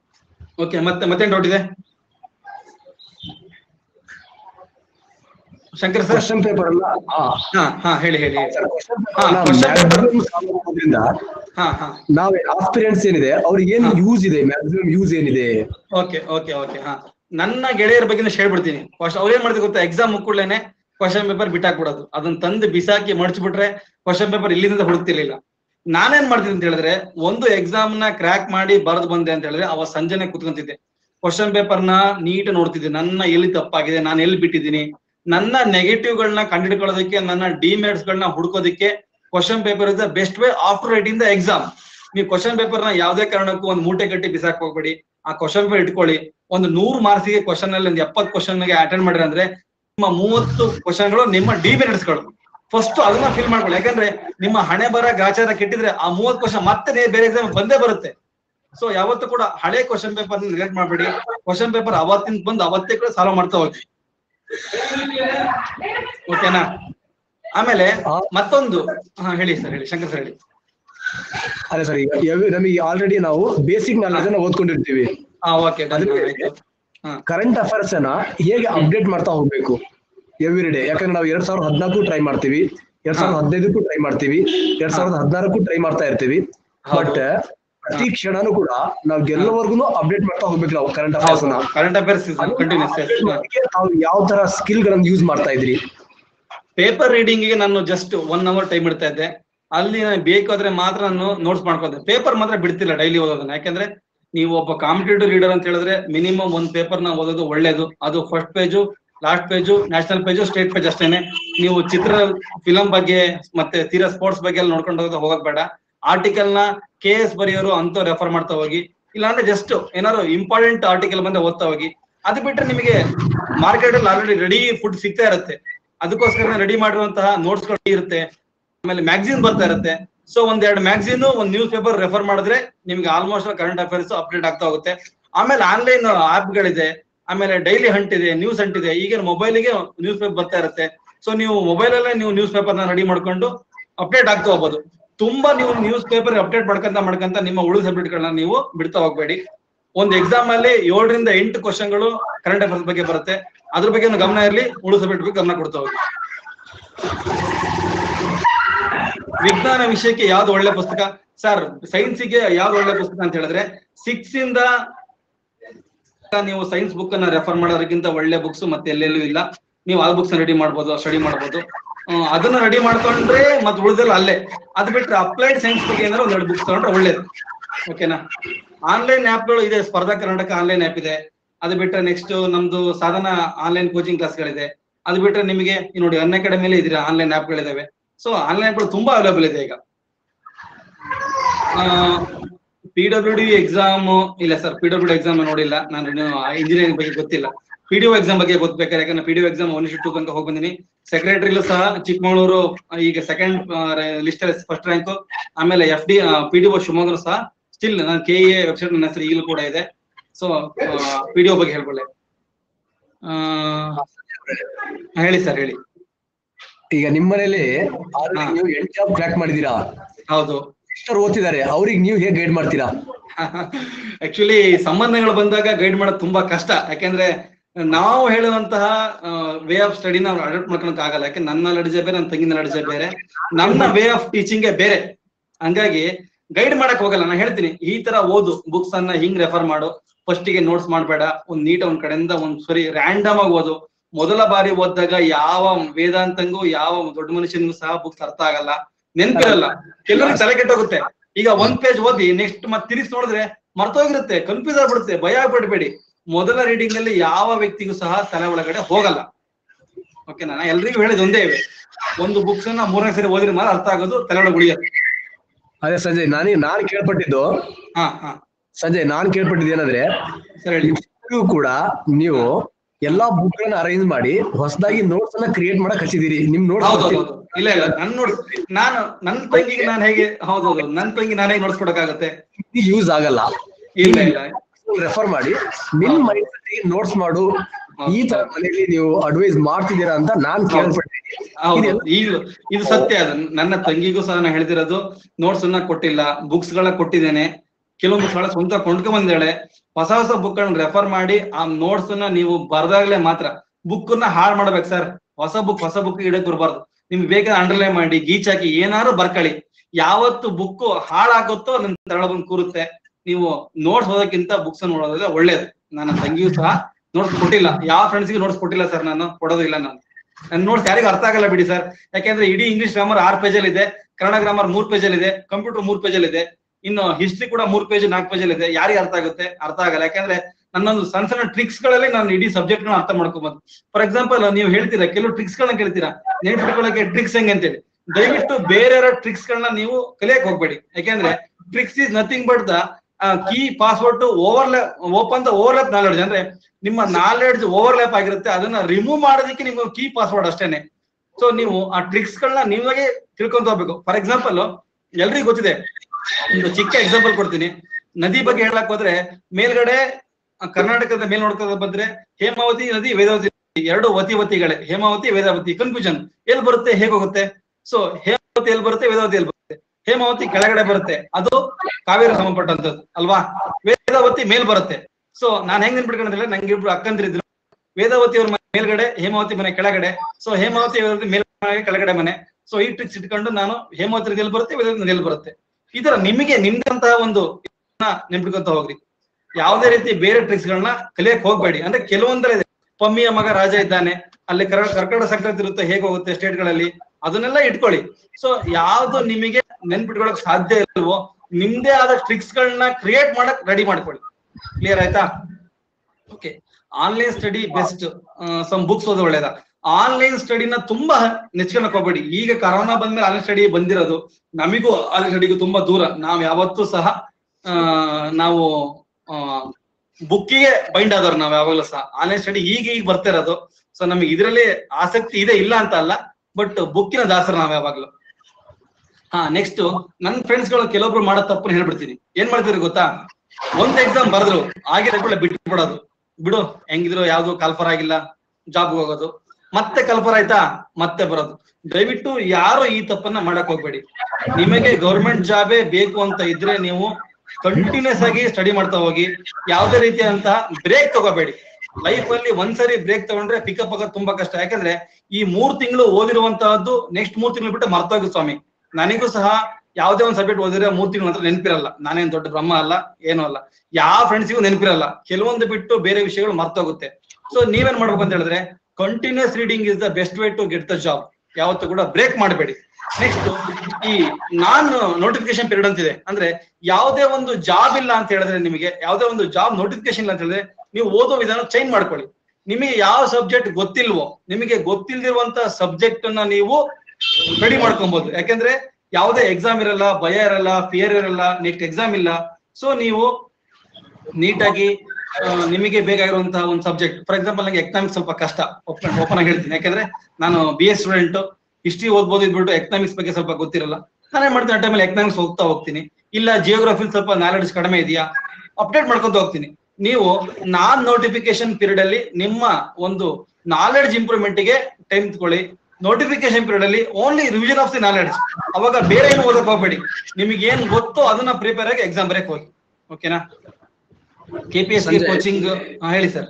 ಓಕೆ ಮತ್ತೆ ಮತ್ತೆ ಡೌಟ್ ಇದೆ ಶಂಕರ್ ಸರ್ ಕ್ವಶನ್ ಪೇಪರ್ ಅಲ್ಲ ಹಾ ಹಾ ಹಾ ಹೇಳಿ ಹೇಳಿ ಹೇಳಿ. ಸರ್ ಕ್ವಶನ್ ಹಾ, question paper. ಮಾಡೋದ್ರಿಂದ ಹಾ ಹಾ ನಾವ್ ಆಸ್ಪಿರೆಂಟ್ಸ್ ಏನಿದೆ ಅವ್ರಿಗೆ ಏನ್ ಹಾ. ಯೂಸ್ ಇದೆ ಮ್ಯಾಕ್ಸಿಮಮ್ ಯೂಸ್ ಏನಿದೆ ಓಕೆ ಓಕೆ ಓಕೆ ಹಾ ನನ್ನ ಗೆಳೆಯರ ಬಗ್ಗೆ ಹೇಳ್ಬಿಡ್ತೀನಿ ಫಸ್ಟ್ ಅವ್ರು ಏನ್ ಮಾಡ್ತಾರೆ ಗೊತ್ತಾ ಎಕ್ಸಾಮ್ ಮುಕ್ಕೂಡ್ಲೇನೆ ಕ್ವಶನ್ ಪೇಪರ್ ಬಿಟ್ಟಾಕ್ಬಿಡೋದು ಅದನ್ನ ತಂದು ಬಿಸಾಕಿ ಮಡಚ್ಬಿಟ್ರೆ ಕ್ವಶನ್ ಪೇಪರ್ ಇಲ್ಲಿಂದ ಹುಡುಕ್ತಿರ್ಲಿಲ್ಲ ನಾನೇನ್ ಮಾಡ್ತೀನಿ ಅಂತ ಹೇಳಿದ್ರೆ ಒಂದು ಎಕ್ಸಾಮ್ ನ ಕ್ರ್ಯಾಕ್ ಮಾಡಿ ಬರೆದು ಬಂದೆ ಅಂತ ಹೇಳಿದ್ರೆ ಅವ ಸಂಜೆನೆ ಕುತ್ಕೊಂತಿದ್ದೆ ಕ್ವಶನ್ ಪೇಪರ್ ನ ನೀಟ್ ನೋಡ್ತಿದ್ದೆ ನನ್ನ ಎಲ್ಲಿ ತಪ್ಪಾಗಿದೆ ನಾನು ಎಲ್ಲಿ ಬಿಟ್ಟಿದ್ದೀನಿ ನನ್ನ ನೆಗೆಟಿವ್ ಗಳನ್ನ ಕಂಡುಹಿಡ್ಕೊಳ್ಳೋದಕ್ಕೆ ನನ್ನ ಡಿಮೆರಿಟ್ಸ್ ಗಳನ್ನ ಹುಡ್ಕೋದಕ್ಕೆ question paper is the best way after writing the exam ನೀವು ಕ್ವಶನ್ ಪೇಪರ್ ನ ಯಾವ್ದೇ ಕಾರಣಕ್ಕೂ ಒಂದು ಮೂಟೆ ಕಟ್ಟಿ ಬಿಸಾಕ್ ಹೋಗ್ಬೇಡಿ ಆ ಕ್ವಶನ್ ಪೇಪರ್ ಇಟ್ಕೊಳ್ಳಿ ಒಂದು ನೂರು ಮಾರ್ಕ್ಸ್ಗೆ ಕ್ವಶನ್ ಅಲ್ಲಿ ಒಂದು ಎಪ್ಪತ್ತು ಕ್ವಶನ್ ಗೆ ಅಟೆಂಡ್ ಮಾಡಿದ್ರೆ ಅಂದ್ರೆ ನಿಮ್ಮ ಮೂವತ್ತು ಕ್ವಶನ್ಗಳು ನಿಮ್ಮ ಡಿಮೆರಿಟ್ಸ್ಗಳು ಫಸ್ಟ್ ಅದನ್ನ ಫಿಲ್ ಮಾಡ್ಕೊಳ್ಳಿ ಯಾಕಂದ್ರೆ ನಿಮ್ಮ ಹಣೆ ಬರ ಗಾಚಾರ ಕೆಟ್ಟಿದ್ರೆ ಆ ಮೂವತ್ ಕ್ವಶನ್ ಮತ್ತೆ ನೇ- ಬೇರೆ ಎಕ್ಸಾಮ್ ಬಂದೇ ಬರುತ್ತೆ ಸೊ ಯಾವತ್ತೂ ಕೂಡ ಹಳೆ ಕ್ವಶನ್ ಪೇಪರ್ ನೆಗ್ಲೆಕ್ಟ್ ಮಾಡ್ಬೇಡಿ ಕ್ವಶನ್ ಪೇಪರ್ ಅವತ್ತಿನ ಬಂದು ಅವತ್ತೇ ಕೂಡ ಸಾಲ್ವ್ ಮಾಡ್ತಾ ಹೋಗಿ ಓಕೆನಾ ಆಮೇಲೆ ಆ. ಮತ್ತೊಂದು ಹಾ ಹೇಳಿ ಸರ್ ಹೇಳಿ ಶಂಕರ್ ಸರ್ ಹೇಳಿ ಅದೇ ಸರ್ ಈಗ ಯಾವ- ನಮಗೆ ಆಲ್ರೆಡಿ ನಾವು ಬೇಸಿಕ್ ನಾಲೆಜ್ ಅನ್ನ ಓದ್ಕೊಂಡಿರ್ತೀವಿ ಹಾ ಓಕೆ ಅದ್ರ ಆಯ್ತು ಹಾ ಕರೆಂಟ್ ಅಫೇರ್ಸ್ ಅನ್ನ ಹೇಗೆ ಅಪ್ಡೇಟ್ ಮಾಡ್ತಾ ಹೋಗ್ಬೇಕು ಎವ್ರಿ ಡೇ ಯಾಕಂದ್ರೆ ನಾವು ಎರಡ್ ಸಾವಿರದ ಹದಿನಾಲ್ಕು ಟ್ರೈ ಮಾಡ್ತೀವಿ ಎರಡ್ ಸಾವಿರದ ಹದಿನೈದಕ್ಕೂ ಟ್ರೈ ಮಾಡ್ತೀವಿ ಎರಡ್ ಸಾವಿರದ ಹದಿನಾರಕ್ಕೂ ಟ್ರೈ ಮಾಡ್ತಾ ಇರ್ತೀವಿ ಹೌದು. ಬಟ್ ಪ್ರತಿ ಕ್ಷಣನೂ ಕೂಡ ನಾವು ಗೆಲ್ಲೋವರೆಗೂ ಅಪ್ಡೇಟ್ ಮಾಡ್ತಾ ಹೋಗ್ಬೇಕು ನಾವು ಕರೆಂಟ್ ಅಫೇರ್ಸ್ ಹೌದು ನ ಕರೆಂಟ್ ಅಫೇರ್ಸ್ ಕಂಟಿನ್ಯೂಸ್ ನಾವು ಯಾವ ತರ ಸ್ಕಿಲ್ ಗಳನ್ನ ಯೂಸ್ ಮಾಡ್ತಾ ಇದ್ರಿ ಪೇಪರ್ ರೀಡಿಂಗ್ ಗೆ ನಾನು ಜಸ್ಟ್ ಒನ್ ಅವರ್ ಟೈಮ್ ಇಡ್ತಾ ಇದ್ದೆ ಅಲ್ಲಿ ನನಗೆ ಬೇಕಾದ್ರೆ ಮಾತ್ರ ನಾನು ನೋಟ್ಸ್ ಮಾಡ್ಕೊಂಡೆ ಪೇಪರ್ ಮಾತ್ರ ಬಿಡ್ತಿಲ್ಲ ಡೈಲಿ ಓದೋದನ್ನ ಯಾಕಂದ್ರೆ ನೀವು ಒಬ್ಬ ಕಾಂಪಿಟೇಟಿವ್ ಲೀಡರ್ ಅಂತ ಹೇಳಿದ್ರೆ ಮಿನಿಮಮ್ ಒಂದ್ ಪೇಪರ್ ನ ಓದೋದು ಒಳ್ಳೇದು ಅದು first page last page national page state page ಅಷ್ಟೇನೆ ನೀವು ಚಿತ್ರ ಫಿಲಂ ಬಗ್ಗೆ ಮತ್ತೆ ತೀರಾ ಸ್ಪೋರ್ಟ್ಸ್ ಬಗ್ಗೆ ಎಲ್ಲ ನೋಡ್ಕೊಂಡು ಹೋಗೋದು ಹೋಗಕ್ ಬೇಡ ಆರ್ಟಿಕಲ್ ನ ಕೆ ಎಸ್ ಬರೆಯೋರು ಅಂತ ರೆಫರ್ ಮಾಡ್ತಾ ಹೋಗಿ ಇಲ್ಲಾಂದ್ರೆ ಜಸ್ಟ್ ಏನಾದ್ರು ಇಂಪಾರ್ಟೆಂಟ್ ಆರ್ಟಿಕಲ್ ಬಂದ ಓದ್ತಾ ಹೋಗಿ ಅದು ಬಿಟ್ರೆ ನಿಮಗೆ ಮಾರ್ಕೆಟ್ ಅಲ್ಲಿ ಆಲ್ರೆಡಿ ರೆಡಿ ಫುಡ್ ಸಿಗ್ತಾ ಇರುತ್ತೆ ಅದಕ್ಕೋಸ್ಕರ ರೆಡಿ ಮಾಡಿರುವಂತಹ ನೋಟ್ಸ್ ಗಳು ಇರುತ್ತೆ ಆಮೇಲೆ ಮ್ಯಾಗಝಿನ್ ಬರ್ತಾ ಇರುತ್ತೆ ಸೊ ಒಂದ್ ಎರಡು ಮ್ಯಾಗಝಿನ್ ಒಂದ್ ನ್ಯೂಸ್ ಪೇಪರ್ ರೆಫರ್ ಮಾಡಿದ್ರೆ ನಿಮ್ಗೆ ಆಲ್ಮೋಸ್ಟ್ ಕರೆಂಟ್ ಅಫೇರ್ಸ್ ಅಪ್ಡೇಟ್ ಆಗ್ತಾ ಹೋಗುತ್ತೆ ಆಮೇಲೆ ಆನ್ಲೈನ್ ಆಪ್ ಗಳಿದೆ ಆಮೇಲೆ ಡೈಲಿ ಹಂಟ್ ಇದೆ ನ್ಯೂಸ್ ಹಂಟ್ ಇದೆ ಈಗ ಮೊಬೈಲಿಗೆ ನ್ಯೂಸ್ ಪೇಪರ್ ಬರ್ತಾ ಇರುತ್ತೆ ಸೊ ನೀವು ಮೊಬೈಲ್ ಅಲ್ಲೇ ನೀವು ನ್ಯೂಸ್ ಪೇಪರ್ ನ ರೆಡಿ ಮಾಡ್ಕೊಂಡು ಅಪ್ಡೇಟ್ ಆಗ್ತಾ ಹೋಗ್ಬೋದು ತುಂಬಾ ನೀವು ನ್ಯೂಸ್ ಪೇಪರ್ ಅಪ್ಡೇಟ್ ಮಾಡ್ಕೊಂತ ಮಾಡ್ಕೊಂತ ನಿಮ್ಮ ಉಳಿದ ಸಬ್ಜೆಕ್ಟ್ ಗಳನ್ನ ನೀವು ಬಿಡ್ತಾ ಹೋಗ್ಬೇಡಿ ಒಂದು ಎಕ್ಸಾಮ್ ಅಲ್ಲಿ ಏಳರಿಂದ ಎಂಟು ಕ್ವಶನ್ಗಳು ಕರೆಂಟ್ ಅಫೇರ್ಸ್ ಬಗ್ಗೆ ಬರುತ್ತೆ ಅದ್ರ ಬಗ್ಗೆ ಒಂದು ಗಮನ ಇರಲಿ ಉಳಿದ ಸಬ್ಜೆಕ್ಟ್ ಬಗ್ಗೆ ಗಮನ ಕೊಡ್ತಾ ಹೋಗಿ ವಿಜ್ಞಾನ ವಿಷಯಕ್ಕೆ ಯಾವ್ದು ಒಳ್ಳೆ ಪುಸ್ತಕ ಸರ್ ಸೈನ್ಸಿಗೆ ಯಾವ್ದು ಒಳ್ಳೆ ಪುಸ್ತಕ ಅಂತ ಹೇಳಿದ್ರೆ ಸಿಕ್ಸ್ ಇಂದ ನೀವು ಸೈನ್ಸ್ ಬುಕ್ ಅನ್ನ ರೆಫರ್ ಮಾಡೋದಕ್ಕಿಂತ ಒಳ್ಳೆ ಬುಕ್ಸ್ ಮತ್ತೆ ಎಲ್ಲೆಲ್ಲೂ ಇಲ್ಲ ನೀವು ಆ ಬುಕ್ಸ್ ರೆಡಿ ಮಾಡ್ಬೋದು ಸ್ಟಡಿ ಮಾಡ್ಬೋದು ಆ, ಅದನ್ನ ರೆಡಿ ಮಾಡ್ಕೊಂಡ್ರೆ ಮತ್ತೆ ಉಳಿದಲ್ಲ ಅಲ್ಲೇ ಅದ್ ಬಿಟ್ರೆ ಅಪ್ಲೈಡ್ ಸೈನ್ಸ್ ಬಗ್ಗೆ ಏನಾದ್ರು ಒಂದೆರಡು ಬುಕ್ಸ್ ತಗೊಂಡ್ರೆ ಒಳ್ಳೇದು ಓಕೆನಾ ಆನ್ಲೈನ್ ಗಳು ಇದೆ ಸ್ಪರ್ಧಾ ಕರ್ನಾಟಕ ಆನ್ಲೈನ್ ಆಪ್ ಇದೆ ಅದು ಬಿಟ್ರೆ ನೆಕ್ಸ್ಟ್ ನಮ್ದು ಸಾಧನ ಆನ್ಲೈನ್ ಕೋಚಿಂಗ್ ಕ್ಲಾಸ್ಗಳಿದೆ ಅದು ಬಿಟ್ರೆ ನಿಮಗೆ ಈ ನೋಡಿ ಅನ್ ಅಕಾಡೆಮಿಲಿ ಇದೀರಾ ಆನ್ಲೈನ್ ಗಳಿದಾವೆ ಸೊ ಆನ್ಲೈನ್ ಗಳು ತುಂಬಾ ಅವೈಲೇಬಲ್ ಇದೆ ಈಗ ಪಿ ಡಬ್ಲ್ಯೂ ಡಿ ಎಕ್ಸಾಮ್ ಇಲ್ಲ sir P W D exam ನೋಡಿಲ್ಲ ನಾನು ಇಂಜಿನಿಯರಿಂಗ್ ಬಗ್ಗೆ ಗೊತ್ತಿಲ್ಲ ಪಿ ಡಿ ಎಕ್ಸಾಮ್ ಬಗ್ಗೆ ಗೊತ್ತಬೇಕಾದ್ರೆ ಯಾಕಂದ್ರೆ P D exam one two ತನಕ ಹೋಗಿ ಬಂದಿನಿ ಸೆಕ್ರೆಟರಿಲೂ ಸಹ ಚಿಕ್ಕಮಗಳೂರು ಈಗ ಸೆಕೆಂಡ್ ಲಿಸ್ಟ್ ಅಲ್ಲಿ ಫಸ್ಟ್ ರ್ಯಾಂಕ್ ಆಮೇಲೆ F D P D O Shivamogga ಸಹ ಸ್ಟಿಲ್ ನಾನು ಕೆ ಎ ವೆಬ್ಸೈಟ್ ನನ್ನ ಹೆಸರು ಈಗಲೂ ಕೂಡ ಇದೆ ಸೊ ಪಿ ಡಿ ಒ ಬಗ್ಗೆ ಹೇಳ್ಕೊಳ್ಳೆ ಆ, ಹೇಳಿ ಸರ್ ಹೇಳಿ ಈಗ ನಿಮ್ಮ ಮನೇಲಿ already ಹಾ. ನೀವು ಎಂಟು ಜಾಬ್ ಕ್ರ್ಯಾಕ್ ಮಾಡಿದೀರಾ ಹೌದು ಎಷ್ಟರು ಓದ್ತಿದ್ದಾರೆ ಅವ್ರಿಗೆ ನೀವು ಹೇಗೆ ಗೈಡ್ ಮಾಡ್ತೀರಾ ಆಕ್ಚುಲಿ ಸಂಬಂಧಗಳು ಬಂದಾಗ ಗೈಡ್ ಮಾಡೋದು ತುಂಬಾ ಕಷ್ಟ ಯಾಕೆಂದ್ರೆ ನಾವು ಹೇಳುವಂತಹ ವೇ ಆಫ್ ಸ್ಟಡಿ ನಾವು ಅಡಾಪ್ಟ್ ಮಾಡ್ಕೊಳಕ್ ಆಗಲ್ಲ ಯಾಕೆ ನನ್ನ ನಾಲೆಡ್ಜೆ ಬೇರೆ ನನ್ನ ತಂಗಿನ ನಾಲೆಡ್ಜೆ ಬೇರೆ ನಮ್ಮ ವೇ ಆಫ್ ಟೀಚಿಂಗ್ ಬೇರೆ ಹಂಗಾಗಿ ಗೈಡ್ ಮಾಡಕ್ ಹೋಗಲ್ಲ ನಾನು ಹೇಳ್ತೀನಿ ಈ ತರ ಓದು ಬುಕ್ಸ್ ಅನ್ನ ಹಿಂಗ್ ರೆಫರ್ ಮಾಡು ಫಸ್ಟ್ ಗೆ ನೋಟ್ಸ್ ಮಾಡ್ಬೇಡ ಒಂದ್ ನೀಟ್ ಒಂದ್ ಕಡೆಯಿಂದ ಒಂದ್ ಸರಿ ರ್ಯಾಂಡಮ್ ಆಗಿ ಓದು ಮೊದಲ ಬಾರಿ ಓದಿದಾಗ ಯಾವ ವೇದಾಂತಂಗೂ ಯಾವ ದೊಡ್ಡ ಮನುಷ್ಯನಿಗೂ ಸಹ ಬುಕ್ಸ್ ಅರ್ಥ ಆಗಲ್ಲ ನೆನ್ಪಿರಲ್ಲ ಕೆಲವರಿಗೆ ತಲೆ ಕೆಟ್ಟೋಗುತ್ತೆ ಈಗ ಒಂದ್ ಪೇಜ್ ಓದಿ ನೆಕ್ಸ್ಟ್ ಮತ್ತೆ ತಿರುಗಿಸಿ ನೋಡಿದ್ರೆ ಮರ್ತೋಗಿರುತ್ತೆ ಕನ್ಫ್ಯೂಸ್ ಆಗ್ಬಿಡುತ್ತೆ ಭಯ ಆಗ್ಬಿಡ್ಬೇಡಿ ಮೊದಲ ರೀಡಿಂಗ್ ನಲ್ಲಿ ಯಾವ ವ್ಯಕ್ತಿಗೂ ಸಹ ತಲೆ ಒಳಗಡೆ ಹೋಗಲ್ಲ ಓಕೆ ನಾನು ಎಲ್ರಿಗೂ ಹೇಳಿದ ಒಂದೇ ಇವೆ ಒಂದು ಬುಕ್ಸ್ ಅನ್ನ ಮೂರನೇ ಸರಿ ಓದಿದ್ರೆ ಮಾತ್ರ ಅರ್ಥ ಆಗೋದು ತಲೆ ಒಳಗೆ ಉಳಿಯೋದು ಅದೇ ಸಂಜಯ್ ನಾನೇ ನಾನ್ ಕೇಳ್ಪಟ್ಟಿದ್ದು ಹಾ ಹಾ ಸಂಜಯ್ ನಾನ್ ಕೇಳ್ಪಟ್ಟಿದ್ದು ಏನಂದ್ರೆ ಸರಿ ಹೇಳಿ ಇವ್ರಿಗೂ ಕೂಡ ನೀವು ಎಲ್ಲಾ ಬುಕ್ ಗಳನ್ನ ಅರೇಂಜ್ ಮಾಡಿ ಹೊಸದಾಗಿ ನೋಟ್ಸ್ ಅನ್ನ ಕ್ರಿಯೇಟ್ ಮಾಡಕ್ ಹಚ್ಚಿದೀರಿ ನಿಮ್ ಹೌದು ಹೌದು ನೋಟ್ಸ್ ಹೌದು ಇಲ್ಲ ಇಲ್ಲ ನನ್ ನೋಡ್ ನಾನು ನನ್ ತಂಗಿಗೆ ನಾನು ಹೇಗೆ ಹೌದೌದು ನನ್ ತಂಗಿ ನಾನು ಹೇಗೆ ನೋಡ್ಸ್ಕೊಡಕ್ಕಾಗತ್ತೆ ಯೂಸ್ ಆಗಲ್ಲ ಇಲ್ಲ ಇಲ್ಲ ರೆಫರ್ ಮಾಡಿ ನಿಮ್ ಮೈಂಡ್ ಸೆಟ್ ನೋಟ್ಸ್ ಮಾಡು ಈ ತರ ಮನೆಯಲ್ಲಿ ನೀವು ಅಡ್ವೈಸ್ ಮಾಡ್ತಿದ್ದೀರಾ ಅಂತ ನಾನ್ ಕೇಳ್ಪಟ್ಟಿದ್ದೀನಿ ಹೌದು ಇದೆಲ್ಲ ಇದು ಇದು ಸತ್ಯ ಅದು ನನ್ನ ತಂಗಿಗೂ ಸಹ ನಾನು ಹೇಳ್ತಿರೋದು ನೋಟ್ಸ್ ಅನ್ನ ಕೊಟ್ಟಿಲ್ಲ ಬುಕ್ಸ್ ಗಳ ಕೊಟ್ಟಿದ್ದೇನೆ ಕೆಲವು ಬುಕ್ಸ್ ಗಳ ಸ್ವಂತ ಕೊಂಡ್ಕೊಂಡ್ ಬಂದೇಳೆ ಹೊಸ ಹೊಸ ಬುಕ್ ಗಳನ್ನ ರೆಫರ್ ಮಾಡಿ ಆ ನೋಟ್ಸ್ ಅನ್ನ ನೀವು ಬರ್ದಾಗ್ಲೇ ಮಾತ್ರ ಬುಕ್ ನ ಹಾಳು ಮಾಡ್ಬೇಕು ಸರ್ ಹೊಸ ಬುಕ್ ಹೊಸ ಬುಕ್ ಇಡಕ್ ಬರಬಾರ್ದು ನಿಮ್ಗೆ ಬೇಕಾದ ಅಂಡರ್ಲೈನ್ ಮಾಡಿ ಗೀಚ್ ಹಾಕಿ ಏನಾದ್ರು ಬರ್ಕೊಳ್ಳಿ ಯಾವತ್ತು ಬುಕ್ ಹಾಳಾಗುತ್ತೋ ನನ್ ತಳ ಬಂದು ಕೂರುತ್ತೆ ನೀವು ನೋಟ್ಸ್ ಓದೋಕ್ಕಿಂತ ಬುಕ್ಸ್ ನೋಡೋದ್ರೆ ಒಳ್ಳೇದು ನನ್ನ ತಂಗಿಯೂ ಸಹ ನೋಟ್ಸ್ ಕೊಟ್ಟಿಲ್ಲ ಯಾವ ಫ್ರೆಂಡ್ಸ್ಗೆ ನೋಟ್ಸ್ ಕೊಟ್ಟಿಲ್ಲ ಸರ್ ನಾನು ಕೊಡೋದಿಲ್ಲ ನಾನು ನನ್ ನೋಟ್ಸ್ ಯಾರಿಗೂ ಅರ್ಥ ಆಗಲ್ಲ ಬಿಡಿ ಸರ್ ಯಾಕೆಂದ್ರೆ ಇಡೀ ಇಂಗ್ಲಿಷ್ ಗ್ರಾಮರ್ ಆರ್ ಪೇಜ್ ಅಲ್ಲಿ ಇದೆ ಕನ್ನಡ ಗ್ರಾಮರ್ ಮೂರ್ ಪೇಜ್ ಅಲ್ಲಿ ಇದೆ ಕಂಪ್ಯೂಟರ್ ಮೂರ್ ಪೇಜ್ ಅಲ್ಲಿ ಇದೆ ಇನ್ನು ಹಿಸ್ಟ್ರಿ ಕೂಡ ಮೂರ್ ಪೇಜ್ ನಾಲ್ಕು ಪೇಜ್ ಅಲ್ಲಿ ಇದೆ ಯಾರಿಗೆ ಅರ್ಥ ಆಗುತ್ತೆ ಅರ್ಥ ಆಗಲ್ಲ ಯಾಕಂದ್ರೆ ನನ್ನೊಂದು ಸಣ್ಣ ಸಣ್ಣ ಟ್ರಿಕ್ಸ್ ಗಳಲ್ಲಿ ನಾನು ಇಡೀ ಸಬ್ಜೆಕ್ಟ್ ನ ಅರ್ಥ ಮಾಡ್ಕೊಬೋದು ಫಾರ್ ಎಕ್ಸಾಂಪಲ್ ನೀವು ಹೇಳ್ತೀರಾ ಕೆಲವು ಟ್ರಿಕ್ಸ್ ಗಳನ್ನ ಕೇಳ್ತೀರಾ ನೆನ್ಪಿಟ್ಕೊಳ್ಳಕ್ಕೆ ಟ್ರಿಕ್ಸ್ ಹೆಂಗೆ ಅಂತೇಳಿ ದಯವಿಟ್ಟು ಬೇರೆಯವರ ಟ್ರಿಕ್ಸ್ ಗಳನ್ನ ನೀವು ಕಲಿಯಕ್ ಹೋಗ್ಬೇಡಿ ಯಾಕೆಂದ್ರೆ tricks is nothing but the key password overlap open the overlap knowledge ಅಂದ್ರೆ ನಿಮ್ಮ ನಾಲೆಡ್ಜ್ ಓವರ್ಲ್ಯಾಪ್ ಆಗಿರುತ್ತೆ ಅದನ್ನ ರಿಮೂವ್ ಮಾಡೋದಕ್ಕೆ ನಿಮ್ಗೆ ಕೀ ಪಾಸ್ವರ್ಡ್ ಅಷ್ಟೇನೆ ಸೊ ನೀವು ಆ ಟ್ರಿಕ್ಸ್ ಗಳನ್ನ ನೀವಾಗೆ ತಿಳ್ಕೊಂತ ಹೋಗ್ಬೇಕು ಫಾರ್ ಎಕ್ಸಾಂಪಲ್ ಎಲ್ರಿಗೂ ಗೊತ್ತಿದೆ ಒಂದು ಚಿಕ್ಕ ಎಕ್ಸಾಂಪಲ್ ಕೊಡ್ತೀನಿ ನದಿ ಬಗ್ಗೆ ಹೇಳಕ್ ಹೋದ್ರೆ ಮೇಲ್ಗಡೆ ಆ, ಕರ್ನಾಟಕದ ಮೇಲ್ ನೋಡ್ಕೊಂಡ್ ಬಂದ್ರೆ ಹೇಮಾವತಿ ನದಿ ವೇದಾವತಿ ನದಿ, ಎರಡು ವತಿ ವತಿಗಳೇ ಹೇಮಾವತಿ ವೇದಾವತಿ ಕನ್ಫ್ಯೂಷನ್ ಎಲ್ಲಿ ಬರುತ್ತೆ ಹೇಗೆ ಹೋಗುತ್ತೆ ಸೊ ಹೇಮಾವತಿ ಎಲ್ಲಿ ಬರುತ್ತೆ ವೇದಾವತಿ ಎಲ್ಲಿ ಬರುತ್ತೆ ಹೇಮಾವತಿ ಕೆಳಗಡೆ ಬರುತ್ತೆ ಅದು ಕಾವೇರಿ ಸಂಬಂಧಪಟ್ಟಂತದ್ದು ಅಲ್ವಾ ವೇದಾವತಿ ಮೇಲ್ ಬರುತ್ತೆ ಸೊ ನಾನ್ ಹೆಂಗ್ ನೆನ್ಪಿಟ್ಕೊಂಡಿಲ್ಲ ನಂಗೆ ಇಬ್ರು ಅಕ್ಕಂದಿರಿದ್ರು ವೇದಾವತಿ ಅವ್ರ ಮನೆ ಮೇಲ್ಗಡೆ ಹೇಮಾವತಿ ಮನೆ ಕೆಳಗಡೆ ಸೊ ಹೇಮಾವತಿ ಅವ್ರದ್ದು ಮೇಲ್ ಮನೆ ಕೆಳಗಡೆ ಮನೆ ಸೊ ಈ ಟ್ರಿಕ್ಸ್ ಇಟ್ಕೊಂಡು ನಾನು ಹೇಮಾವತಿ ನದಿ ಎಲ್ಲಿ ಬರುತ್ತೆ ವೇದಾವತಿ ನದಿ ಎಲ್ಲಿ ಬರುತ್ತೆ ಈ ತರ ನಿಮಗೆ ನಿಮ್ದಂತಹ ಒಂದು ನೆನ್ಪಿಟ್ಕೊಂತ ಹೋಗ್ರಿ ಯಾವುದೇ ರೀತಿ ಬೇರೆ ಟ್ರಿಕ್ಸ್ ಗಳನ್ನ ಕಲಿಯಕ್ ಹೋಗ್ಬೇಡಿ ಅಂದ್ರೆ ಕೆಲವೊಂದರ ಇದೆ ಪಮ್ಮಿಯ ಮಗ ರಾಜ ಇದ್ದಾನೆ ಅಲ್ಲಿ ಕರ ಕರ್ಕಟ ಸಂಕ್ರಾಂತಿ ಇರುತ್ತೆ ಹೇಗೆ ಹೋಗುತ್ತೆ ಸ್ಟೇಟ್ ಗಳಲ್ಲಿ ಅದನ್ನೆಲ್ಲ ಇಟ್ಕೊಳ್ಳಿ ಸೊ ಯಾವ್ದು ನಿಮಗೆ ನೆನ್ಪಿಟ್ಕೊಳಕ್ ಸಾಧ್ಯ ಇಲ್ವೋ ನಿಮ್ದೇ ಆದ ಟ್ರಿಕ್ಸ್ ಗಳನ್ನ ಕ್ರಿಯೇಟ್ ಮಾಡಕ್ ರೆಡಿ ಮಾಡ್ಕೊಳ್ಳಿ ಕ್ಲಿಯರ್ ಆಯ್ತಾ okay online study best some books ಓದೋ ಒಳ್ಳೇದ ಆನ್ಲೈನ್ ಸ್ಟಡಿನ ತುಂಬಾ ನೆಚ್ಕೊಳಕ್ ಹೋಗ್ಬೇಡಿ ಈಗ ಕರೋನಾ ಬಂದ್ಮೇಲೆ ಆನ್ಲೈನ್ ಸ್ಟಡಿ ಬಂದಿರೋದು ನಮಿಗೂ ಆನ್ಲೈನ್ ಸ್ಟಡಿಗೂ ತುಂಬಾ ದೂರ ನಾವ್ ಯಾವತ್ತೂ ಸಹ ಆ, ನಾವು ಬುಕ್ಕಿಗೆ ಬೈಂಡ್ ಆದವ್ರು ನಾವ್ ಯಾವಾಗಲೂ ಸಹ ಆನ್ಲೈನ್ ಸ್ಟಡಿ ಈಗ ಈಗ ಬರ್ತಾ ಇರೋದು ಸೊ ನಮಗೆ ಇದರಲ್ಲಿ ಆಸಕ್ತಿ ಇದೆ ಇಲ್ಲ ಅಂತ ಅಲ್ಲ ಬಟ್ ಬುಕ್ಕಿನ ದಾಸರು ನಾವ್ ಯಾವಾಗ್ಲೂ ಹಾ ನೆಕ್ಸ್ಟ್ ನನ್ನ ಫ್ರೆಂಡ್ಸ್ ಗಳು ಕೆಲವೊಬ್ರು ಮಾಡೋ ತಪ್ಪು ಹೇಳ್ಬಿಡ್ತೀನಿ ಏನ್ ಮಾಡ್ತೀರಿ ಗೊತ್ತಾ ಒಂದ್ ಎಕ್ಸಾಮ್ ಬರೆದ್ರು ಆಗಿದ ಕೂಡ ಬಿಟ್ಟು ಬಿಡೋದು ಬಿಡು ಹೆಂಗಿದ್ರು ಯಾವ್ದು ಕಾಲ್ಫರ್ ಆಗಿಲ್ಲ ಜಾಬ್ ಹೋಗೋದು ಮತ್ತೆ ಕಲ್ಫರ್ ಆಯ್ತಾ ಮತ್ತೆ ಬರೋದು ದಯವಿಟ್ಟು ಯಾರು ಈ ತಪ್ಪನ್ನ ಮಾಡಕ್ ಹೋಗ್ಬೇಡಿ ನಿಮಗೆ ಗೌರ್ಮೆಂಟ್ ಜಾಬೇ ಬೇಕು ಅಂತ ಇದ್ರೆ ನೀವು ಕಂಟಿನ್ಯೂಸ್ ಆಗಿ ಸ್ಟಡಿ ಮಾಡ್ತಾ ಹೋಗಿ ಯಾವುದೇ ರೀತಿಯಾದಂತಹ ಬ್ರೇಕ್ ತಗೋಬೇಡಿ ಲೈಫ್ ಅಲ್ಲಿ ಒಂದ್ಸರಿ ಬ್ರೇಕ್ ತಗೊಂಡ್ರೆ ಪಿಕಪ್ ಆಗೋದು ತುಂಬಾ ಕಷ್ಟ ಯಾಕಂದ್ರೆ ಈ ಮೂರ್ ತಿಂಗಳು ಓದಿರುವಂತಹದ್ದು ನೆಕ್ಸ್ಟ್ ಮೂರ್ ತಿಂಗಳು ಬಿಟ್ಟು ಮರ್ತೋಗಿ ಸ್ವಾಮಿ ನನಗೂ ಸಹ ಯಾವುದೇ ಒಂದು ಸಬ್ಜೆಕ್ಟ್ ಓದಿದ್ರೆ ಮೂರ್ ತಿಂಗಳ ನಂತರ ನೆನಪಿರಲ್ಲ ನಾನೇನ್ ದೊಡ್ಡ ಬ್ರಹ್ಮ ಅಲ್ಲ ಏನೂ ಅಲ್ಲ ಯಾವ ಫ್ರೆಂಡ್ಸಿಗೂ ನೆನಪಿರಲ್ಲ ಕೆಲವೊಂದು ಬಿಟ್ಟು ಬೇರೆ ವಿಷಯಗಳು ಮರ್ತೋಗುತ್ತೆ ಸೊ ನೀವೇನ್ ಮಾಡ್ಬೇಕು ಅಂತ ಹೇಳಿದ್ರೆ continues reading is the best way to get the job ಯಾವತ್ತೂ ಕೂಡ ಬ್ರೇಕ್ ಮಾಡಬೇಡಿ ನೆಕ್ಸ್ಟ್ ಈ ನಾನ್ ನೋಟಿಫಿಕೇಶನ್ ಪೀರಿಯಡ್ ಅಂತಿದೆ ಅಂದ್ರೆ ಯಾವುದೇ ಒಂದು ಜಾಬ್ ಇಲ್ಲ ಅಂತ ಹೇಳಿದ್ರೆ ನಿಮಗೆ ಯಾವುದೇ ಒಂದು ಜಾಬ್ ನೋಟಿಫಿಕೇಶನ್ ಇಲ್ಲ ಅಂತ ಹೇಳಿದ್ರೆ ನೀವು ಓದೋ ವಿಧಾನ ಚೇಂಜ್ ಮಾಡ್ಕೊಳ್ಳಿ ನಿಮಗೆ ಯಾವ ಸಬ್ಜೆಕ್ಟ್ ಗೊತ್ತಿಲ್ವೋ ನಿಮಗೆ ಗೊತ್ತಿಲ್ದಿರುವಂತ ಸಬ್ಜೆಕ್ಟ್ ಅನ್ನ ನೀವು ರೆಡಿ ಮಾಡ್ಕೊಬಹುದು ಯಾಕಂದ್ರೆ ಯಾವುದೇ ಎಕ್ಸಾಮ್ ಇರಲ್ಲ ಭಯ ಇರಲ್ಲ ಫಿಯರ್ ಇರಲ್ಲ ನೆಕ್ಸ್ಟ್ ಎಕ್ಸಾಮ್ ಇಲ್ಲ ಸೊ ನೀವು ನೀಟಾಗಿ ನಿಮಗೆ ಬೇಕಾಗಿರುವಂತಹ ಒಂದು ಸಬ್ಜೆಕ್ಟ್ ಫಾರ್ ಎಕ್ಸಾಂಪಲ್ ನಂಗೆ ಎಕನಾಮಿಕ್ಸ್ ಸ್ವಲ್ಪ ಕಷ್ಟ ಓಪನ್ ಓಪನ್ ಆಗಿ ಹೇಳ್ತೀನಿ ಯಾಕಂದ್ರೆ ನಾನು ಬಿ ಎಸ್ ಸ್ಟೂಡೆಂಟ್ ಹಿಸ್ಟ್ರಿ ಓದ್ಬೋದು ಇದ್ಬಿಟ್ಟು ಎಕನಾಮಿಕ್ಸ್ ಬಗ್ಗೆ ಸ್ವಲ್ಪ ಗೊತ್ತಿರಲ್ಲ ನಾನೇನ್ ಮಾಡ್ತೀನಿ ಆ ಟೈಮಲ್ಲಿ ಎಕನಾಮಿಕ್ಸ್ ಹೋಗ್ತಾ ಹೋಗ್ತೀನಿ ಇಲ್ಲ ಜಿಯೋಗ್ರಫಿ ಸ್ವಲ್ಪ ನಾಲೆಡ್ಜ್ ಕಡಿಮೆ ಇದೆಯಾ ಅಪ್ಡೇಟ್ ಮಾಡ್ಕೊಂತ ಹೋಗ್ತೀನಿ ನೀವು ನಾನ್ ನೋಟಿಫಿಕೇಶನ್ ಪೀರಿಯಡ್ ಅಲ್ಲಿ ನಿಮ್ಮ ಒಂದು ನಾಲೆಡ್ಜ್ ಇಂಪ್ರೂವ್ಮೆಂಟ್ ಗೆ ಟೈಮ್ ತಗೊಳ್ಳಿ ನೋಟಿಫಿಕೇಶನ್ ಪೀರಿಯಡ್ ಅಲ್ಲಿ only revision of the knowledge ಅವಾಗ ಬೇರೆ ಏನು ಓದಕ್ ಹೋಗ್ಬೇಡಿ ನಿಮಗೆ ಏನ್ ಗೊತ್ತೋ ಅದನ್ನ ಪ್ರಿಪೇರ್ ಆಗಿ ಎಕ್ಸಾಮ್ ಬರೆಯಕ್ ಹೋಗಿ ಓಕೆನಾ ಕೆಪಿಎಸ್ ಸಂಜಯ್. ಕೋಚಿಂಗ್ ಹೇಳಿ ಸರ್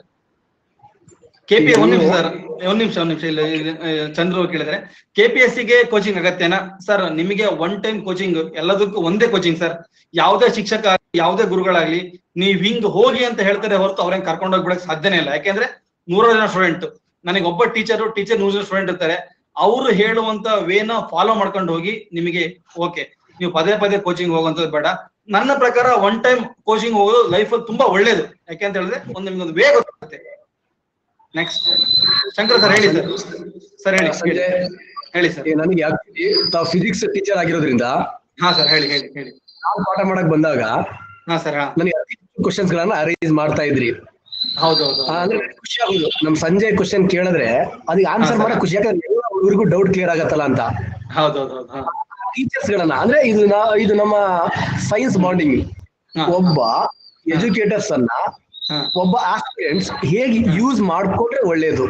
ಕೆಪಿ ಒಂದ್ ನಿಮಿಷ ಸರ್ ಒಂದ್ ನಿಮಿಷ ಒಂದ್ ನಿಮಿಷ ಇಲ್ಲ ಇಲ್ಲ, ಆ, ಚಂದ್ರು ಅವ್ರು ಕೇಳಿದ್ರೆ ಕೆಪಿಎಸ್ ಗೆ ಕೋಚಿಂಗ್ ಅಗತ್ಯನಾ ಸರ್ ನಿಮಗೆ ಒನ್ ಟೈಮ್ ಕೋಚಿಂಗ್ ಎಲ್ಲದಕ್ಕೂ ಒಂದೇ ಕೋಚಿಂಗ್ ಸರ್ ಯಾವುದೇ ಶಿಕ್ಷಕ ಆಗ್ಲಿ, ಯಾವುದೇ ಗುರುಗಳಾಗ್ಲಿ ನೀವ್ ಹಿಂಗ್ ಹೋಗಿ ಅಂತ ಹೇಳ್ತಾರೆ ಹೊರತು ಅವ್ರೇನ್ ಕರ್ಕೊಂಡು ಹೋಗ್ಬಿಡಕ್ ಸಾಧ್ಯನೇ ಇಲ್ಲ ಯಾಕೆಂದ್ರೆ ನೂರಾರು ಜನ ಸ್ಟೂಡೆಂಟ್ ನನಗೆ ಒಬ್ಬ ಟೀಚರ್ ಟೀಚರ್ ನೂರು ಜನ ಸ್ಟೂಡೆಂಟ್ ಇರ್ತಾರೆ ಅವರು ಹೇಳುವಂತ ವೇನ ಫಾಲೋ ಮಾಡ್ಕೊಂಡು ಹೋಗಿ ನಿಮಗೆ ಓಕೆ ನೀವು ಪದೇ ಪದೇ ಕೋಚಿಂಗ್ ಹೋಗುವಂತದ್ದು ಬೇಡ ನನ್ನ ಪ್ರಕಾರ ಒನ್ ಟೈಮ್ ಕೋಚಿಂಗ್ ಹೋಗೋದು ಲೈಫ್ ಅಲ್ಲಿ ತುಂಬಾ ಒಳ್ಳೇದು ಯಾಕೆ ಅಂತ ಹೇಳಿದ್ರೆ ಒಂದು ನಿಮ್ಗೆ ಒಂದು ವೇ ಗೊತ್ತಾಗುತ್ತೆ ನೆಕ್ಸ್ಟ್ ಶಂಕರ್ ಸರ್ ಹೇಳಿ ಸರ್ ಸರ್ ಹೇಳಿ ಹೇಳಿ. ಸಂಜಯ್ ಹೇಳಿ ಸರ್ ಈ ನನಗೆ actually ತಾವು ಫಿಸಿಕ್ಸ್ ಟೀಚರ್ ಆಗಿರೋದ್ರಿಂದ ಹಾ ಸರ್ ಹೇಳಿ ಹೇಳಿ ಹೇಳಿ ನಾವು ಪಾಠ ಮಾಡಕ್ ಬಂದಾಗ ಹಾ ಸರ್ ಹಾ ನನಗೆ ಕ್ವಶನ್ಸ್ ಗಳನ್ನ ಅರೇಂಜ್ ಮಾಡ್ತಾ ಇದ್ರಿ ಹೌದು ಹೌದು ಆ, ಅಂದ್ರೆ ನಂಗ್ ಖುಷಿ ಆಗುದು ನಮ್ ಸಂಜೆ ಕ್ವಶನ್ ಕೇಳಿದ್ರೆ ಅದಕ್ಕೆ ಹಾ, ಆನ್ಸರ್ sir. ಮಾಡಕ್ ಖುಷಿ ಯಾಕಂದ್ರೆ ಎಲ್ಲ ಹುಡುಗರಿಗೂ ಡೌಟ್ ಕ್ಲಿಯರ್ ಆಗತ್ತಲ್ಲ ಅಂತ ಹೌದು ಹೌದು ಹೌದು ಹಾ ಟೀಚರ್ಸ್ ಗಳನ್ನ ಅಂದ್ರೆ ಇದು ನಾ- ಇದು ನಮ್ಮ ಸೈನ್ಸ್ ಬಾಂಡಿಂಗ್ ಹಾ. ಒಬ್ಬ ಎಜುಕೇಟರ್ಸ್ ಅನ್ನ ಹಾ ಒಬ್ಬ ಆಸ್ಪಿರೆಂಟ್ಸ್ ಹೇಗೆ ಯೂಸ್ ಮಾಡ್ಕೊಂಡ್ರೆ ಒಳ್ಳೇದು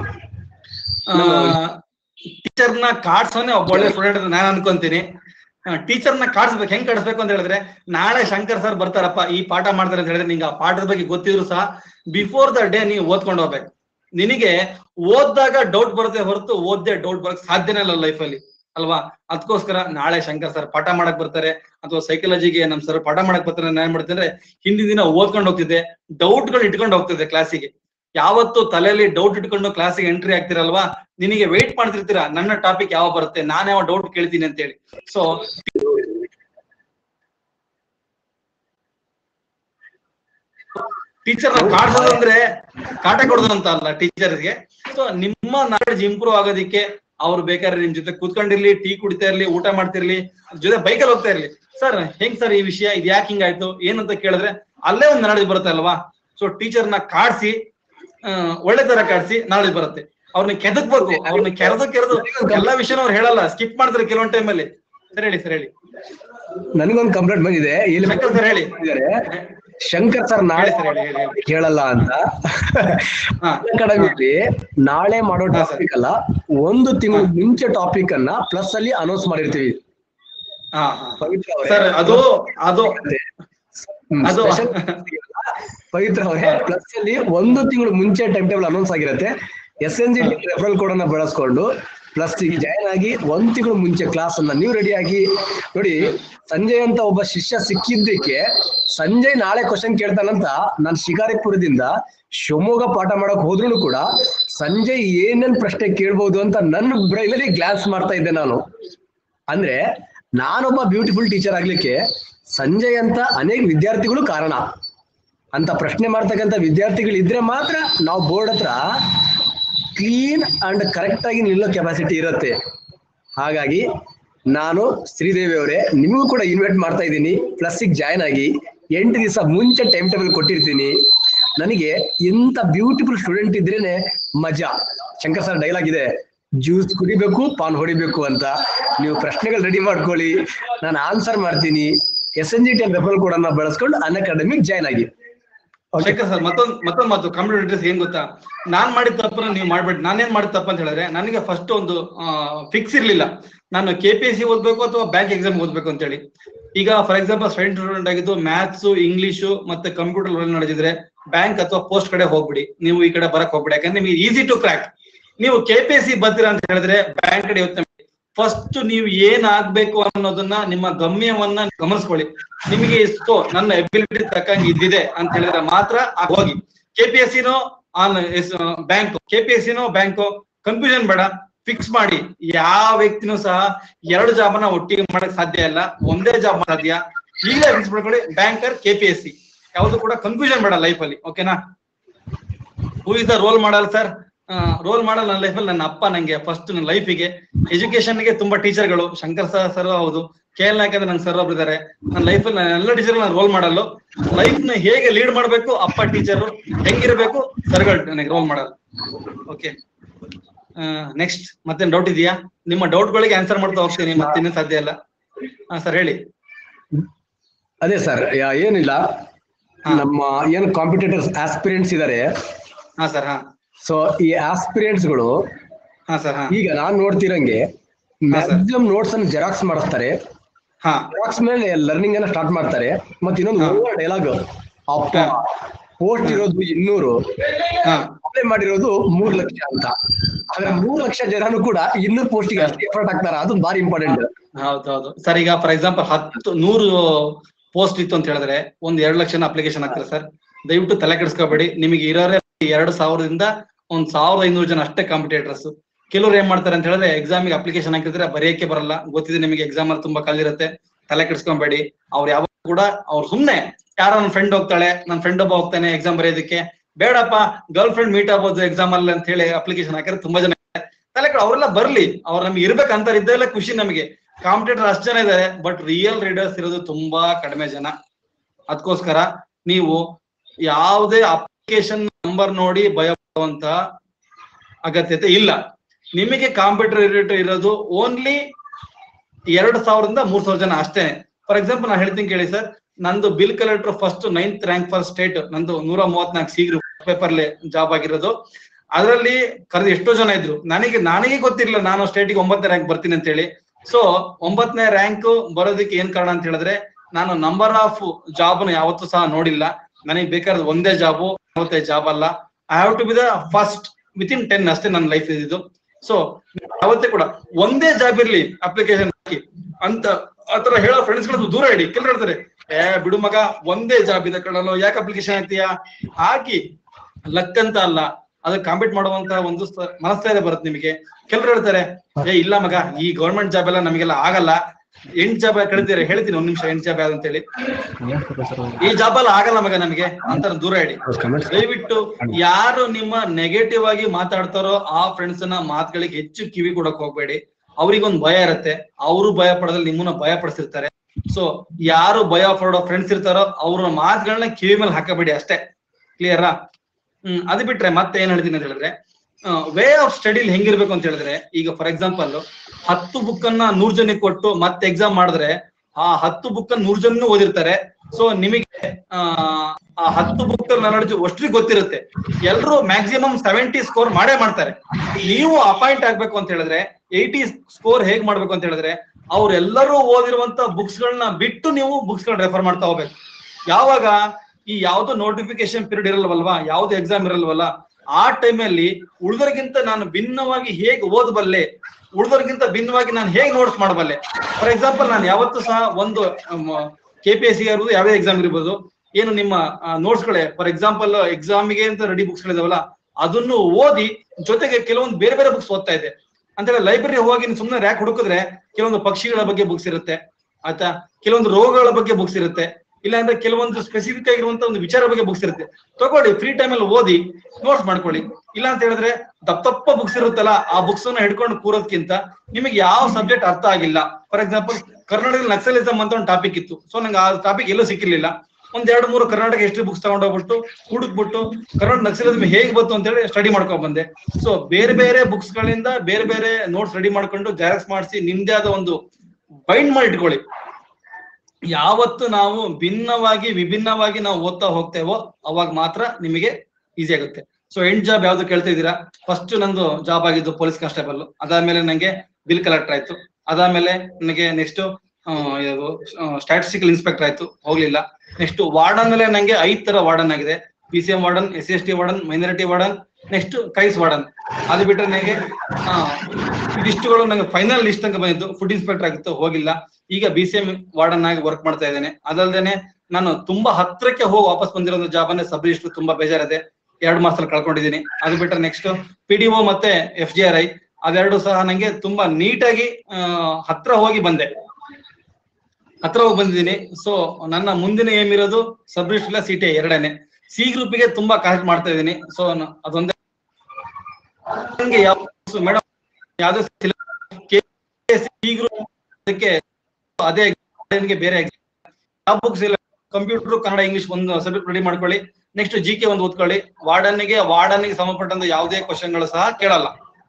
ಟೀಚರ್ ನ ಕಾಡ್ಸೋನೆ ಒಬ್ಬ ಒಳ್ಳೆ ಸ್ಟೂಡೆಂಟ್ ಅಂತ ನಾನು ಅನ್ಕೊಂತೀನಿ ಟೀಚರ್ ನ ಕಾಡ್ಸ್ಬೇಕು ಹೆಂಗ್ ಕಾಡಿಸ್ಬೇಕು ಅಂತ ಹೇಳಿದ್ರೆ ನಾಳೆ ಶಂಕರ್ ಸರ್ ಬರ್ತಾರಪ್ಪ ಈ ಪಾಠ ಮಾಡ್ತಾರೆ ಅಂತ ಹೇಳಿದ್ರೆ ನಿಂಗೆ ಆ ಪಾಠದ ಬಗ್ಗೆ ಗೊತ್ತಿದ್ರು ಸಹ ಬಿಫೋರ್ ದ ಡೇ ನೀವು ಓದ್ಕೊಂಡು ಹೋಗ್ಬೇಕು ನಿನಗೆ ಓದ್ದಾಗ ಡೌಟ್ ಬರುತ್ತೆ ಹೊರತು ಓದ್ದೆ ಡೌಟ್ ಬರಕ್ ಸಾಧ್ಯನೇ ಇಲ್ಲ ಲೈಫ್ ಅಲ್ಲಿ ಅಲ್ವಾ ಅದಕ್ಕೋಸ್ಕರ ನಾಳೆ ಶಂಕರ್ ಸರ್ ಪಾಠ ಮಾಡಕ್ ಬರ್ತಾರೆ ಅಥವಾ ಸೈಕಾಲಜಿಗೆ ನಮ್ ಸರ್ ಪಾಠ ಮಾಡಕ್ ಬರ್ತಾರೆ ನಾನು ಏನ್ ಮಾಡ್ತೀನಿ ಅಂದ್ರೆ ಹಿಂದಿನ ದಿನ ಓದ್ಕೊಂಡು ಹೋಗ್ತಿದ್ದೆ ಡೌಟ್ ಗಳು ಇಟ್ಕೊಂಡು ಹೋಗ್ತಿದ್ದೆ ಕ್ಲಾಸಿಗೆ ಯಾವತ್ತು ತಲೆಯಲ್ಲಿ ಡೌಟ್ ಇಟ್ಕೊಂಡು ಕ್ಲಾಸಿಗೆ ಎಂಟ್ರಿ ಆಗ್ತಿರಲ್ವಾ ನಿನಗೆ ವೆಯ್ಟ್ ಮಾಡ್ತಿರ್ತೀರಾ ನನ್ನ ಟಾಪಿಕ್ ಯಾವ ಬರುತ್ತೆ ನಾನು ಯಾವ ಡೌಟ್ ಕೇಳ್ತೀನಿ ಅಂತ ಹೇಳಿ ಸೊ ಟೀಚರ್ ಕಾಡ್ಸೋದಂದ್ರೆ ಕಾಟ ಕೊಡೋದಂತ ಅಲ್ಲ ಟೀಚರ್ಸ್ಗೆ ಸೊ ನಿಮ್ಮ ನಾಲೆಡ್ಜ್ ಇಂಪ್ರೂವ್ ಆಗೋದಿಕ್ಕೆ ಅವ್ರು ಬೇಕಾದ್ರೆ ನಿಮ್ ಜೊತೆ ಕೂತ್ಕೊಂಡಿರ್ಲಿ ಟೀ ಕುಡಿತಾ ಇರ್ಲಿ ಊಟ ಮಾಡ್ತಿರ್ಲಿ ಜೊತೆ ಬೈಕಲ್ಲಿ ಹೋಗ್ತಾ ಇರ್ಲಿ ಸರ್ ಹೆಂಗ್ ಸರ್ ಈ ವಿಷಯ ಇದು ಯಾಕೆ ಹಿಂಗಾಯ್ತು ಏನಂತ ಕೇಳಿದ್ರೆ ಅಲ್ಲೇ ಒಂದು ನಾಲೆಡ್ಜ್ ಬರುತ್ತೆ ಅಲ್ವಾ ಸೊ ಟೀಚರ್ನ ಕಾಡ್ಸಿ ಆ, ಒಳ್ಳೆ ತರ ಕಾಡ್ಸಿ ನಾಲೆಡ್ಜ್ ಬರುತ್ತೆ ಅವ್ರನ್ನ ಕೆದಕ್ಬೇಕು ಅವ್ರನ್ನ ಕೆರೆದು ಕೆರೆದು ಎಲ್ಲಾ ವಿಷಯನ ಅವ್ರು ಹೇಳಲ್ಲ ಸ್ಕಿಪ್ ಮಾಡ್ತಾರೆ ಕೆಲವೊಂದ್ ಟೈಮಲ್ಲಿ ಸರ್ ಹೇಳಿ ಸರ್ ಹೇಳಿ ನನಗೊಂದು ಕಂಪ್ಲೇಂಟ್ ಬಂದಿದೆ ಇಲ್ಲಿ ಶಂಕರ್ ಸರ್ ಹೇಳಿ ಇದ್ದಾರೆ, ಶಂಕರ್ ಸರ್ ನಾಳೆ ಹೇಳಿ ಸರ್ ಹೇಳಿ ಹೇಳಿ ಹೇಳಿ ಕೇಳಲ್ಲ ಅಂತ ಹಾ ಅಕಾಡೆಮಿಲಿ ನಾಳೆ ಮಾಡೋ ಹಾ, ಸರ್. ಟಾಪಿಕ್ ಅಲ್ಲ ಒಂದು ತಿಂಗಳು ಮುಂಚೆ ಟಾಪಿಕ್ ಅನ್ನ ಪ್ಲಸ್ ಅಲ್ಲಿ ಅನೌನ್ಸ್ ಮಾಡಿರ್ತೀವಿ ಹಾ ಹಾ ಪವಿತ್ರ ಅವರೇ, ಸರ್ ಅದು ಅದು ಹ್ಮ್, ಅದು- special ಪವಿತ್ರ ಅವರೇ ಪ್ಲಸ್ ಅಲ್ಲಿ ಒಂದು ತಿಂಗಳು ಮುಂಚೆ ಟೈಮ್ ಟೇಬಲ್ ಅನೌನ್ಸ್ ಆಗಿರುತ್ತೆ S N G referral code ಅನ್ನ ಬಳಸ್ಕೊಂಡು ಪ್ಲಸ್ ಗೆ ಜಾಯ್ನ್ ಆಗಿ ಒಂದ್ ತಿಂಗಳು ಮುಂಚೆ ಕ್ಲಾಸ್ ಅನ್ನ ನೀವು ರೆಡಿ ಆಗಿ ನೋಡಿ ಸಂಜಯ್ ಅಂತ ಒಬ್ಬ ಶಿಷ್ಯ ಸಿಕ್ಕಿದ್ದಕ್ಕೆ ಸಂಜಯ್ ನಾಳೆ ಕ್ವಶನ್ ಕೇಳ್ತಾನಂತ ನಾನು ಶಿಕಾರಿಪುರದಿಂದ ಶಿವಮೊಗ್ಗ ಪಾಠ ಮಾಡಕ್ ಹೋದ್ರು ಕೂಡ ಸಂಜಯ್ ಏನೇನ್ ಪ್ರಶ್ನೆ ಕೇಳ್ಬೋದು ಅಂತ ನನ್ನ ಬ್ರೈಲಲ್ಲಿ ಗ್ಲಾನ್ಸ್ ಮಾಡ್ತಾ ಇದ್ದೆ ನಾನು ಅಂದ್ರೆ ನಾನೊಬ್ಬ ಬ್ಯೂಟಿಫುಲ್ ಟೀಚರ್ ಆಗ್ಲಿಕ್ಕೆ ಸಂಜಯ್ ಅಂತ ಅನೇಕ ವಿದ್ಯಾರ್ಥಿಗಳು ಕಾರಣ ಅಂತ ಪ್ರಶ್ನೆ ಮಾಡ್ತಕ್ಕಂಥ ವಿದ್ಯಾರ್ಥಿಗಳು ಇದ್ರೆ ಮಾತ್ರ ನಾವು ಬೋರ್ಡ್ ಹತ್ರ ಕ್ಲೀನ್ ಅಂಡ್ ಕರೆಕ್ಟ್ ಆಗಿ ನಿಲ್ಲೋ ಕೆಪಾಸಿಟಿ ಇರುತ್ತೆ ಹಾಗಾಗಿ ನಾನು ಶ್ರೀದೇವಿ ಅವರೇ ನಿಮಗೂ ಕೂಡ ಇನ್ವೈಟ್ ಮಾಡ್ತಾ ಇದ್ದೀನಿ ಪ್ಲಸ್ಸಿಗೆ ಜಾಯ್ನ್ ಆಗಿ ಎಂಟು ದಿವಸ ಮುಂಚೆ ಟೈಮ್ ಟೇಬಲ್ ಕೊಟ್ಟಿರ್ತೀನಿ ನನಗೆ ಎಂತ ಬ್ಯೂಟಿಫುಲ್ ಸ್ಟೂಡೆಂಟ್ ಇದ್ರೇನೆ ಮಜಾ ಶಂಕರ್ ಸರ್ ಡೈಲಾಗ್ ಇದೆ ಜ್ಯೂಸ್ ಕುಡಿಬೇಕು ಪಾನ್ ಹೊಡಿಬೇಕು ಅಂತ ನೀವು ಪ್ರಶ್ನೆಗಳು ರೆಡಿ ಮಾಡ್ಕೊಳ್ಳಿ ನಾನು ಆನ್ಸರ್ ಮಾಡ್ತೀನಿ S N G T referral code ಅನ್ನ ಬಳಸ್ಕೊಂಡು ಅನ್ ಅಕಾಡೆಮಿಕ್ ಜಾಯ್ನ್ ಆಗಿ Okay. ಶಂಕರ್ ಸರ್ ಮತ್ತೊಂದ್ ಮತ್ತೊಂದ್ ಮಾತು ಕಂಪ್ಯೂಟರ್ ಏನ್ ಗೊತ್ತಾ ನಾನ್ ಮಾಡಿದ ತಪ್ಪನ್ನ ನೀವು ಮಾಡ್ಬೇಡಿ ನಾನೇನ್ ಮಾಡಿದ ತಪ್ಪ ಅಂತ ಹೇಳಿದ್ರೆ ನನಗೆ ಫಸ್ಟ್ ಒಂದು ಫಿಕ್ಸ್ ಇರ್ಲಿಲ್ಲ ನಾನು ಕೆ ಪಿ ಎಸ್ ಸಿ ಓದ್ಬೇಕು ಅಥವಾ ಬ್ಯಾಂಕ್ ಎಕ್ಸಾಮ್ ಓದ್ಬೇಕು ಅಂತ ಹೇಳಿ ಈಗ ಫಾರ್ ಎಕ್ಸಾಂಪಲ್ ಸ್ಟೂಡೆಂಟ್ ಸ್ಟೂಡೆಂಟ್ ಆಗಿದ್ದು ಮ್ಯಾಥ್ಸ್ ಇಂಗ್ಲಿಷು ಮತ್ತೆ ಕಂಪ್ಯೂಟರ್ ನಡೆದಿದ್ರೆ ಬ್ಯಾಂಕ್ ಅಥವಾ ಪೋಸ್ಟ್ ಕಡೆ ಹೋಗ್ಬಿಡಿ ನೀವು ಈ ಕಡೆ ಬರಕ್ ಹೋಗ್ಬಿಡಿ ಯಾಕಂದ್ರೆ ನಿಮಗೆ ಈಸಿ ಟು ಕ್ರ್ಯಾಕ್ ನೀವು ಕೆ ಪಿ ಎಸ್ ಸಿ ಬರ್ತೀರಾ ಅಂತ ಹೇಳಿದ್ರೆ ಬ್ಯಾಂಕ್ ಕಡೆ ಯೋಚನೆ ಫಸ್ಟ್ ನೀವು ಏನ್ ಆಗ್ಬೇಕು ಅನ್ನೋದನ್ನ ನಿಮ್ಮ ಗಮ್ಯವನ್ನ ಗಮನಿಸ್ಕೊಳ್ಳಿ ನಿಮಗೆ ಇಷ್ಟು ನನ್ನ ಎಬಿಲಿಟಿ ತಕ್ಕಂಗೆ ಇದ್ದಿದೆ ಅಂತ ಹೇಳಿದ್ರೆ ಮಾತ್ರ ಆ ಹೋಗಿ ಕೆ ಪಿ ಎಸ್ ಸಿನೋ ಆನ್ ಬ್ಯಾಂಕ್ ಕೆ ಪಿ ಎಸ್ ಸಿನೋ ಬ್ಯಾಂಕು ಕನ್ಫ್ಯೂಷನ್ ಬೇಡ ಫಿಕ್ಸ್ ಮಾಡಿ ಯಾವ ವ್ಯಕ್ತಿನೂ ಸಹ ಎರಡು ಜಾಬನ್ನ ಒಟ್ಟಿಗೆ ಮಾಡಕ್ ಸಾಧ್ಯ ಇಲ್ಲ ಒಂದೇ ಜಾಬ್ ಸಾಧ್ಯ ಈಗಲೇ ಫಿಕ್ಸ್ ಮಾಡ್ಕೊಳ್ಳಿ banker K P S C ಯಾವುದು ಕೂಡ ಕನ್ಫ್ಯೂಷನ್ ಬೇಡ ಲೈಫ್ ಅಲ್ಲಿ ಓಕೆನಾ who is the role model sir role model ನನ್ನ ಲೈಫಲ್ಲಿ ನನ್ನ ಅಪ್ಪ ನಂಗೆ ಫಸ್ಟ್ ನನ್ನ ಲೈಫಿಗೆ ಎಜುಕೇಶನ್ಗೆ ತುಂಬಾ ಟೀಚರ್ಗಳು ಶಂಕರ್ ಸರ್ ಸರ್ ಹೌದು ಕೆ ಎಲ್ ನಾಯಕ್ ಅಂದ್ರೆ ನಂಗೆ ಸರ್ ಒಬ್ರು ಇದ್ದಾರೆ ನನ್ನ ಲೈಫಲ್ಲಿ ನಾನು ಎಲ್ಲ ಟೀಚರ್ ನಾನು ರೋಲ್ ಮಾಡಲ್ಲು ಲೈಫ್ ನ ಹೇಗೆ ಲೀಡ್ ಮಾಡ್ಬೇಕು ಅಪ್ಪ ಟೀಚರ್ ಹೆಂಗಿರ್ಬೇಕು ಸರ್ಗಳು ನನಗೆ ರೋಲ್ ಮಾಡಲ್ ಓಕೆ ನೆಕ್ಸ್ಟ್ ಮತ್ತೇನ್ ಡೌಟ್ ಇದೆಯಾ ನಿಮ್ಮ ಡೌಟ್ ಗಳಿಗೆ ಆನ್ಸರ್ ಮಾಡ್ತಾ ಹೋಗ್ತೀನಿ ಮತ್ತಿನ್ನೂ ಸಾಧ್ಯ ಇಲ್ಲ ಹಾ ಸರ್ ಹೇಳಿ ಅದೇ ಸರ್ ಏನಿಲ್ಲ ಹಾ. ನಮ್ಮ ಏನು ಕಾಂಪಿಟೇಟರ್ಸ್ ಆಸ್ಪಿರೆಂಟ್ಸ್ ಇದಾರೆ ಹಾ ಸರ್ ಹಾ ಸೊ ಈ ಆಸ್ಪಿರೆಂಟ್ಸ್ ಗಳು ಹಾ ಸರ್ ಹಾ ಈಗ ನಾನ್ ನೋಡ್ತಿರಂಗೆ ಹಾ, sir. ಮ್ಯಾಕ್ಸಿಮಮ್ ನೋಟ್ಸ್ ಅನ್ನು ಜೆರಾಕ್ಸ್ ಮಾಡಿಸ್ತಾರೆ ಹಾ ಜೆರಾಕ್ಸ್ ಮೇಲೆ ಲರ್ನಿಂಗ್ ಅನ್ನ ಸ್ಟಾರ್ಟ್ ಮಾಡ್ತಾರೆ ಮತ್ತೆ ಇನ್ನೊಂದು ಹಾ. ಓವರ್ ಡೈಲಾಗ್ ಅಪ್ಪ ಹಾ. ಪೋಸ್ಟ್ ಇರೋದು ಇನ್ನೂರು ಹಾ ಅಪ್ಲೈ ಮಾಡಿರೋದು ಮೂರ್ ಲಕ್ಷ ಅಂತ ಆದ್ರೆ ಮೂರ್ ಲಕ್ಷ ಜನನು ಕೂಡ ಇನ್ನೂರು ಪೋಸ್ಟಿಗೆ ಅಷ್ಟು ಎಫರ್ಟ್ ಹಾಕ್ತಾರ ಅದು ಬಾರಿ ಇಂಪಾರ್ಟೆಂಟ್ ಹೌದೌದು ಸರ್ ಈಗ ಫಾರ್ ಎಕ್ಸಾಂಪಲ್ ಹತ್ತು ನೂರು ಪೋಸ್ಟ್ ಇತ್ತು ಅಂತ ಹೇಳಿದ್ರೆ ಒಂದ್ ಎರಡು ಲಕ್ಷನ ಅಪ್ಲಿಕೇಶನ್ ಹಾಕ್ತಾರೆ ಸರ್ ದಯವಿಟ್ಟು ತಲೆ ಕೆಡಿಸ್ಕೋಬೇಡಿ ನಿಮಗೆ ಇರೋರೇ ಎರಡು ಸಾವಿರದಿಂದ ಒಂದ್ ಸಾವಿರದ ಐನೂರು ಜನ ಅಷ್ಟೇ ಕಾಂಪಿಟೇಟರ್ಸ್ ಕೆಲವ್ರು ಏನ್ ಮಾಡ್ತಾರೆ ಅಂತ ಹೇಳಿದ್ರೆ ಎಕ್ಸಾಮಿಗೆ ಅಪ್ಲಿಕೇಶನ್ ಹಾಕಿದ್ರೆ ಬರೆಯಕ್ಕೆ ಬರಲ್ಲ ಗೊತ್ತಿದೆ ನಿಮಗೆ ಎಕ್ಸಾಮ್ ಅಲ್ಲಿ ತುಂಬಾ ಕಲ್ಲಿರುತ್ತೆ ತಲೆ ಕೆಡಿಸ್ಕೊಬೇಡಿ ಅವ್ರು ಯಾವಾಗ ಕೂಡ ಅವ್ರು ಸುಮ್ನೆ ಯಾರೋ ನನ್ನ ಫ್ರೆಂಡ್ ಹೋಗ್ತಾಳೆ ನನ್ನ ಫ್ರೆಂಡ್ ಒಬ್ಬ ಹೋಗ್ತಾನೆ ಎಕ್ಸಾಮ್ ಬರೆಯೋದಕ್ಕೆ ಬೇಡಪ್ಪ ಗರ್ಲ್ ಫ್ರೆಂಡ್ ಮೀಟ್ ಆಗ್ಬೋದು ಎಕ್ಸಾಮ್ ಅಲ್ಲಿ ಅಂತ ಹೇಳಿ ಅಪ್ಲಿಕೇಶನ್ ಹಾಕಿದ್ರೆ ತುಂಬಾ ಜನ ಇದ್ದಾರೆ. ತಲೆ ಕೆಡ ಅವರೆಲ್ಲ ಬರ್ಲಿ ಅವ್ರು ನಮ್ಗೆ ಇರ್ಬೇಕಂತ ಇದ್ದೆಲ್ಲ ಖುಷಿ ನಮಗೆ ಕಾಂಪಿಟೇಟರ್ ಅಷ್ಟು ಜನ ಇದ್ದಾರೆ ಬಟ್ ರಿಯಲ್ ರೀಡರ್ಸ್ ಇರೋದು ತುಂಬಾ ಕಡಿಮೆ ಜನ ಅದಕ್ಕೋಸ್ಕರ ನೀವು ಯಾವುದೇ ಅಪ್ಲಿಕೇಶನ್ ನಂಬರ್ ನೋಡಿ ಭಯ ಪಡುವಂತ ಅಗತ್ಯತೆ ಇಲ್ಲ ನಿಮಗೆ ಕಾಂಪಿಟೇಟರ್ ಇರೋದು ಓನ್ಲಿ ಎರಡು ಸಾವಿರದಿಂದ ಮೂರ್ ಸಾವಿರ ಜನ ಅಷ್ಟೇ ಫಾರ್ ಎಕ್ಸಾಂಪಲ್ ನಾನು ಹೇಳ್ತೀನಿ ಕೇಳಿ ಸರ್ ನಂದು bill collector first ninth rank for state ನಂದು ನೂರ ಮೂವತ್ನಾಲ್ಕು ಸೀಗ್ರು ಪೇಪರ್ ಜಾಬ್ ಆಗಿರೋದು ಅದರಲ್ಲಿ ಕರೆದು ಎಷ್ಟೋ ಜನ ಇದ್ರು ನನಗೆ ನನಗೆ ಗೊತ್ತಿರಲಿಲ್ಲ ನಾನು ಸ್ಟೇಟಿಗೆ ಒಂಬತ್ತನೇ ರ್ಯಾಂಕ್ ಬರ್ತೀನಿ ಅಂತ ಹೇಳಿ ಸೊ ಒಂಬತ್ತನೇ ರ್ಯಾಂಕ್ ಬರೋದಕ್ಕೆ ಏನ್ ಕಾರಣ ಅಂತ ಹೇಳಿದ್ರೆ ನಾನು ನಂಬರ್ ಆಫ್ ಜಾಬ್ ಯಾವತ್ತೂ ಸಹ ನೋಡಿಲ್ಲ ನನಗೆ ಬೇಕಾದ ಒಂದೇ ಜಾಬು ನಲವತ್ತೈದು ಜಾಬ್ ಅಲ್ಲ I have to be the first within ten ಅಷ್ಟೇ ನನ್ನ ಲೈಫ್ ಇದ್ದು ಸೊ ಯಾವತ್ತೇ ಕೂಡ ಒಂದೇ ಜಾಬ್ ಇರ್ಲಿ ಅಪ್ಲಿಕೇಶನ್ ಹಾಕಿ ಅಂತ ಆತರ ಹೇಳೋ ಫ್ರೆಂಡ್ಸ್ ಗಳು ದೂರ ಇಡಿ ಕೆಲವ್ರು ಹೇಳ್ತಾರೆ ಏ ಬಿಡು ಮಗ ಒಂದೇ ಜಾಬ್ ಇದೆ ಕಣಲು ಯಾಕೆ ಅಪ್ಲಿಕೇಶನ್ ಹಾಕ್ತೀಯಾ ಹಾಕಿ ಲಕ್ ಅಂತ ಅಲ್ಲ ಅದಕ್ಕೆ ಕಾಂಪೀಟ್ ಮಾಡುವಂತ ಒಂದು ಸ- ಮನಸ್ಥೈರ್ಯ ಬರುತ್ತೆ ನಿಮಗೆ ಕೆಲವ್ರು ಹೇಳ್ತಾರೆ ಏ ಇಲ್ಲ ಮಗ ಈ ಗೌರ್ಮೆಂಟ್ ಜಾಬ್ ಎಲ್ಲ ನಮಗೆಲ್ಲ ಆಗಲ್ಲ ಎಂಟ್ ಜಾಬ್ ಕಳಿತೀರಿ ಹೇಳ್ತೀನಿ ಒಂದ್ ನಿಮಿಷ ಎಂಟ್ ಜಾಬ್ ಅಂತ ಹೇಳಿ ಈ ಜಾಬ್ ಎಲ್ಲ ಆಗಲ್ಲ ಮಗ ನಮಗೆ ಅಂತ ದೂರ ಇಡಿ ದಯವಿಟ್ಟು ಯಾರು ನಿಮ್ಮ ನೆಗೆಟಿವ್ ಆಗಿ ಮಾತಾಡ್ತಾರೋ ಆ ಫ್ರೆಂಡ್ಸ್ ನ ಮಾತುಗಳಿಗೆ ಹೆಚ್ಚು ಕಿವಿ ಕೊಡಕ್ ಹೋಗ್ಬೇಡಿ ಅವ್ರಿಗೊಂದ್ ಭಯ ಇರತ್ತೆ ಅವರು ಭಯ ಪಡೋದ್ರಲ್ಲಿ ನಿಮ್ಮನ್ನ ಭಯ ಪಡಿಸಿರ್ತಾರೆ ಸೊ ಯಾರು ಭಯ ಪಡೋ ಫ್ರೆಂಡ್ಸ್ ಇರ್ತಾರೋ ಅವ್ರ ಮಾತುಗಳನ್ನ ಕಿವಿ ಮೇಲೆ ಹಾಕಬೇಡಿ ಅಷ್ಟೇ ಕ್ಲಿಯರಾ ಹ್ಮ್ ಅದು ಬಿಟ್ರೆ ಮತ್ತೆ ಏನ್ ಹೇಳ್ತೀನಿ ಅಂತ ಹೇಳಿದ್ರೆ ವೇ ಆಫ್ ಸ್ಟಡಿಲಿ ಹೆಂಗಿರ್ಬೇಕು ಅಂತ ಹೇಳಿದ್ರೆ ಈಗ ಫಾರ್ ಎಕ್ಸಾಂಪಲ್ ಹತ್ತು ಬುಕ್ ಅನ್ನ ನೂರ್ ಜನಕ್ಕೆ ಕೊಟ್ಟು ಮತ್ತೆ ಎಕ್ಸಾಮ್ ಮಾಡಿದ್ರೆ ಆ ಹತ್ತು ಬುಕ್ ಅನ್ನ ನೂರ್ ಜನ ಓದಿರ್ತಾರೆ ಸೊ ನಿಮಗೆ ಆ ಆ ಹತ್ತು ಬುಕ್ ನಾಲೆಡ್ಜ್ ಅಷ್ಟ್ರಿಗೆ ಗೊತ್ತಿರುತ್ತೆ ಎಲ್ರು ಮ್ಯಾಕ್ಸಿಮಮ್ ಸೆವೆಂಟಿ ಸ್ಕೋರ್ ಮಾಡೇ ಮಾಡ್ತಾರೆ ನೀವು ಅಪಾಯಿಂಟ್ ಆಗ್ಬೇಕು ಅಂತ ಹೇಳಿದ್ರೆ ಏಯ್ಟಿ ಸ್ಕೋರ್ ಹೇಗ್ ಮಾಡ್ಬೇಕು ಅಂತ ಹೇಳಿದ್ರೆ ಅವ್ರೆಲ್ಲರೂ ಓದಿರುವಂತ ಬುಕ್ಸ್ ಗಳನ್ನ ಬಿಟ್ಟು ನೀವು ಬುಕ್ಸ್ ಗಳನ್ನ ರೆಫರ್ ಮಾಡ್ತಾ ಹೋಗ್ಬೇಕು ಯಾವಾಗ ಈ ಯಾವ್ದು ನೋಟಿಫಿಕೇಶನ್ ಪೀರಿಯಡ್ ಇರಲ್ವಲ್ವಾ ಯಾವ್ದು ಎಕ್ಸಾಮ್ ಇರಲ್ವಲ್ಲ ಆ ಟೈಮಲ್ಲಿ ಉಳಿದರಿಗಿಂತ ನಾನು ಭಿನ್ನವಾಗಿ ಹೇಗೆ ಓದಬಲ್ಲೆ ಉಳಿದವ್ರಿಗಿಂತ ಭಿನ್ನವಾಗಿ ನಾನು ಹೇಗೆ ನೋಟ್ಸ್ ಮಾಡಬಲ್ಲೆ ಫಾರ್ ಎಕ್ಸಾಂಪಲ್ ನಾನು ಯಾವತ್ತೂ ಸಹ ಒಂದು ಕೆ ಪಿ ಎಸ್ ಸಿ ಇರ್ಬೋದು ಯಾವುದೇ ಎಕ್ಸಾಮ್ ಇರ್ಬೋದು ಏನು ನಿಮ್ಮ ನೋಟ್ಸ್ ಗಳೇ ಫಾರ್ ಎಕ್ಸಾಂಪಲ್ ಎಕ್ಸಾಮಿಗೆ ಅಂತ ರೆಡಿ ಬುಕ್ಸ್ ಗಳಿದಾವಲ್ಲ ಅದನ್ನು ಓದಿ ಜೊತೆಗೆ ಕೆಲವೊಂದು ಬೇರೆ ಬೇರೆ ಬುಕ್ಸ್ ಓದ್ತಾ ಇದೆ ಅಂತೇಳಿ ಲೈಬ್ರರಿ ಹೋಗಿ ನೀವು ಸುಮ್ಮನೆ ರ್ಯಾಕ್ ಹುಡುಕಿದ್ರೆ ಕೆಲವೊಂದು ಪಕ್ಷಿಗಳ ಬಗ್ಗೆ ಬುಕ್ಸ್ ಇರುತ್ತೆ ಆಯ್ತಾ ಕೆಲವೊಂದು ರೋಗಗಳ ಬಗ್ಗೆ ಬುಕ್ಸ್ ಇರುತ್ತೆ ಇಲ್ಲ ಅಂದ್ರೆ ಕೆಲವೊಂದು ಸ್ಪೆಸಿಫಿಕ್ ಆಗಿರುವಂತ ಒಂದು ವಿಚಾರ ಬಗ್ಗೆ ಬುಕ್ಸ್ ಇರುತ್ತೆ ತಗೊಳ್ಳಿ ಫ್ರೀ ಟೈಮ್ ಅಲ್ಲಿ ಓದಿ ನೋಟ್ಸ್ ಮಾಡ್ಕೊಳ್ಳಿ ಇಲ್ಲ ಅಂತ ಹೇಳಿದ್ರೆ ದಪ್ಪ ದಪ್ಪ ಬುಕ್ಸ್ ಇರುತ್ತಲ್ಲ ಆ ಬುಕ್ಸ್ ಅನ್ನ ಹಿಡ್ಕೊಂಡು ಕೂರೋದ್ಕಿಂತ ನಿಮಗೆ ಯಾವ ಸಬ್ಜೆಕ್ಟ್ ಅರ್ಥ ಆಗಿಲ್ಲ ಫಾರ್ ಎಕ್ಸಾಂಪಲ್ ಕರ್ನಾಟಕದಲ್ಲಿ ನಕ್ಸಲಿಸಮ್ ಅಂತ ಒಂದು ಟಾಪಿಕ್ ಇತ್ತು ಸೊ ನಂಗೆ ಆ ಟಾಪಿಕ್ ಎಲ್ಲೂ ಸಿಕ್ಕಿರ್ಲಿಲ್ಲ ಒಂದ್ ಎರಡು ಮೂರು ಕರ್ನಾಟಕ ಹಿಸ್ಟ್ರಿ ಬುಕ್ಸ್ ತಗೊಂಡೋಗ್ಬಿಟ್ಟು ಹುಡುಕ್ಬಿಟ್ಟು ಕರ್ನಾಟಕ ನಕ್ಸಲಿಸಮ್ ಹೇಗ್ ಬಂತು ಅಂತ ಹೇಳಿ ಸ್ಟಡಿ ಮಾಡ್ಕೊಂಡ್ ಬಂದೆ ಸೊ ಬೇರೆ ಬೇರೆ ಬುಕ್ಸ್ ಗಳಿಂದ ಬೇರೆ ಬೇರೆ ನೋಟ್ಸ್ ರೆಡಿ ಮಾಡ್ಕೊಂಡು ಜೆರಾಕ್ಸ್ ಮಾಡಿಸಿ ನಿಮ್ದೇ ಆದ ಒಂದು ಬೈಂಡ್ ಮಾಡಿ ಇಟ್ಕೊಳ್ಳಿ ಯಾವತ್ತು ನಾವು ಭಿನ್ನವಾಗಿ ವಿಭಿನ್ನವಾಗಿ ನಾವು ಓದ್ತಾ ಹೋಗ್ತೇವೋ ಅವಾಗ ಮಾತ್ರ ನಿಮಗೆ ಈಸಿ ಆಗುತ್ತೆ ಸೊ ಎಂಟ್ ಜಾಬ್ ಯಾವ್ದು ಕೇಳ್ತಾ ಇದ್ದೀರಾ ಫಸ್ಟ್ ನಂದು ಜಾಬ್ ಆಗಿದ್ದು ಪೊಲೀಸ್ ಕಾನ್ಸ್ಟೇಬಲ್ ಅದಾದ್ಮೇಲೆ ನಂಗೆ ಬಿಲ್ ಕಲೆಕ್ಟರ್ ಆಯ್ತು ಅದಾದ್ಮೇಲೆ ನನಗೆ ನೆಕ್ಸ್ಟ್ ಸ್ಟಾಟಿಸ್ಟಿಕಲ್ ಇನ್ಸ್ಪೆಕ್ಟರ್ ಆಯ್ತು ಹೋಗ್ಲಿಲ್ಲ ನೆಕ್ಸ್ಟ್ ವಾರ್ಡನ್ ಮೇಲೆ ನಂಗೆ ಐದ್ ತರ ವಾರ್ಡನ್ ಆಗಿದೆ P C M warden S C S T warden minority warden next ಕೈಸ್ ವಾರ್ಡನ್ ಅದು ಬಿಟ್ಟರೆ ನನಗೆ ಆ, ಇದಿಷ್ಟುಗಳು ನಂಗೆ ಫೈನಲ್ ಲಿಸ್ಟ್ ತನಕ ಬಂದಿದ್ದು ಫುಡ್ ಇನ್ಸ್ಪೆಕ್ಟರ್ ಆಗಿತ್ತು ಹೋಗಿಲ್ಲ ಈಗ ಬಿ ಸಿ ಎಂ ವಾರ್ಡನ್ ಆಗಿ ವರ್ಕ್ ಮಾಡ್ತಾ ಇದ್ದೇನೆ ಅದಲ್ದೇನೆ ನಾನು ತುಂಬಾ ಹತ್ರಕ್ಕೆ ಹೋಗಿ ವಾಪಸ್ ಬಂದಿರೋ ಜಾಬ್ ಅನ್ನೇ ಸಬ್ ರಿಜಿಸ್ಟರ್ ತುಂಬಾ ಬೇಜಾರಿದೆ ಎರಡು ಮಾಸದಲ್ಲಿ ಕಳ್ಕೊಂಡಿದ್ದೀನಿ ಅದು ಬಿಟ್ಟರೆ ನೆಕ್ಸ್ಟ್ ಪಿ ಡಿ ಒ ಮತ್ತೆ ಎಫ್ ಜಿ ಆರ್ ಐ ಅದೆರಡು ಸಹ ನಂಗೆ ತುಂಬಾ ನೀಟಾಗಿ ಆ, ಹತ್ರ ಹೋಗಿ ಬಂದೆ ಹತ್ರ ಹೋಗಿ ಬಂದಿದ್ದೀನಿ ಸೊ ನನ್ನ ಮುಂದಿನ ಏಮ್ ಇರೋದು ಸಬ್ ರಿಜಿಸ್ಟರ್ ಇಲ್ಲ ಸಿ ಟಿ ಎರಡನೇ ಸಿ ಗ್ರೂಪಿಗೆ ತುಂಬಾ ಕಾಸ್ಟ್ ಮಾಡ್ತಾ ಇದ್ದೀನಿ ಸೊ ಅದೊಂದೇ ನಂಗೆ ಯಾವ ಮೇಡಮ್ ಯಾವ್ದು ಸಿ ಗ್ರೂಪ್ ಅದಕ್ಕೆ ಅದೇ exam ಗೆ ಬೇರೆ ಯಾವ ಬುಕ್ಸ್ ಇಲ್ಲ ಕಂಪ್ಯೂಟರ್ ಕನ್ನಡ ಇಂಗ್ಲಿಷ್ ಒಂದು ಸಬ್ಜೆಕ್ಟ್ ರೆಡಿ ಮಾಡ್ಕೊಳ್ಳಿ ನೆಕ್ಸ್ಟ್ ಜಿ ಕೆ ಒಂದು ಓದ್ಕೊಳ್ಳಿ ವಾರ್ಡನ್ಗೆ ವಾರ್ಡನ್ಗೆ ಸಂಬಂಧಪಟ್ಟಂತ ಯಾವುದೇ ಕ್ವಶನ್ಗಳು ಸಹ ಕೇಳಲ್ಲ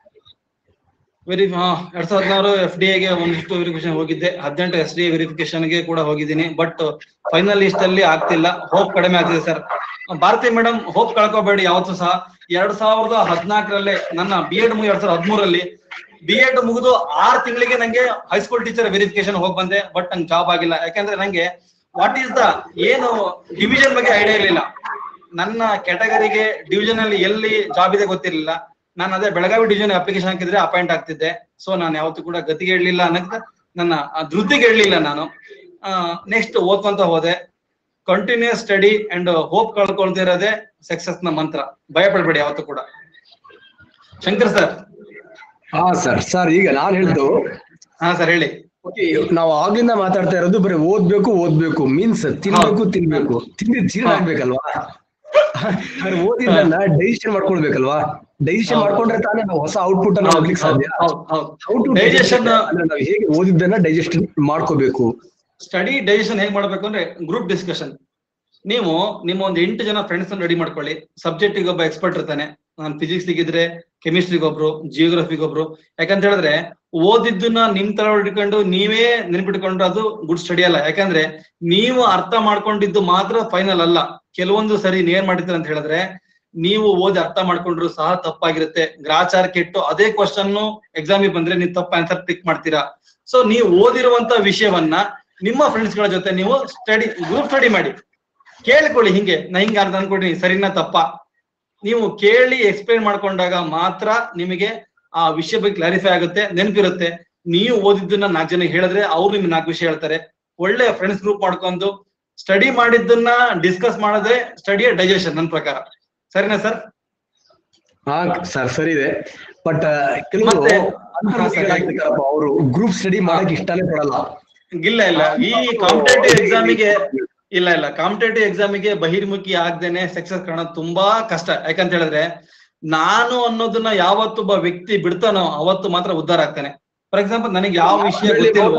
ವೆರಿ ಎರಡ್ ಸಾವಿರದ ಹದಿನಾರು ಎಫ್ ಡಿ ಎಗೆ ಒಂದಿಷ್ಟು ವೆರಿಫಿಕೇಶನ್ ಹೋಗಿದ್ದೆ ಹದಿನೆಂಟು ಎಸ್ ಡಿ ವೆರಿಫಿಕೇಶನ್ ಗೆ ಕೂಡ ಹೋಗಿದ್ದೀನಿ ಬಟ್ ಫೈನಲ್ ಲಿಸ್ಟ್ ಅಲ್ಲಿ ಆಗ್ತಿಲ್ಲ ಹೋಪ್ ಕಡಿಮೆ ಆಗ್ತಿದೆ ಸರ್ ಭಾರತಿ ಮೇಡಮ್ ಹೋಪ್ ಕಳ್ಕೋಬೇಡಿ ಯಾವತ್ತೂ ಸಹ ಎರಡ್ ಸಾವಿರದ ಹದಿನಾಲ್ಕರಲ್ಲೇ ನನ್ನ ಬಿ ಎಡ್ ಮುಗಿ ಎರಡ್ ಸಾವಿರದ ಹದಿಮೂರಲ್ಲಿ ಬಿ ಎಡ್ ಮುಗಿದು ಆರು ತಿಂಗಳಿಗೆ ನಂಗೆ ಹೈಸ್ಕೂಲ್ ಟೀಚರ್ ವೆರಿಫಿಕೇಶನ್ ಹೋಗಿ ಬಂದೆ ಬಟ್ ನಂಗೆ ಜಾಬ್ ಆಗಿಲ್ಲ ಯಾಕಂದ್ರೆ ನಂಗೆ ವಾಟ್ ಈಸ್ ದ ಏನು ಡಿವಿಷನ್ ಬಗ್ಗೆ ಐಡಿಯಾ ಇರಲಿಲ್ಲ ನನ್ನ ಕ್ಯಾಟಗರಿಗೆ ಡಿವಿಷನ್ ಅಲ್ಲಿ ಎಲ್ಲಿ ಜಾಬ್ ಇದೆ ಗೊತ್ತಿರಲಿಲ್ಲ ನಾನು ಅದೇ ಬೆಳಗಾವಿ ಡಿವಿಷನ್ ಅಪ್ಲಿಕೇಶನ್ ಹಾಕಿದ್ರೆ ಅಪಾಯಿಂಟ್ ಆಗ್ತಿದ್ದೆ ಸೊ ನಾನು ಯಾವತ್ತೂ ಕೂಡ ಗತಿಗೆ ಇಡ್ಲಿಲ್ಲ ಅನ್ನಕ್ಕೆ ನನ್ನ ಆ ಧೃತಿಗೆ ಇಡ್ಲಿಲ್ಲ ನಾನು ನೆಕ್ಸ್ಟ್ ಓದ್ಕೊಂತ ಹೋದೆ ಕಂಟಿನ್ಯೂಸ್ ಸ್ಟಡಿ ಅಂಡ್ ಹೋಪ್ ಕಳ್ಕೊಳ್ತಿರೋದೇ ಸಕ್ಸಸ್ ನ ಮಂತ್ರ ಭಯ ಪಡ್ಬೇಡಿ ಯಾವತ್ತೂ ಕೂಡ ಶಂಕರ್ ಸರ್ ಹಾ ಸರ್ ಸರ್ ಈಗ ನಾನ್ ಹೇಳ್ದು ಹಾ ಸರ್ ಹೇಳಿ Okay, ನಾವು ಆಗ್ಲಿಂದ ಮಾತಾಡ್ತಾ ಇರೋದು ಬರೀ ಓದ್ಬೇಕು ಓದ್ಬೇಕು ಮೀನ್ಸ್ ತಿನ್ಬೇಕು ತಿನ್ಬೇಕು ತಿಂದಿ ಜೀರ್ಣ ಹಾ. ಆಗ್ಬೇಕಲ್ವಾ ಬರೀ ಓದಿದ್ದನ್ನ ಡೈಜೆಷನ್ ಮಾಡ್ಕೊಳ್ಬೇಕಲ್ವಾ ಡೈಜೆಷನ್ ಹೌದು. ಮಾಡ್ಕೊಂಡ್ರೆ ತಾನೇ ನಾವು ಹೊಸ ಔಟ್ಪುಟ್ ಅನ್ನ ಹೋಗ್ಲಿಕ್ಕೆ ಸಾಧ್ಯ How to ಡೈಜೆಷನ್ digest ಅಂದ್ರೆ ನಾವು ಹೇಗೆ ಓದಿದ್ದನ್ನ ಡೈಜೆಸ್ಟ್ ಮಾಡ್ಕೋಬೇಕು ಸ್ಟಡಿ ಡೈಜೆಷನ್ ಹೇಗ್ ಮಾಡ್ಬೇಕು ಅಂದ್ರೆ ಗ್ರೂಪ್ ಡಿಸ್ಕಷನ್ ನೀವು ನಿಮ್ಮ ಒಂದು ಎಂಟು ಜನ ಫ್ರೆಂಡ್ಸ್ ರೆಡಿ ಮಾಡ್ಕೊಳ್ಳಿ ಸಬ್ಜೆಕ್ಟ್ ಒಬ್ಬ ಎಕ್ಸ್ಪರ್ಟ್ ಇರ್ತಾನೆ ನಾನು ಫಿಸಿಕ್ಸ್ ಇದ್ರೆ ಕೆಮಿಸ್ಟ್ರಿಗೆ ಒಬ್ರು ಜಿಯೋಗ್ರಫಿಗೆ ಒಬ್ರು ಯಾಕಂತ ಹೇಳಿದ್ರೆ ಓದಿದ್ದನ್ನ ನಿಮ್ ತರ ಹಿಡ್ಕೊಂಡು ನೀವೇ ನೆನ್ಪಿಟ್ಕೊಂಡ್ರೆ ಅದು ಗುಡ್ ಸ್ಟಡಿ ಅಲ್ಲ ಯಾಕಂದ್ರೆ ನೀವು ಅರ್ಥ ಮಾಡ್ಕೊಂಡಿದ್ದು ಮಾತ್ರ ಫೈನಲ್ ಅಲ್ಲ ಕೆಲವೊಂದು ಸರಿ ನೀವೇನ್ ಮಾಡಿರ್ತೀರ ಅಂತ ಹೇಳಿದ್ರೆ ನೀವು ಓದಿ ಅರ್ಥ ಮಾಡ್ಕೊಂಡ್ರು ಸಹ ತಪ್ಪಾಗಿರುತ್ತೆ ಗ್ರಾಚಾರ ಕೆಟ್ಟು ಅದೇ ಕ್ವಶನ್ ಎಕ್ಸಾಮಿಗೆ ಬಂದ್ರೆ ನೀವು ತಪ್ಪ ಆನ್ಸರ್ ಟಿಕ್ ಮಾಡ್ತೀರಾ ಸೊ ನೀವು ಓದಿರುವಂತ ವಿಷಯವನ್ನ ನಿಮ್ಮ ಫ್ರೆಂಡ್ಸ್ ಗಳ ಜೊತೆ ನೀವು ಸ್ಟಡಿ ಗ್ರೂಪ್ ಸ್ಟಡಿ ಮಾಡಿ ಕೇಳ್ಕೊಳ್ಳಿ ಹಿಂಗೆ ನಾ ಹಿಂಗ ಅರ್ಥ ಅನ್ಕೊಂಡಿನಿ ಸರಿನಾ ತಪ್ಪ ನೀವು ಕೇಳಿ ಎಕ್ಸ್ಪ್ಲೈನ್ ಮಾಡ್ಕೊಂಡಾಗ ಮಾತ್ರ ನಿಮಗೆ ಆ ವಿಷಯ ಬಗ್ಗೆ ಕ್ಲಾರಿಫೈ ಆಗುತ್ತೆ ನೆನಪಿರುತ್ತೆ ನೀವು ಓದಿದ್ದನ್ನ ನಾಲ್ಕು ಜನ ಹೇಳಿದ್ರೆ ಅವ್ರು ನಿಮ್ಗೆ ನಾಲ್ಕು ವಿಷಯ ಹೇಳ್ತಾರೆ ಒಳ್ಳೆ ಫ್ರೆಂಡ್ಸ್ ಗ್ರೂಪ್ ಮಾಡ್ಕೊಂಡು ಸ್ಟಡಿ ಮಾಡಿದ್ದನ್ನ ಡಿಸ್ಕಸ್ ಮಾಡಿದ್ರೆ ಸ್ಟಡಿಯ ಡೈಜೆಷನ್ ನನ್ನ ಪ್ರಕಾರ ಸರಿನಾ ಸರ್ ಹಾ ಸರ್ ಸರಿ ಇದೆ ಬಟ್ ಕೆಲವರು ಮತ್ತೆ? ಹಾ, ಸರ್, ಹೇಳಿ. ಅವರು ಗ್ರೂಪ್ ಸ್ಟಡಿ ಮಾಡಕ್ ಇಷ್ಟನೇ ಪಡಲ್ಲ ಇಲ್ಲ ಇಲ್ಲ ಈ ಕಾಂಪಿಟೇಟಿವ್ ಎಕ್ಸಾಮಿಗೆ ಇಲ್ಲ ಇಲ್ಲ ಕಾಂಪಿಟೇಟಿವ್ ಎಕ್ಸಾಮಿಗೆ ಬಹಿರ್ಮುಖಿ ಆಗ್ದೇನೆ ಸಕ್ಸಸ್ ಕಾಣೋದು ತುಂಬಾ ಕಷ್ಟ ಯಾಕಂತ ಹೇಳಿದ್ರೆ ನಾನು ಅನ್ನೋದನ್ನ ಯಾವತ್ತೊಬ್ಬ ವ್ಯಕ್ತಿ ಬಿಡ್ತಾನೋ ಅವತ್ತು ಮಾತ್ರ ಉದ್ಧಾರ ಆಗ್ತಾನೆ ಫಾರ್ ಎಕ್ಸಾಂಪಲ್ ನನಗೆ ಯಾವ ವಿಷಯ ಗೊತ್ತಿಲ್ವೋ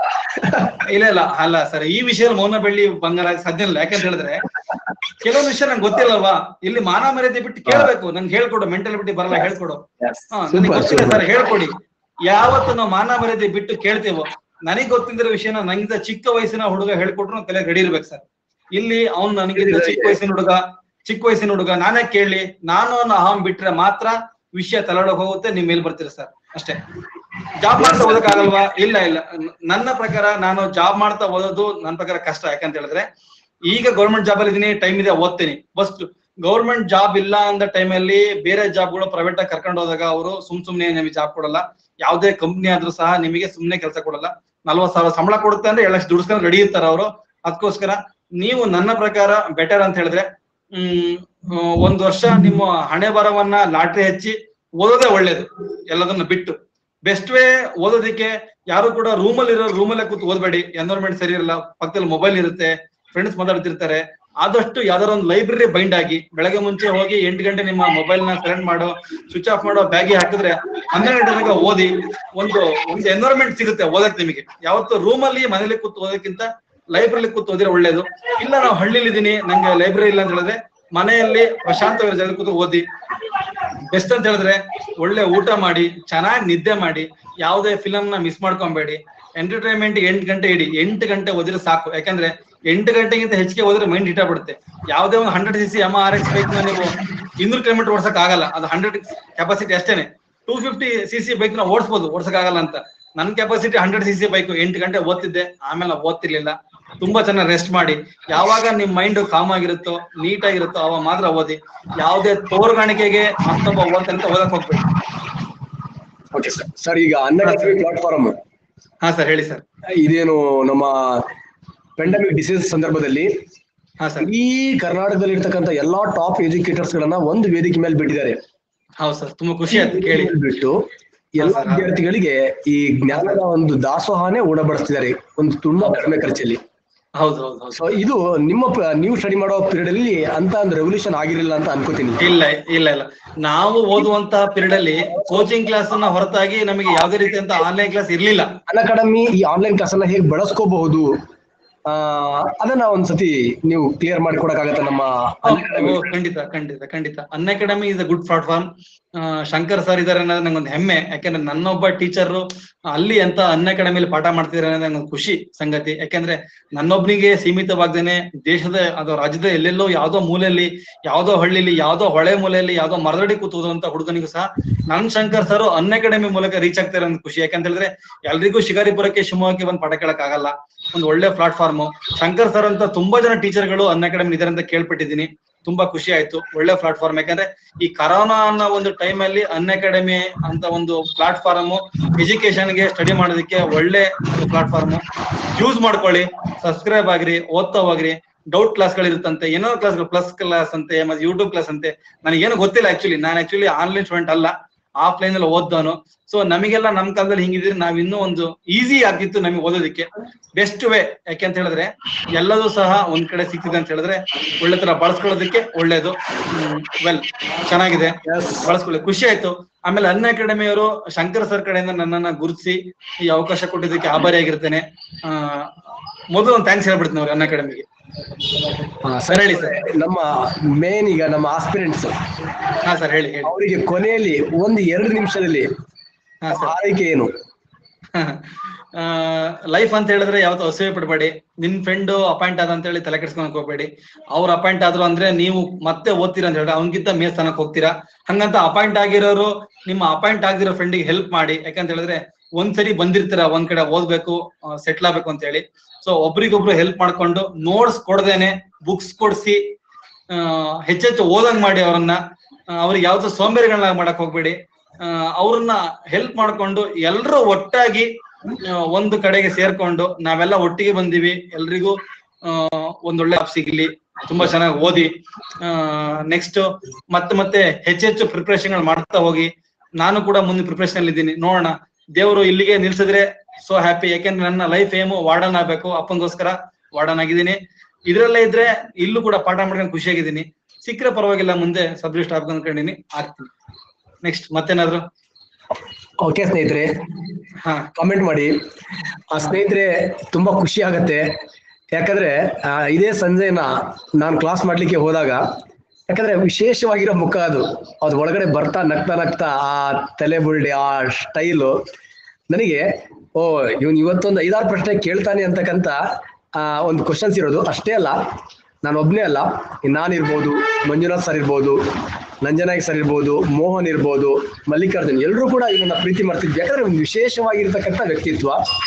ಇಲ್ಲ ಇಲ್ಲ ಅಲ್ಲ ಸರ್ ಈ ವಿಷಯ ಮೌನ ಬೆಳ್ಳಿ ಬಂಗಾರ ಆಗಕ್ ಸಾಧ್ಯ ಇಲ್ಲ ಯಾಕಂತ ಹೇಳಿದ್ರೆ ಕೆಲವೊಂದು ವಿಷಯ ನಂಗೆ ಗೊತ್ತಿಲ್ಲಲ್ವಾ ಇಲ್ಲಿ ಮಾನ ಮರ್ಯಾದೆ ಬಿಟ್ಟು ಕೇಳ್ಬೇಕು ನಂಗೆ ಹೇಳ್ಕೊಡು ಮೆಂಟಾಲಿಟಿ ಬರಲ್ಲ ಹೇಳ್ಕೊಡು ಹಾ, ನನಗೆ Super, ಗೊತ್ತಿಲ್ಲ super. ಸರ್ ಹೇಳ್ಕೊಡಿ ಯಾವತ್ತು ನಾವು ಮಾನ ಮರ್ಯಾದೆ ಬಿಟ್ಟು ಕೇಳ್ತೇವೋ ನನಗೆ ಗೊತ್ತಿದ್ದಿರೋ ವಿಷಯನ ನಂಗಿಂತ ಚಿಕ್ಕ ವಯಸ್ಸಿನ ಹುಡುಗ ಹೇಳ್ಕೊಟ್ರು ನಾನ್ ತಲೆ ರೆಡಿ ಇರ್ಬೇಕು ಸರ್ ಇಲ್ಲಿ ಅವ್ನು ನನಗಿಂತ ಚಿಕ್ಕ ವಯಸ್ಸಿನ ಹುಡುಗ ಚಿಕ್ಕ ವಯಸ್ಸಿನ ಹುಡುಗ ನಾನೇ ಕೇಳಿ ನಾನು ಅನ್ನೋ ಅಹಂ ಬಿಟ್ರೆ ಮಾತ್ರ ವಿಷಯ ತಲೆಯೊಳಗೆ ಹೋಗುತ್ತೆ ನಿಮ್ ಮೇಲ್ ಬರ್ತೀರ ಸರ್ ಅಷ್ಟೇ ಜಾಬ್ ಮಾಡ್ತಾ ಓದಕ್ಕಾಗಲ್ವಾ ಇಲ್ಲ ಇಲ್ಲ ನ- ನನ್ನ ಪ್ರಕಾರ ನಾನು ಜಾಬ್ ಮಾಡ್ತಾ ಓದೋದು ನನ್ನ ಪ್ರಕಾರ ಕಷ್ಟ ಯಾಕಂತ ಹೇಳಿದ್ರೆ ಈಗ ಗೌರ್ಮೆಂಟ್ ಜಾಬ್ ಅಲ್ಲಿ ಇದೀನಿ ಟೈಮ್ ಇದೆ ಓದ್ತೀನಿ ಫಸ್ಟ್ ಗೌರ್ಮೆಂಟ್ ಜಾಬ್ ಇಲ್ಲ ಅಂದ ಟೈಮಲ್ಲಿ ಬೇರೆ ಜಾಬ್ಗಳು ಪ್ರೈವೇಟ್ ಆಗಿ ಕರ್ಕೊಂಡು ಹೋದಾಗ ಅವರು ಸುಮ್ ಸುಮ್ನೆ ನಿಮಗೆ ಜಾಬ್ ಕೊಡಲ್ಲ ಯಾವುದೇ ಕಂಪ್ನಿ ಆದ್ರೂ ಸಹ ನಿಮಗೆ ಸುಮ್ನೆ ಕೆಲಸ ಕೊಡಲ್ಲ ನಲ್ವತ್ ಸಾವಿರ ಸಂಬಳ ಕೊಡುತ್ತೆ ಅಂದ್ರೆ ಏಳು ಲಕ್ಷ ದುಡ್ಸ್ಕೊಂಡು ರೆಡಿ ಇರ್ತಾರ ಅವರು ಅದಕ್ಕೋಸ್ಕರ ನೀವು ನನ್ನ ಪ್ರಕಾರ ಬೆಟರ್ ಅಂತ ಹೇಳಿದ್ರೆ ಹ್ಮ್ ಆ, ಒಂದ್ ವರ್ಷ ನಿಮ್ಮ ಹಣೆ ಬರವನ್ನ ಲಾಟ್ರಿ ಹಚ್ಚಿ ಓದೋದೇ ಒಳ್ಳೇದು ಎಲ್ಲದನ್ನ ಬಿಟ್ಟು ಬೆಸ್ಟ್ ವೇ ಓದೋದಿಕ್ಕೆ ಯಾರು ಕೂಡ ರೂಮಲ್ಲಿ ಇರೋ ರೂಮಲ್ಲೇ ಕೂತು ಓದ್ಬೇಡಿ ಎನ್ವೈರ್ಮೆಂಟ್ ಸರಿ ಇರಲ್ಲ ಪಕ್ಕದಲ್ಲಿ ಮೊಬೈಲ್ ಇರುತ್ತೆ ಫ್ರೆಂಡ್ಸ್ ಮಾತಾಡ್ತಿರ್ತಾರೆ ಆದಷ್ಟು ಯಾವ್ದಾರ ಒಂದು ಲೈಬ್ರರಿ ಬೈಂಡ್ ಆಗಿ ಬೆಳಗ್ಗೆ ಮುಂಚೆ ಹೋಗಿ ಎಂಟು ಗಂಟೆ ನಿಮ್ಮ ಮೊಬೈಲ್ ನ ಸೈಲೆಂಟ್ ಮಾಡೋ ಸ್ವಿಚ್ ಆಫ್ ಮಾಡೋ ಬ್ಯಾಗಿ ಹಾಕಿದ್ರೆ ಹನ್ನೆರಡು ಗಂಟೆ ತನಕ ಓದಿ ಒಂದು ಒಂದು ಎನ್ವೈರ್ಮೆಂಟ್ ಸಿಗುತ್ತೆ ಓದಕ್ ನಿಮಗೆ ಯಾವತ್ತು ರೂಮಲ್ಲಿ ಮನೇಲಿ ಕೂತು ಓದೋಕ್ಕಿಂತ ಲೈಬ್ರರಿ ಕೂತು ಓದಿದ್ರೆ ಒಳ್ಳೇದು ಇಲ್ಲ ನಾವು ಹಳ್ಳಿಲಿ ಇದೀನಿ ನಂಗೆ ಲೈಬ್ರರಿ ಇಲ್ಲ ಅಂತ ಹೇಳಿದ್ರೆ ಮನೆಯಲ್ಲಿ ಪ್ರಶಾಂತವಾಗಿರೋ ಜಾಗದಲ್ಲಿ ಕೂತು ಓದಿ ಬೆಸ್ಟ್ ಅಂತ ಹೇಳಿದ್ರೆ ಒಳ್ಳೆ ಊಟ ಮಾಡಿ ಚೆನ್ನಾಗಿ ನಿದ್ದೆ ಮಾಡಿ ಯಾವುದೇ ಫಿಲಮ್ ನ ಮಿಸ್ ಮಾಡ್ಕೊಬೇಡಿ ಎಂಟರ್ಟೈನ್ಮೆಂಟ್ ಎಂಟು ಗಂಟೆ ಇಡಿ ಎಂಟು ಗಂಟೆ ಓದಿದ್ರೆ ಸಾಕು ಯಾಕಂದ್ರೆ ಎಂಟು ಗಂಟೆಗಿಂತ ಹೆಚ್ಚಿಗೆ ಹೋದ್ರೆ ಮೈಂಡ್ ಹಿಟ ಬಿಡುತ್ತೆ ಯಾವುದೇ ಒಂದು hundred C C M R X bike ನ ನೀವು ಇನ್ನೂರು ಕಿಲೋಮೀಟರ್ ಓಡ್ಸಕ್ ಆಗಲ್ಲ ಅದು ಹಂಡ್ರೆಡ್ ಕೆಪಾಸಿಟಿ ಅಷ್ಟೇನೆ two fifty C C bike ನ ಓಡಿಸಬಹುದು ಓಡ್ಸಕ್ ಆಗಲ್ಲ ಅಂತ ನನ್ನ capacity hundred C C bike ಎಂಟು ಗಂಟೆ ಓದ್ತಿದ್ದೆ ಆಮೇಲೆ ನಾನ್ ಓದ್ತಿರ್ಲಿಲ್ಲ ತುಂಬಾ ಚೆನ್ನಾಗಿ ರೆಸ್ಟ್ ಮಾಡಿ ಯಾವಾಗ ನಿಮ್ ಮೈಂಡ್ ಕಾಮ್ ಆಗಿರುತ್ತೋ ನೀಟ್ ಆಗಿರುತ್ತೋ ಅವಾಗ ಮಾತ್ರ ಓದಿ ಯಾವುದೇ ತೋರ್ಗಾಣಿಕೆಗೆ ಮತ್ತೊಬ್ಬ ಓದ್ತಂತ ಓದಕ್ ಹೋಗ್ಬೇಡಿ ಓಕೆ ಸರ್ ಸರ್ ಈಗ ಅನ್ನ ಪ್ಲಾಟ್ಫಾರ್ಮ್ ಹಾ ಸರ್ ಹೇಳಿ ಸರ್ ಇದೇನು ನಮ್ಮ ಪೆಂಡಮಿಕ್ ಡಿಸೀಸ್ ಸಂದರ್ಭದಲ್ಲಿ ಹಾ ಸರ್ ಇಡೀ ಕರ್ನಾಟಕದಲ್ಲಿ ಇರ್ತಕ್ಕಂಥ ಎಲ್ಲಾ ಟಾಪ್ ಎಜುಕೇಟರ್ಸ್ ಗಳನ್ನ ಒಂದು ವೇದಿಕೆ ಮೇಲೆ ಬಿಟ್ಟಿದ್ದಾರೆ ಹೌದು ಸರ್ ತುಂಬಾ ಖುಷಿ ಆಯ್ತು ಕೇಳಿ ಬಿಟ್ಟು ಎಲ್ಲ ಹಾ, ಸರ್. ವಿದ್ಯಾರ್ಥಿಗಳಿಗೆ ಈ ಜ್ಞಾನದ ಒಂದು ದಾಸೋಹನೇ ಉಣಬಡಿಸ್ತಿದ್ದಾರೆ ಒಂದು ತುಂಬಾ ಕಡಿಮೆ ಖರ್ಚಲ್ಲಿ ಹೌದು ಹೌದು ಹೌದು ಸೊ ಇದು ನಿಮ್ಮ ಪ- ನೀವು ಸ್ಟಡಿ ಮಾಡೋ ಪೀರಿಯಡ್ ಅಲ್ಲಿ ಅಂತ ಒಂದು ರೆವಲ್ಯೂಷನ್ ಆಗಿರಲಿಲ್ಲ ಅಂತ ಅನ್ಕೋತೀನಿ ಇಲ್ಲ ಇಲ್ಲ ಇಲ್ಲ ನಾವು ಓದುವಂತಹ ಪೀರಿಯಡ್ ಅಲ್ಲಿ ಕೋಚಿಂಗ್ ಕ್ಲಾಸ್ ನ ಹೊರತಾಗಿ ನಮಗೆ ಯಾವುದೇ ರೀತಿಯಂತ ಆನ್ಲೈನ್ ಕ್ಲಾಸ್ ಇರ್ಲಿಲ್ಲ ಅನ್ ಅಕಾಡೆಮಿ ಈ ಆನ್ಲೈನ್ ಕ್ಲಾಸ್ ಅನ್ನ ಹೇಗೆ ಬಳಸ್ಕೋಬಹುದು ಆ ಅದನ್ನ ಒಂದ್ಸತಿ ನೀವು ಕ್ಲಿಯರ್ ಮಾಡಿಕೊಡಕ್ಕಾಗತ್ತ ನಮ್ಮ ಓ, ಓ, ಖಂಡಿತ ಖಂಡಿತ ಖಂಡಿತ Unacademy is a good platform Shankar sir ಇದಾರೆ ಅನ್ನೋದು ನಂಗೊಂದು ಹೆಮ್ಮೆ ಯಾಕಂದ್ರೆ ನನ್ನೊಬ್ಬ ಟೀಚರ್ ಅಲ್ಲಿ ಅಂತ ಅನ್ ಅಕಾಡೆಮಿಲಿ ಪಾಠ ಮಾಡ್ತಿದ್ದಾರೆ ಅನ್ನೋದು ನಂಗೊಂದು ಖುಷಿ ಸಂಗತಿ ಯಾಕಂದ್ರೆ ನನ್ನೊಬ್ನಿಗೆ ಸೀಮಿತವಾಗ್ದೇನೆ ದೇಶದ ಅಥವಾ ರಾಜ್ಯದ ಎಲ್ಲೆಲ್ಲೋ ಯಾವ್ದೋ ಮೂಲೆಯಲ್ಲಿ ಯಾವ್ದೋ ಹಳ್ಳಿಲಿ ಯಾವ್ದೋ ಹೊಳೆ ಮೂಲೆಯಲ್ಲಿ ಯಾವ್ದೋ ಮರದಡಿ ಕೂತುವಂತ ಹುಡುಗನಿಗೂ ಸಹ ನನ್ ಶಂಕರ್ ಸರ್ ಅನ್ ಅಕಾಡೆಮಿ ಮೂಲಕ ರೀಚ್ ಆಗ್ತಾರೆ ಅನ್ನೋ ಖುಷಿ ಯಾಕಂತ ಹೇಳಿದ್ರೆ ಎಲ್ರಿಗೂ ಶಿಕಾರಿಪುರಕ್ಕೆ ಶಿವಮೊಗ್ಗಕ್ಕೆ ಬಂದು ಪಾಠ ಕೇಳಕ್ ಆಗಲ್ಲ ಒಂದು ಒಳ್ಳೆ ಪ್ಲಾಟ್ಫಾರ್ಮ್ ಶಂಕರ್ ಸರ್ ಅಂತ ತುಂಬಾ ಜನ ಟೀಚರ್ಗಳು ಅನ್ ಅಕಾಡೆಮಿ ಇದಾರೆ ಅಂತ ಕೇಳ್ಪಟ್ಟಿದ್ದೀನಿ ತುಂಬಾ ಖುಷಿ ಆಯ್ತು ಒಳ್ಳೆ ಪ್ಲಾಟ್ಫಾರ್ಮ್ ಯಾಕಂದ್ರೆ ಈ ಕರೋನಾ ಅನ್ನೋ ಒಂದು ಟೈಮ್ ಅಲ್ಲಿ ಅನ್ ಅಕಾಡೆಮಿ ಅಂತ ಒಂದು ಪ್ಲಾಟ್ಫಾರ್ಮ್ ಎಜುಕೇಶನ್ ಗೆ ಸ್ಟಡಿ ಮಾಡೋದಕ್ಕೆ ಒಳ್ಳೆ ಒಂದು ಪ್ಲಾಟ್ಫಾರ್ಮ್ ಯೂಸ್ ಮಾಡ್ಕೊಳ್ಳಿ ಸಬ್ಸ್ಕ್ರೈಬ್ ಆಗ್ರಿ ಓದ್ತಾ ಹೋಗ್ರಿ ಡೌಟ್ ಕ್ಲಾಸ್ ಗಳಿರುತ್ತಂತೆ ಏನೋ ಕ್ಲಾಸ್ ಪ್ಲಸ್ ಕ್ಲಾಸ್ ಅಂತೆ ಮತ್ತೆ ಯೂಟ್ಯೂಬ್ ಕ್ಲಾಸ್ ಅಂತೆ ನನಗೇನು ಗೊತ್ತಿಲ್ಲ ಆಕ್ಚುಲಿ ನಾನು ಆಕ್ಚುಲಿ ಆನ್ಲೈನ್ ಸ್ಟೂಡೆಂಟ್ ಅಲ್ಲ ಆಫ್ಲೈನ್ ಅಲ್ಲಿ ಓದ್ದವನು ಸೊ ನಮಗೆಲ್ಲ ನಮ್ ಕಾಲದಲ್ಲಿ ಹಿಂಗಿದ್ರೆ ನಾವ್ ಇನ್ನೂ ಒಂದು ಈಸಿ ಆಗಿತ್ತು ನಮಗೆ ಓದೋದಕ್ಕೆ ಬೆಸ್ಟ್ ವೇ ಯಾಕೆ ಅಂತ ಹೇಳಿದ್ರೆ ಎಲ್ಲದೂ ಸಹ ಒಂದ್ ಕಡೆ ಸಿಗ್ತಿದೆ ಅಂತ ಹೇಳಿದ್ರೆ ಒಳ್ಳೆ ತರ ಬಳಸ್ಕೊಳ್ಳೋದಕ್ಕೆ ಒಳ್ಳೇದು ವೆಲ್ ಚೆನ್ನಾಗಿದೆ ಬಳಸ್ಕೊಳ್ಳಿ ಖುಷಿ ಆಯ್ತು ಆಮೇಲೆ ಅನ್ನ ಅಕಾಡೆಮಿ ಅವರು ಶಂಕರ್ ಸರ್ ಕಡೆಯಿಂದ ನನ್ನನ್ನ ಗುರುತಿಸಿ ಈ ಅವಕಾಶ ಕೊಟ್ಟಿದ್ದಕ್ಕೆ ಆಭಾರಿಯಾಗಿರ್ತೇನೆ ಆ ಮೊದಲು ಒಂದು ಥ್ಯಾಂಕ್ಸ್ ಹೇಳ್ಬಿಡ್ತೀನಿ ಅವ್ರಿಗೆ ಅನ್ನ ಅಕಾಡೆಮಿಗೆ ಸರ್ ಹೇಳಿ ಸರ್. ನಮ್ಮ ಮೇನ್ ಈಗ ನಮ್ಮ ಆಸ್ಪಿರೆಂಟ್ಸ್ ಹಾ ಸರ್ ಹೇಳಿ ಹೇಳಿ ಅವರಿಗೆ ಕೊನೆಯಲ್ಲಿ ಒಂದು ಎರಡು ನಿಮಿಷದಲ್ಲಿ ಹಾ ಸರ್ ಆರೈಕೆ ಏನು ಲೈಫ್ ಅಂತ ಹೇಳಿದ್ರೆ ಯಾವತ್ತೂ ಅಸೂಯೆ ಪಡಬೇಡಿ ನಿಮ್ ಫ್ರೆಂಡ್ ಅಪಾಯಿಂಟ್ ಆದ ಅಂತ ಹೇಳಿ ತಲೆ ಕೆಡ್ಸ್ಕೊಳಕ್ ಹೋಗ್ಬೇಡಿ ಅವ್ರು ಅಪಾಯಿಂಟ್ ಆದ್ರು ಅಂದ್ರೆ ನೀವು ಮತ್ತೆ ಓದ್ತೀರಾ ಅಂತ ಹೇಳಿದ್ರೆ ಅವ್ನಿಗಿಂತ ಮೇಲ್ ಸ್ಥಾನಕ್ಕೆ ಹೋಗ್ತೀರಾ ಹಂಗಂತ ಅಪಾಯಿಂಟ್ ಆಗಿರೋರು ನಿಮ್ಮ ಅಪಾಯಿಂಟ್ ಆಗಿರೋ ಫ್ರೆಂಡಿಗೆ ಹೆಲ್ಪ್ ಮಾಡಿ ಯಾಕಂತ ಹೇಳಿದ್ರೆ ಒಂದ್ಸರಿ ಬಂದಿರ್ತೀರಾ ಒಂದ್ ಕಡೆ ಓದ್ಬೇಕು ಸೆಟ್ಲ್ ಆಗ್ಬೇಕು ಅಂತ ಹೇಳಿ ಸೊ ಒಬ್ರಿಗೊಬ್ರು ಹೆಲ್ಪ್ ಮಾಡ್ಕೊಂಡು ನೋಟ್ಸ್ ಕೊಡದೇನೆ ಬುಕ್ಸ್ ಕೊಡ್ಸಿ ಆ, ಹೆಚ್ಚೆಚ್ಚು ಓದಂಗ್ ಮಾಡಿ ಅವರನ್ನ ಆ, ಅವ್ರಿಗೆ ಯಾವ್ದು ಸೋಂಬೇರಿಗಳನ್ನ ಮಾಡಕ್ ಹೋಗ್ಬೇಡಿ ಆ, ಅವ್ರನ್ನ ಹೆಲ್ಪ್ ಮಾಡ್ಕೊಂಡು ಎಲ್ರೂ ಒಟ್ಟಾಗಿ ಆ, ಒಂದು ಕಡೆಗೆ ಸೇರ್ಕೊಂಡು ನಾವೆಲ್ಲ ಒಟ್ಟಿಗೆ ಬಂದಿವಿ ಎಲ್ರಿಗೂ ಆ, ಒಂದೊಳ್ಳೆ ಜಾಬ್ ಸಿಗ್ಲಿ ತುಂಬಾ ಚೆನ್ನಾಗಿ ಓದಿ ನೆಕ್ಸ್ಟ್ ಮತ್ತೆ ಮತ್ತೆ ಹೆಚ್ಚೆಚ್ಚು ಪ್ರಿಪರೇಷನ್ ಮಾಡ್ತಾ ಹೋಗಿ ನಾನು ಕೂಡ ಮುಂದೆ ಪ್ರಿಪರೇಷನ್ ಅಲ್ಲಿ ಇದ್ದೀನಿ ನೋಡೋಣ ದೇವರು ಇಲ್ಲಿಗೆ ನಿಲ್ಸಿದ್ರೆ ಸೋ ಹ್ಯಾಪಿ ಯಾಕೆಂದ್ರೆ ನನ್ನ ಲೈಫ್ ಏಮು ವಾರ್ಡನ್ ಆಗ್ಬೇಕು ಅಪ್ಪಂಗೋಸ್ಕರ ವಾರ್ಡನ್ ಆಗಿದ್ದೀನಿ ಇದ್ರಲ್ಲೇ ಇದ್ರೆ ಇಲ್ಲೂ ಕೂಡ ಪಾಠ ಮಾಡ್ಕೊಂಡು ಖುಷಿಯಾಗಿದ್ದೀನಿ ಸಿಕ್ಕರೆ ಪರವಾಗಿಲ್ಲ ಮುಂದೆ ಸಬ್ಜೆಕ್ಟ್ ಆಗ್ಬೇಕು ಅನ್ಕೊಂಡಿನಿ ಆಗ್ತೀನಿ ನೆಕ್ಸ್ಟ್ ಮತ್ತೇನಾದ್ರು ಓಕೆ ಸ್ನೇಹಿತರೆ ಹಾ ಕಾಮೆಂಟ್ ಮಾಡಿ ಆ ಸ್ನೇಹಿತರೆ ತುಂಬಾ ಖುಷಿ ಆಗತ್ತೆ ಯಾಕಂದ್ರೆ ಆ, ಇದೇ ಸಂಜೆನ ನಾನು ಕ್ಲಾಸ್ ಮಾಡ್ಲಿಕ್ಕೆ ಹೋದಾಗ ಯಾಕಂದ್ರೆ ವಿಶೇಷವಾಗಿರೋ ಮುಖ ಅದು ಅದು ಒಳಗಡೆ ಬರ್ತಾ ನಗ್ತಾ ನಗ್ತಾ ಆ ತಲೆ ಬುರುಡೆ ಆ ಸ್ಟೈಲು ನನಗೆ ಓ ಇವನ್ ಇವತ್ತೊಂದು ಐದಾರು ಪ್ರಶ್ನೆ ಕೇಳ್ತಾನೆ ಅಂತಕ್ಕಂತ ಆ ಒಂದು ಕ್ವಶನ್ಸ್ ಇರೋದು ಅಷ್ಟೇ ಅಲ್ಲ ನಾನು ಒಬ್ನೇ ಅಲ್ಲ ನಾನಿರ್ಬೋದು ಮಂಜುನಾಥ್ ಸರ್ ಇರ್ಬೋದು ನಂಜನಾಯಕ್ ಸರ್ ಇರ್ಬೋದು ಮೋಹನ್ ಇರ್ಬೋದು ಮಲ್ಲಿಕಾರ್ಜುನ್ ಎಲ್ಲರೂ ಕೂಡ ಇವನ್ನ ಪ್ರೀತಿ ಮಾಡ್ತಿದ್ವಿ ಯಾಕಂದ್ರೆ ಒಂದು ವಿಶೇಷವಾಗಿರ್ತಕ್ಕಂಥ ವ್ಯಕ್ತಿತ್ವ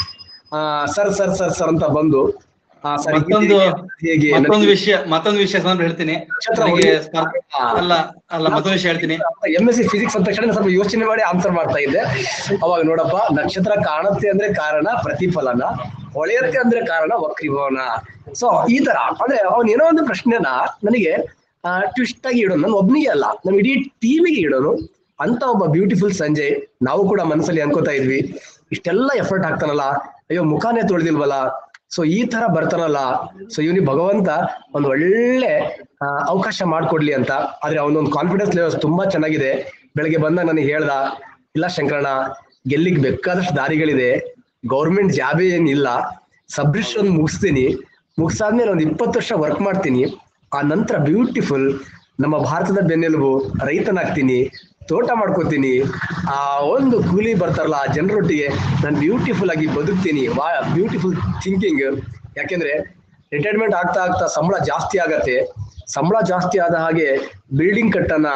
ಆ ಸರ್ ಸರ್ ಸರ್ ಸರ್ ಅಂತ ಬಂದು ಆ ಸರ್ ಮತ್ತೊಂದು ಹೇಗೆ ಮತ್ತೊಂದು ವಿಷಯ ಮತ್ತೊಂದು ವಿಷಯ ಸ್ವಲ್ಪ ಹೇಳ್ತೀನಿ ನಕ್ಷತ್ರ ನನಗೆ ಹೊಡಿ- ಸ್ಪರ್ಧ- ಅಲ್ಲ ಅಲ್ಲ ಮತ್ತೊಂದು ವಿಷಯ ಹೇಳ್ತೀನಿ ಎಂ ಎಸ್ ಸಿ ಫಿಸಿಕ್ಸ್ ಅಂತ ತಕ್ಷಣ ಸ್ವಲ್ಪ ಯೋಚನೆ ಮಾಡಿ ಆನ್ಸರ್ ಮಾಡ್ತಾ ಇದ್ದೆ ಅವಾಗ ನೋಡಪ್ಪ ನಕ್ಷತ್ರ ಕಾಣುತ್ತೆ ಅಂದ್ರೆ ಕಾರಣ ಪ್ರತಿಫಲನ ಹೊಳೆಯುತ್ತೆ ಅಂದ್ರೆ ಕಾರಣ ವಕ್ರೀಭವನ ಸೊ ಈ ತರ ಅಂದ್ರೆ ಅವನ್ ಏನೋ ಒಂದು ಪ್ರಶ್ನೆನ ನನಗೆ ಟ್ವಿಸ್ಟ್ ಆಗಿ ಇಡೋನು ನಾನು ಒಬ್ನಿಗೆ ಅಲ್ಲ ನಮ್ ಇಡೀ ಟೀಮಿಗೆ ಇಡೋನು ಅಂತ ಒಬ್ಬ ಬ್ಯೂಟಿಫುಲ್ ಸಂಜಯ್ ನಾವು ಕೂಡ ಮನಸ್ಸಲ್ಲಿ ಅನ್ಕೋತಾ ಇದ್ವಿ ಇಷ್ಟೆಲ್ಲ ಎಫರ್ಟ್ ಹಾಕ್ತಾನಲ್ಲ ಅಯ್ಯೋ ಮುಖಾನೇ ತೊಳೆದಿಲ್ವಲ್ಲ ಸೊ ಈ ತರ ಬರ್ತಾನಲ್ಲ ಸೊ ಇವನಿಗೆ ಭಗವಂತ ಒಂದು ಒಳ್ಳೆ ಆ, ಅವಕಾಶ ಮಾಡ್ಕೊಡ್ಲಿ ಅಂತ ಆದ್ರೆ ಅವನೊಂದು ಕಾನ್ಫಿಡೆನ್ಸ್ ಲೆವೆಲ್ಸ್ ತುಂಬಾ ಚೆನ್ನಾಗಿದೆ ಬೆಳಗ್ಗೆ ಬಂದಾಗ ನನಗೆ ಹೇಳ್ದ ಇಲ್ಲ ಶಂಕರಣ್ಣ ಗೆಲ್ಲಿಗ್ ಬೇಕಾದಷ್ಟು ದಾರಿಗಳಿದೆ ಗೌರ್ಮೆಂಟ್ ಜಾಬೇ ಏನಿಲ್ಲ ಸಬ್ರಿಷ್ ಒಂದು ಮುಗಿಸ್ತೀನಿ ಮುಗಿಸಾದ್ಮೇಲೆ ಒಂದು ಇಪ್ಪತ್ತು ವರ್ಷ ವರ್ಕ್ ಮಾಡ್ತೀನಿ ಆ ನಂತರ ಬ್ಯೂಟಿಫುಲ್ ನಮ್ಮ ಭಾರತದ ಬೆನ್ನೆಲುಬು ರೈತನಾಗ್ತೀನಿ ತೋಟ ಮಾಡ್ಕೋತೀನಿ ಆ ಒಂದು ಕೂಲಿ ಬರ್ತಾರಲ್ಲ ಆ ಜನರೊಟ್ಟಿಗೆ ನಾನು ಬ್ಯೂಟಿಫುಲ್ ಆಗಿ ಬದುಕ್ತೀನಿ ವಾ ಬ್ಯೂಟಿಫುಲ್ ಥಿಂಕಿಂಗ್ ಯಾಕೆಂದ್ರೆ ರಿಟೈರ್ಮೆಂಟ್ ಆಗ್ತಾ ಆಗ್ತಾ ಸಂಬಳ ಜಾಸ್ತಿ ಆಗತ್ತೆ ಸಂಬಳ ಜಾಸ್ತಿ ಆದ ಹಾಗೆ ಬಿಲ್ಡಿಂಗ್ ಕಟ್ಟನ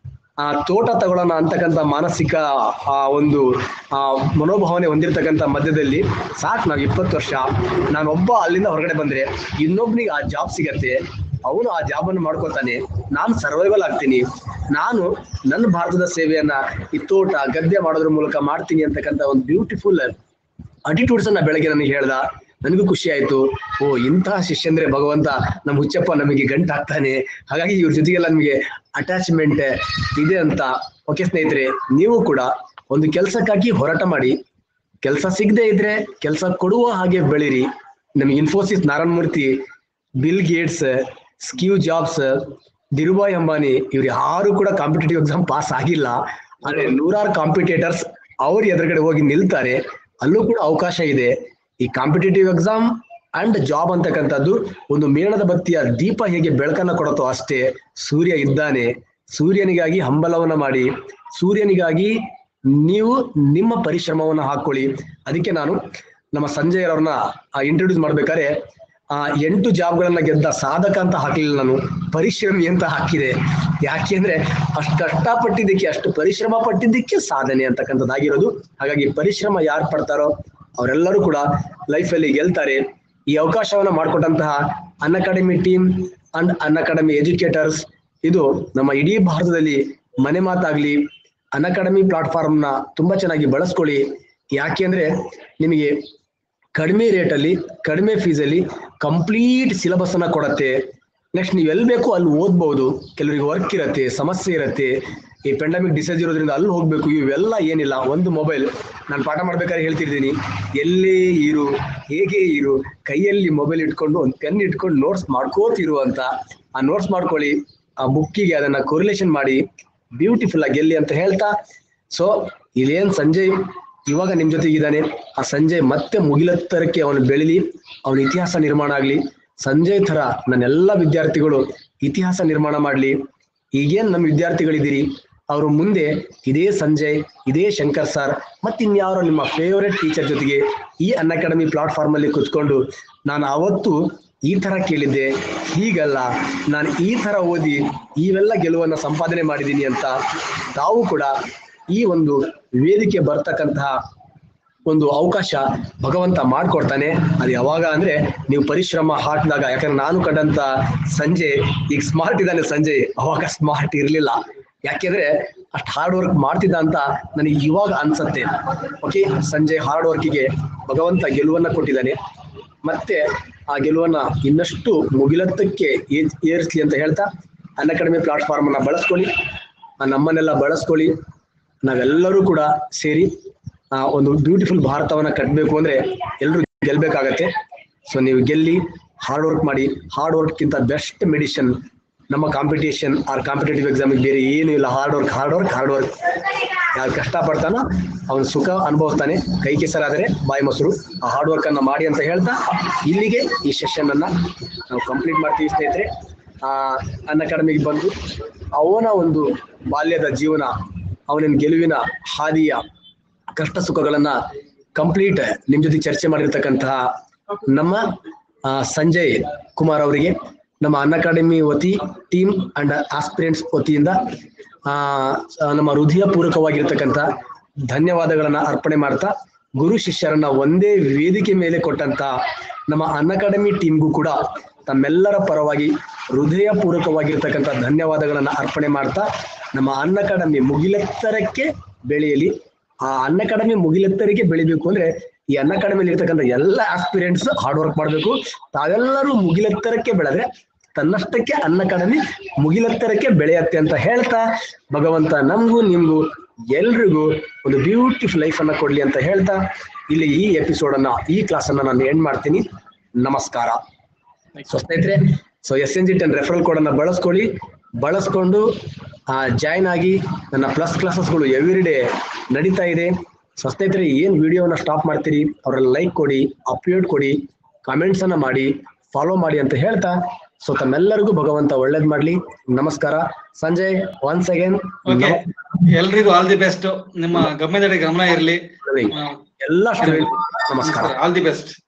ಆ ತೋಟ ತಗೊಳ್ಳೋಣ ಅಂತಕ್ಕಂಥ ಮಾನಸಿಕ ಆ ಒಂದು ಆ ಮನೋಭಾವನೆ ಹೊಂದಿರತಕ್ಕಂಥ ಮಧ್ಯದಲ್ಲಿ ಸಾಕು ನಾವು ಇಪ್ಪತ್ತು ವರ್ಷ ನಾನೊಬ್ಬ ಅಲ್ಲಿಂದ ಹೊರಗಡೆ ಬಂದ್ರೆ ಇನ್ನೊಬ್ನಿಗೆ ಆ ಜಾಬ್ ಸಿಗತ್ತೆ ಅವನು ಆ ಜಾಬ್ ಅನ್ನು ಮಾಡ್ಕೋತಾನೆ ನಾನು ಸರ್ವೈವಲ್ ಆಗ್ತೀನಿ ನಾನು ನನ್ನ ಭಾರತದ ಸೇವೆಯನ್ನ ಈ ತೋಟ ಗದ್ದೆ ಮಾಡೋದ್ರ ಮೂಲಕ ಮಾಡ್ತೀನಿ ಅಂತಕ್ಕಂಥ ಒಂದು ಬ್ಯೂಟಿಫುಲ್ ಅಟಿಟ್ಯೂಡ್ಸ್ ಅನ್ನ ಬೆಳಗ್ಗೆ ನನಗೆ ಹೇಳ್ದ ನನಗೂ ಖುಷಿ ಆಯ್ತು ಓ ಇಂತಹ ಶಿಷ್ಯಂದ್ರೆ ಭಗವಂತ ನಮ್ಮ ಹುಚ್ಚಪ್ಪ ನಮಗೆ ಗಂಟು ಹಾಕ್ತಾನೆ ಹಾಗಾಗಿ ಇವ್ರ ಜೊತೆಗೆಲ್ಲ ನಮಗೆ ಅಟ್ಯಾಚ್ಮೆಂಟ್ ಇದೆ ಅಂತ ಓಕೆ ಸ್ನೇಹಿತರೆ ನೀವು ಕೂಡ ಒಂದು ಕೆಲಸಕ್ಕಾಗಿ ಹೋರಾಟ ಮಾಡಿ ಕೆಲಸ ಸಿಗದೆ ಇದ್ರೆ ಕೆಲಸ ಕೊಡುವ ಹಾಗೆ ಬೆಳಿರಿ ನಮಗೆ Infosys Narayana Murthy Bill Gates Steve Jobs Dhirubhai Ambani ಇವ್ರು ಯಾರು ಕೂಡ ಕಾಂಪಿಟೇಟಿವ್ ಎಕ್ಸಾಮ್ ಪಾಸ್ ಆಗಿಲ್ಲ ಆದ್ರೆ ನೂರಾರು ಕಾಂಪಿಟೇಟರ್ಸ್ ಅವ್ರ ಎದುರುಗಡೆ ಹೋಗಿ ನಿಲ್ತಾರೆ ಅಲ್ಲೂ ಕೂಡ ಅವಕಾಶ ಇದೆ ಈ ಕಾಂಪಿಟೇಟಿವ್ ಎಕ್ಸಾಮ್ ಅಂಡ್ ಜಾಬ್ ಅಂತಕ್ಕಂಥದ್ದು ಒಂದು ಮೇಣದ ಬತ್ತಿಯ ದೀಪ ಹೇಗೆ ಬೆಳಕನ್ನ ಕೊಡುತ್ತೋ ಅಷ್ಟೇ ಸೂರ್ಯ ಇದ್ದಾನೆ ಸೂರ್ಯನಿಗಾಗಿ ಹಂಬಲವನ್ನ ಮಾಡಿ ಸೂರ್ಯನಿಗಾಗಿ ನೀವು ನಿಮ್ಮ ಪರಿಶ್ರಮವನ್ನ ಹಾಕೊಳ್ಳಿ ಅದಕ್ಕೆ ನಾನು ನಮ್ಮ ಸಂಜಯ್ ಅವ್ರನ್ನ ಇಂಟ್ರೊಡ್ಯೂಸ್ ಮಾಡ್ಬೇಕಾದ್ರೆ ಆ ಎಂಟು ಜಾಬ್ಗಳನ್ನ ಗೆದ್ದ ಸಾಧಕ ಅಂತ ಹಾಕ್ಲಿಲ್ಲ ನಾನು ಪರಿಶ್ರಮಿ ಅಂತ ಹಾಕಿದೆ ಯಾಕೆಂದ್ರೆ ಅಷ್ಟು ಕಷ್ಟಪಟ್ಟಿದ್ದಕ್ಕೆ ಅಷ್ಟು ಪರಿಶ್ರಮ ಪಟ್ಟಿದ್ದಕ್ಕೆ ಸಾಧನೆ ಅಂತಕ್ಕಂಥದ್ದಾಗಿರೋದು ಹಾಗಾಗಿ ಪರಿಶ್ರಮ ಯಾರು ಪಡ್ತಾರೋ ಅವರೆಲ್ಲರೂ ಕೂಡ ಲೈಫಲ್ಲಿ ಗೆಲ್ತಾರೆ ಈ ಅವಕಾಶವನ್ನ ಮಾಡಿಕೊಟ್ಟಂತಹ Unacademy team and Unacademy educators ಇದು ನಮ್ಮ ಇಡೀ ಭಾರತದಲ್ಲಿ ಮನೆ ಮಾತಾಗ್ಲಿ ಅನ್ ಅಕಾಡೆಮಿ ಪ್ಲಾಟ್ಫಾರ್ಮ್ ನ ತುಂಬಾ ಚೆನ್ನಾಗಿ ಬಳಸ್ಕೊಳ್ಳಿ ಯಾಕೆಂದ್ರೆ ನಿಮಗೆ ಕಡಿಮೆ ರೇಟಲ್ಲಿ ಕಡಿಮೆ ಫೀಸಲ್ಲಿ ಕಂಪ್ಲೀಟ್ ಸಿಲೆಬಸ್ ಅನ್ನ ಕೊಡತ್ತೆ ನೆಕ್ಸ್ಟ್ ನೀವು ಎಲ್ಲಿ ಬೇಕೋ ಅಲ್ಲಿ ಓದ್ಬಹುದು ಕೆಲವರಿಗೆ ವರ್ಕ್ ಇರತ್ತೆ ಸಮಸ್ಯೆ ಇರತ್ತೆ ಈ ಪೆಂಡಮಿಕ್ ಡಿಸೀಸ್ ಇರೋದ್ರಿಂದ ಅಲ್ಲಿ ಹೋಗ್ಬೇಕು ಇವೆಲ್ಲ ಏನಿಲ್ಲ ಒಂದು ಮೊಬೈಲ್ ನಾನು ಪಾಠ ಮಾಡ್ಬೇಕಾದ್ರೆ ಹೇಳ್ತಿರ್ತೀನಿ ಎಲ್ಲೇ ಇರು ಹೇಗೆ ಇರು ಕೈಯಲ್ಲಿ ಮೊಬೈಲ್ ಇಟ್ಕೊಂಡು ಒಂದು ಪೆನ್ ಇಟ್ಕೊಂಡು ನೋಟ್ಸ್ ಮಾಡ್ಕೋತಿರು ಅಂತ ಆ ನೋಟ್ಸ್ ಮಾಡ್ಕೊಳ್ಳಿ ಆ ಬುಕ್ಕಿಗೆ ಅದನ್ನ ಕೊರಿಲೇಷನ್ ಮಾಡಿ ಬ್ಯೂಟಿಫುಲ್ ಆಗಿ ಗೆಲ್ಲಿ ಅಂತ ಹೇಳ್ತಾ ಸೊ ಇಲ್ಲೇನ್ ಸಂಜಯ್ ಇವಾಗ ನಿಮ್ ಜೊತೆಗಿದ್ದಾನೆ ಆ ಸಂಜಯ್ ಮತ್ತೆ ಮುಗಿಲತ್ತರಕ್ಕೆ ಅವನು ಬೆಳಿಲಿ ಅವನ ಇತಿಹಾಸ ನಿರ್ಮಾಣ ಆಗ್ಲಿ ಸಂಜಯ್ ತರ ನನ್ನೆಲ್ಲ ವಿದ್ಯಾರ್ಥಿಗಳು ಇತಿಹಾಸ ನಿರ್ಮಾಣ ಮಾಡ್ಲಿ ಈಗೇನ್ ನಮ್ಮ ವಿದ್ಯಾರ್ಥಿಗಳಿದ್ದೀರಿ ಅವರು ಮುಂದೆ ಇದೇ ಸಂಜಯ್ ಇದೇ ಶಂಕರ್ ಸರ್ ಮತ್ತಿನ್ಯಾರೋ ನಿಮ್ಮ ಫೇವರೆಟ್ ಟೀಚರ್ ಜೊತೆಗೆ ಈ ಅನ್ ಅಕಾಡೆಮಿ ಪ್ಲಾಟ್ಫಾರ್ಮ್ ಅಲ್ಲಿ ಕುತ್ಕೊಂಡು ನಾನು ಅವತ್ತು ಈ ತರ ಕೇಳಿದ್ದೆ ಹೀಗಲ್ಲ ನಾನು ಈ ತರ ಓದಿ ಇವೆಲ್ಲ ಗೆಲುವನ್ನ ಸಂಪಾದನೆ ಮಾಡಿದ್ದೀನಿ ಅಂತ ತಾವು ಕೂಡ ಈ ಒಂದು ವೇದಿಕೆ ಬರ್ತಕ್ಕಂತಹ ಒಂದು ಅವಕಾಶ ಭಗವಂತ ಮಾಡ್ಕೊಡ್ತಾನೆ ಅದು ಯಾವಾಗ ಅಂದ್ರೆ ನೀವು ಪರಿಶ್ರಮ ಹಾಕಿದಾಗ ಯಾಕಂದ್ರೆ ನಾನು ಕಂಡಂತ ಸಂಜೆ ಈಗ ಸ್ಮಾರ್ಟ್ ಇದ್ದಾನೆ ಸಂಜೆ ಅವಾಗ ಸ್ಮಾರ್ಟ್ ಇರ್ಲಿಲ್ಲ ಯಾಕೆಂದ್ರೆ ಅಷ್ಟು ಹಾರ್ಡ್ ವರ್ಕ್ ಮಾಡ್ತಿದ್ದ ಅಂತ ನನಗೆ ಇವಾಗ ಅನ್ಸತ್ತೆ ಓಕೆ ಸಂಜೆ ಹಾರ್ಡ್ ವರ್ಕಿಗೆ ಭಗವಂತ ಗೆಲುವನ್ನ ಕೊಟ್ಟಿದ್ದಾನೆ ಮತ್ತೆ ಆ ಗೆಲುವನ್ನ ಇನ್ನಷ್ಟು ಮುಗಿಲತ್ತಕ್ಕೆ ಏ- ಏರಿಸ್ಲಿ ಅಂತ ಹೇಳ್ತಾ ಅನ್ನ ಕಡಿಮೆ ಪ್ಲಾಟ್ಫಾರ್ಮ್ ಅನ್ನ ಬಳಸ್ಕೊಳ್ಳಿ ಆ ನಮ್ಮನ್ನೆಲ್ಲ ಬಳಸ್ಕೊಳ್ಳಿ ನಾವೆಲ್ಲರೂ ಕೂಡ ಸೇರಿ ಆ ಒಂದು ಬ್ಯೂಟಿಫುಲ್ ಭಾರತವನ್ನ ಕಟ್ಟಬೇಕು ಅಂದ್ರೆ ಎಲ್ರು ಗೆಲ್ಬೇಕಾಗತ್ತೆ ಸೊ ನೀವು ಗೆಲ್ಲಿ ಹಾರ್ಡ್ ವರ್ಕ್ ಮಾಡಿ ಹಾರ್ಡ್ ವರ್ಕ್ಗಿಂತ ಬೆಸ್ಟ್ ಮೆಡಿಷನ್ ನಮ್ಮ ಕಾಂಪಿಟೇಷನ್ ಆರ್ ಕಾಂಪಿಟೇಟಿವ್ ಎಕ್ಸಾಮಿಗೆ ಬೇರೆ ಏನು ಇಲ್ಲ hard work hard work hard work ಯಾರು ಕಷ್ಟ ಪಡ್ತಾನೋ ಅವನು ಸುಖ ಅನುಭವಿಸ್ತಾನೆ ಕೈ ಕೆಸರಾದರೆ ಬಾಯಿ ಮೊಸರು ಆ ಹಾರ್ಡ್ ವರ್ಕ್ ಅನ್ನ ಮಾಡಿ ಅಂತ ಹೇಳ್ತಾ ಇಲ್ಲಿಗೆ ಈ ಸೆಷನ್ ಅನ್ನ ನಾವು ಕಂಪ್ಲೀಟ್ ಮಾಡ್ತೀವಿ ಸ್ನೇಹಿತರೆ ಆ ಅನ್ ಅಕಾಡೆಮಿಗೆ ಬಂದು ಅವನ ಒಂದು ಬಾಲ್ಯದ ಜೀವನ ಅವನ ಗೆಲುವಿನ ಹಾದಿಯ ಕಷ್ಟ ಸುಖಗಳನ್ನ ಕಂಪ್ಲೀಟ್ ನಿಮ್ ಜೊತೆ ಚರ್ಚೆ ಮಾಡಿರ್ತಕ್ಕಂತಹ ನಮ್ಮ ಆ, ಸಂಜಯ್ ಕುಮಾರ್ ಅವರಿಗೆ ನಮ್ಮ ಅನ್ ಅಕಾಡೆಮಿ ವತಿ ಟೀಮ್ ಅಂಡ್ ಆಸ್ಪಿರೆಂಟ್ಸ್ ವತಿಯಿಂದ ಆ ಆ, ನಮ್ಮ ಹೃದಯ ಪೂರ್ವಕವಾಗಿರ್ತಕ್ಕಂಥ ಧನ್ಯವಾದಗಳನ್ನ ಅರ್ಪಣೆ ಮಾಡ್ತಾ ಗುರು ಶಿಷ್ಯರನ್ನ ಒಂದೇ ವೇದಿಕೆ ಮೇಲೆ ಕೊಟ್ಟಂತ ನಮ್ಮ ಅನ್ ಅಕಾಡೆಮಿ ಟೀಮ್ಗೂ ಕೂಡ ತಮ್ಮೆಲ್ಲರ ಪರವಾಗಿ ಹೃದಯ ಪೂರ್ವಕವಾಗಿರ್ತಕ್ಕಂಥ ಧನ್ಯವಾದಗಳನ್ನ ಅರ್ಪಣೆ ಮಾಡ್ತಾ ನಮ್ಮ ಅನ್ ಅಕಾಡೆಮಿ ಮುಗಿಲೆತ್ತರಕ್ಕೆ ಬೆಳೆಯಲಿ ಆ ಅನ್ ಅಕಾಡೆಮಿ ಮುಗಿಲೆತ್ತರಕ್ಕೆ ಬೆಳಿಬೇಕು ಅಂದ್ರೆ ಈ ಅನ್ ಅಕಾಡೆಮಿಲಿ ಇರ್ತಕ್ಕಂಥ ಎಲ್ಲ ಆಸ್ಪಿರೆಂಟ್ಸ್ ಹಾರ್ಡ್ ವರ್ಕ್ ಮಾಡಬೇಕು ತಾವೆಲ್ಲರೂ ಮುಗಿಲೆತ್ತರಕ್ಕೆ ಬೆಳೆದ್ರೆ ತನ್ನಷ್ಟಕ್ಕೆ ಅನ್ನ ಅಕಾಡೆಮಿ ಮುಗಿಲೆತ್ತರಕ್ಕೆ ಬೆಳೆಯತ್ತೆ ಅಂತ ಹೇಳ್ತಾ ಭಗವಂತ ನಮಗೂ ನಿಮ್ಗೂ ಎಲ್ರಿಗೂ ಒಂದು ಬ್ಯೂಟಿಫುಲ್ ಲೈಫ್ ಅನ್ನ ಕೊಡ್ಲಿ ಅಂತ ಹೇಳ್ತಾ ಇಲ್ಲಿ ಈ ಎಪಿಸೋಡ್ ಅನ್ನ ಈ ಕ್ಲಾಸ್ ಅನ್ನ ನಾನು ಎಂಡ್ ಮಾಡ್ತೀನಿ ನಮಸ್ಕಾರ ಸೊ ಸ್ನೇಹಿತರೆ so S N G ten referral code ಅನ್ನ ಬಳಸ್ಕೊಳ್ಳಿ ಬಳಸ್ಕೊಂಡು ಜಾಯ್ನ್ ಆಗಿ ನನ್ನ ಪ್ಲಸ್ ಕ್ಲಾಸಸ್ಗಳು ಎವ್ರಿ ಡೇ ನಡೀತಾ ಇದೆ ಸೊ ಸ್ನೇಹಿತರೆ ಏನ್ ವಿಡಿಯೋನ ಸ್ಟಾಪ್ ಮಾಡ್ತೀರಿ ಅವರೆಲ್ಲ ಲೈಕ್ ಕೊಡಿ ಅಪ್ಲೋಡ್ ಕೊಡಿ ಕಾಮೆಂಟ್ಸ್ ಅನ್ನ ಮಾಡಿ ಫಾಲೋ ಮಾಡಿ ಅಂತ ಹೇಳ್ತಾ ಸೊ ತಮ್ಮೆಲ್ಲರಿಗೂ ಭಗವಂತ ಒಳ್ಳೇದ್ ಮಾಡ್ಲಿ ನಮಸ್ಕಾರ ಸಂಜಯ್ ಒನ್ಸ್ ಅಗೇನ್ ಓಕೆ ಎಲ್ರಿಗೂ ಆಲ್ ದಿ ಬೆಸ್ಟ್ ನಿಮ್ಮ ಗಮನದಡಿ ಗಮನ ಇರ್ಲಿ ಎಲ್ಲ ಸ್ಟೂಡೆಂಟ್ ನಮಸ್ಕಾರ ಆಲ್ ದಿ ಬೆಸ್ಟ್